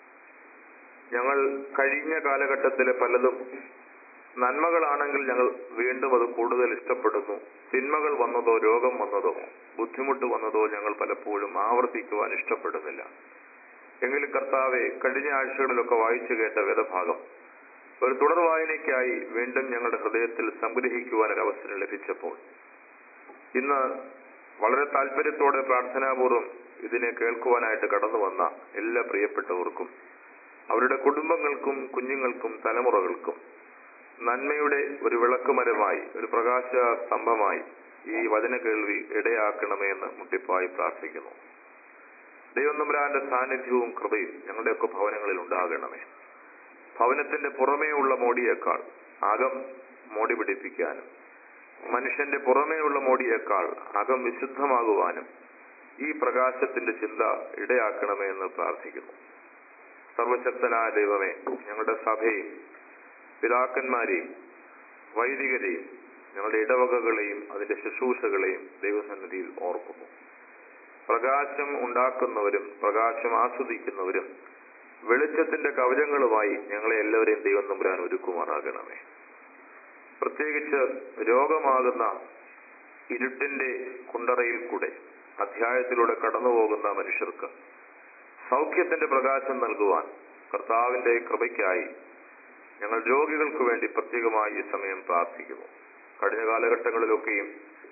ഞങ്ങൾ കഴിഞ്ഞ കാലഘട്ടത്തിലെ പലതും നന്മകളാണെങ്കിൽ ഞങ്ങൾ വീണ്ടും അത് കൂടുതൽ ഇഷ്ടപ്പെടുന്നു തിന്മകൾ വന്നതോ രോഗം വന്നതോ ബുദ്ധിമുട്ട് വന്നതോ ഞങ്ങൾ പലപ്പോഴും ആവർത്തിക്കുവാൻ ഇഷ്ടപ്പെടുന്നില്ല എങ്കിലും കർത്താവെ കഴിഞ്ഞ ആഴ്ചകളിലൊക്കെ വായിച്ചു കേട്ട വേദഭാഗം ഒരു തുടർ വായനയ്ക്കായി വീണ്ടും ഞങ്ങളുടെ ഹൃദയത്തിൽ സംഗ്രഹിക്കുവാൻ ഒരു അവസരം ലഭിച്ചപ്പോൾ ഇന്ന് വളരെ താല്പര്യത്തോടെ പ്രാർത്ഥനാപൂർവം ഇതിനെ കേൾക്കുവാനായിട്ട് കടന്നു വന്ന എല്ലാ പ്രിയപ്പെട്ടവർക്കും അവരുടെ കുടുംബങ്ങൾക്കും കുഞ്ഞുങ്ങൾക്കും തലമുറകൾക്കും നന്മയുടെ ഒരു വിളക്കുമരമായി ഒരു പ്രകാശ സ്തംഭമായി ഈ വചന കേൾവി ഇടയാക്കണമേ എന്ന് മുട്ടിപ്പായി പ്രാർത്ഥിക്കുന്നു ദൈവം നമ്പുരാന്റെ സാന്നിധ്യവും കൃപയും ഞങ്ങളുടെയൊക്കെ ഭവനങ്ങളിൽ ഉണ്ടാകണമേ ഭവനത്തിന്റെ പുറമേ ഉള്ള മോടിയേക്കാൾ അകം മോടി പിടിപ്പിക്കാനും മനുഷ്യന്റെ പുറമേ ഉള്ള മോടിയേക്കാൾ അകം വിശുദ്ധമാകുവാനും ഈ പ്രകാശത്തിന്റെ ചിന്ത ഇടയാക്കണമേ എന്ന് പ്രാർത്ഥിക്കുന്നു സർവശക്തനായ ദൈവമേ ഞങ്ങളുടെ സഭയും പിതാക്കന്മാരെയും വൈദികരെയും ഞങ്ങളുടെ ഇടവകകളെയും അതിന്റെ ശുശ്രൂഷകളെയും ദൈവസന്നിധിയിൽ ഓർക്കുന്നു പ്രകാശം ഉണ്ടാക്കുന്നവരും പ്രകാശം ആസ്വദിക്കുന്നവരും വെളിച്ചത്തിന്റെ കവചങ്ങളുമായി ഞങ്ങളെ എല്ലാവരെയും ദൈവം നമ്പുരാൻ ഒരുക്കുമാറാകണമേ പ്രത്യേകിച്ച് രോഗമാകുന്ന ഇരുട്ടിന്റെ കുണ്ടറയിൽ കൂടെ അധ്യായത്തിലൂടെ കടന്നുപോകുന്ന മനുഷ്യർക്ക് സൗഖ്യത്തിന്റെ പ്രകാശം നൽകുവാൻ കർത്താവിന്റെ കൃപയ്ക്കായി ഞങ്ങൾ രോഗികൾക്ക് വേണ്ടി പ്രത്യേകമായി ഈ സമയം പ്രാർത്ഥിക്കുന്നു കഴിഞ്ഞ കാലഘട്ടങ്ങളിലൊക്കെയും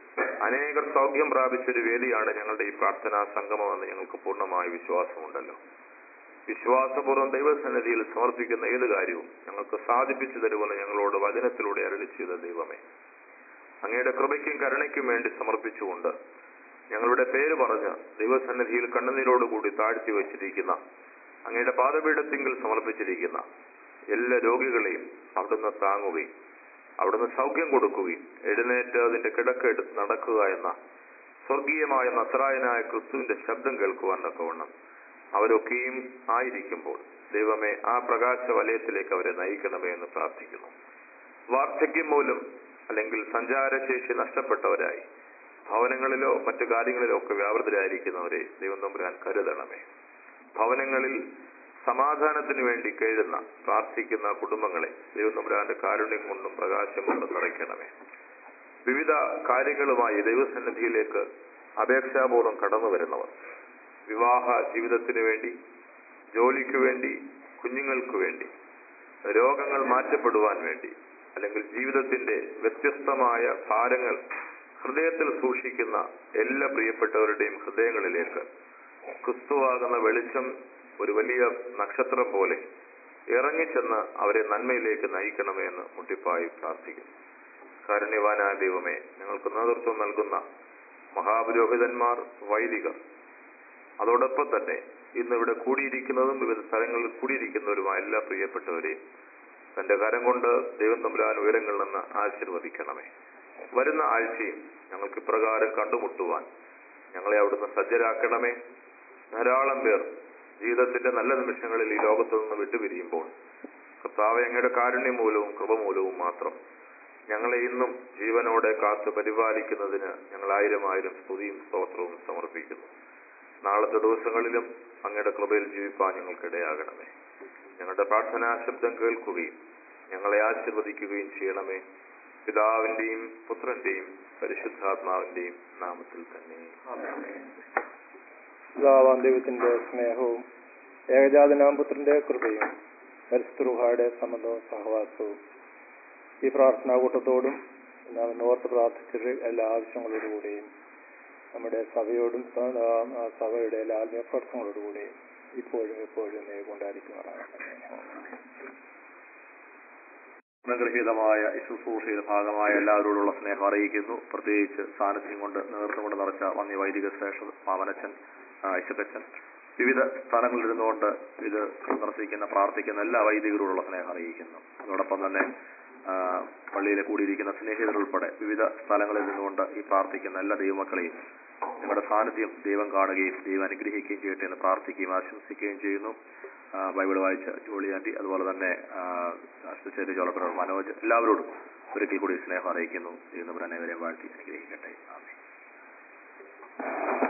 അനേകർ സൗഖ്യം പ്രാപിച്ചൊരു വേദിയാണ് ഞങ്ങളുടെ ഈ പ്രാർത്ഥനാ സംഗമമെന്ന് ഞങ്ങൾക്ക് പൂർണ്ണമായ വിശ്വാസമുണ്ടല്ലോ വിശ്വാസപൂർവ്വം ദൈവസന്നിധിയിൽ സമർപ്പിക്കുന്ന ഏത് കാര്യവും ഞങ്ങൾക്ക് സാധിപ്പിച്ചു തരുമെന്ന് ഞങ്ങളോട് വചനത്തിലൂടെ അരളി ചെയ്ത ദൈവമേ അങ്ങയുടെ കൃപയ്ക്കും കരുണയ്ക്കും വേണ്ടി സമർപ്പിച്ചുകൊണ്ട് ഞങ്ങളുടെ പേര് പറഞ്ഞ് ദൈവസന്നിധിയിൽ കണ്ണുനീരോടുകൂടി താഴ്ത്തി വച്ചിരിക്കുന്ന അങ്ങയുടെ പാദപീഠത്തിങ്കിൽ സമർപ്പിച്ചിരിക്കുന്ന എല്ലാ രോഗികളെയും അവിടുന്ന് താങ്ങുകയും അവിടുന്ന് സൗഖ്യം കൊടുക്കുകയും എഴുന്നേറ്റ് അതിന്റെ കിടക്ക എടുത്ത് നടക്കുക എന്ന സ്വർഗീയമായ നസറായനായ ക്രിസ്തുവിന്റെ ശബ്ദം കേൾക്കുവാൻ തക്കവണ്ണം അവരൊക്കെയും ആയിരിക്കുമ്പോൾ ദൈവമേ ആ പ്രകാശ വലയത്തിലേക്ക് അവരെ നയിക്കണമേ എന്ന് പ്രാർത്ഥിക്കുന്നു വാർദ്ധക്യം മൂലം അല്ലെങ്കിൽ സഞ്ചാരശേഷി നഷ്ടപ്പെട്ടവരായി ഭവനങ്ങളിലോ മറ്റു കാര്യങ്ങളിലോ ഒക്കെ വ്യാപൃതരായിരിക്കുന്നവരെ ദൈവം തമ്പുരാൻ കരുതണമേ ഭവനങ്ങളിൽ സമാധാനത്തിന് വേണ്ടി കേഴുന്ന പ്രാർത്ഥിക്കുന്ന കുടുംബങ്ങളെ ദൈവം തമ്പുരാന്റെ കാരുണ്യം കൊണ്ടും പ്രകാശം കൊണ്ടും നിറയ്ക്കണമേ വിവിധ കാര്യങ്ങളുമായി ദൈവസന്നിധിയിലേക്ക് അപേക്ഷാപൂർവ്വം കടന്നു വരുന്നവർ വിവാഹ ജീവിതത്തിന് വേണ്ടി ജോലിക്ക് വേണ്ടി കുഞ്ഞുങ്ങൾക്ക് വേണ്ടി രോഗങ്ങൾ മാറ്റപ്പെടുവാൻ വേണ്ടി അല്ലെങ്കിൽ ജീവിതത്തിന്റെ വ്യത്യസ്തമായ ഭാരങ്ങൾ ഹൃദയത്തിൽ സൂക്ഷിക്കുന്ന എല്ലാ പ്രിയപ്പെട്ടവരുടെയും ഹൃദയങ്ങളിലേക്ക് ക്രിസ്തുവാകുന്ന വെളിച്ചം ഒരു വലിയ നക്ഷത്രം പോലെ ഇറങ്ങിച്ചെന്ന് അവരെ നന്മയിലേക്ക് നയിക്കണമേ എന്ന് മുട്ടിപ്പായി പ്രാർത്ഥിക്കുന്നു കാരുണ്യവാനായ ദൈവമേ ഞങ്ങൾക്ക് നേതൃത്വം നൽകുന്ന മഹാപുരോഹിതന്മാർ വൈദികർ അതോടൊപ്പം തന്നെ ഇന്ന് ഇവിടെ കൂടിയിരിക്കുന്നതും വിവിധ സ്ഥലങ്ങളിൽ കൂടിയിരിക്കുന്നവരുമായ എല്ലാ പ്രിയപ്പെട്ടവരെയും തന്റെ കരം കൊണ്ട് ദൈവം തമ്പുരാൻ ഉയരങ്ങളിൽ നിന്ന് ആശീർവദിക്കണമേ വരുന്ന ആഴ്ചയും ഞങ്ങൾക്ക് ഇപ്രകാരം കണ്ടുമുട്ടുവാൻ ഞങ്ങളെ അവിടുന്ന് സജ്ജരാക്കണമേ ധാരാളം പേർ ജീവിതത്തിന്റെ നല്ല നിമിഷങ്ങളിൽ ഈ ലോകത്തു നിന്ന് വിട്ടുപിരിയുമ്പോൾ കർത്താവ് അങ്ങയുടെ കാരുണ്യം മൂലവും കൃപ മൂലവും മാത്രം ഞങ്ങളെ ഇന്നും ജീവനോടെ കാത്തു പരിപാലിക്കുന്നതിന് ഞങ്ങൾ ആയിരം ആയിരം സ്തുതിയും സ്തോത്രവും സമർപ്പിക്കുന്നു നാളത്തെ ദിവസങ്ങളിലും അങ്ങയുടെ കൃപയിൽ ജീവിപ്പാൻ ഞങ്ങൾക്കിടയാകണമേ ഞങ്ങളുടെ പ്രാർത്ഥനാ ശബ്ദം കേൾക്കുകയും ഞങ്ങളെ ആശീർവദിക്കുകയും ചെയ്യണമേ പിതാവിന്റെയും പുത്രന്റെയും പരിശുദ്ധാത്മാവിന്റെയും നാമത്തിൽ തന്നെ പിതാവാം ദൈവത്തിന്റെ സ്നേഹവും ഏകജാതനാം പുത്രന്റെ കൃപയും പരിസ്ഥിതിയുടെ സമ്മതവും സഹവാസവും ഈ പ്രാർത്ഥനാ കൂട്ടത്തോടും നാം ഓർത്ത് പ്രാർത്ഥിച്ചിട്ട് എല്ലാ ആവശ്യങ്ങളോടുകൂടിയും നമ്മുടെ സഭയോടും സ- ആ സഭയുടെ എല്ലാ ആത്മീയ പ്രവർത്തനങ്ങളോടുകൂടിയും ഇപ്പോഴും എപ്പോഴും കൊണ്ടായിരിക്കുമാറാകട്ടെ അനുഗ്രഹീതമായ ഈ ശുശ്രൂഷയുടെ ഭാഗമായ എല്ലാവരോടുള്ള സ്നേഹം അറിയിക്കുന്നു പ്രത്യേകിച്ച് സാന്നിധ്യം കൊണ്ട് നേതൃത്വം കൊണ്ട് നിറച്ച വന്യ വൈദിക ശ്രേഷ്ഠ മാമനച്ചൻ ഐശക്കച്ചൻ വിവിധ സ്ഥലങ്ങളിൽ ഇരുന്നുകൊണ്ട് ഇത് സന്ദർശിക്കുന്ന പ്രാർത്ഥിക്കുന്ന എല്ലാ വൈദികരോടുള്ള സ്നേഹം അറിയിക്കുന്നു അതോടൊപ്പം തന്നെ ആ, പള്ളിയിലെ കൂടിയിരിക്കുന്ന സ്നേഹിതരുൾപ്പെടെ വിവിധ സ്ഥലങ്ങളിൽ നിന്നുകൊണ്ട് ഈ പ്രാർത്ഥിക്കുന്ന എല്ലാ ദൈവമക്കളെയും നിങ്ങളുടെ സാന്നിധ്യം ദൈവം കാണുകയും ദൈവം അനുഗ്രഹിക്കുകയും ചെയ്യട്ടെ എന്ന് പ്രാർത്ഥിക്കുകയും ആശംസിക്കുകയും ചെയ്യുന്നു ആ, ബൈബിൾ വായിച്ച ജോളി ആന്റി അതുപോലെ തന്നെ അശ്വചേരി ചോളപ്പുറ മനോജ് എല്ലാവരോടും ഒരിക്കൽ കൂടി സ്നേഹം അറിയിക്കുന്നു ദൈവം അനേവരെയും വാഴ്ത്തി അനുഗ്രഹിക്കട്ടെ ആമേൻ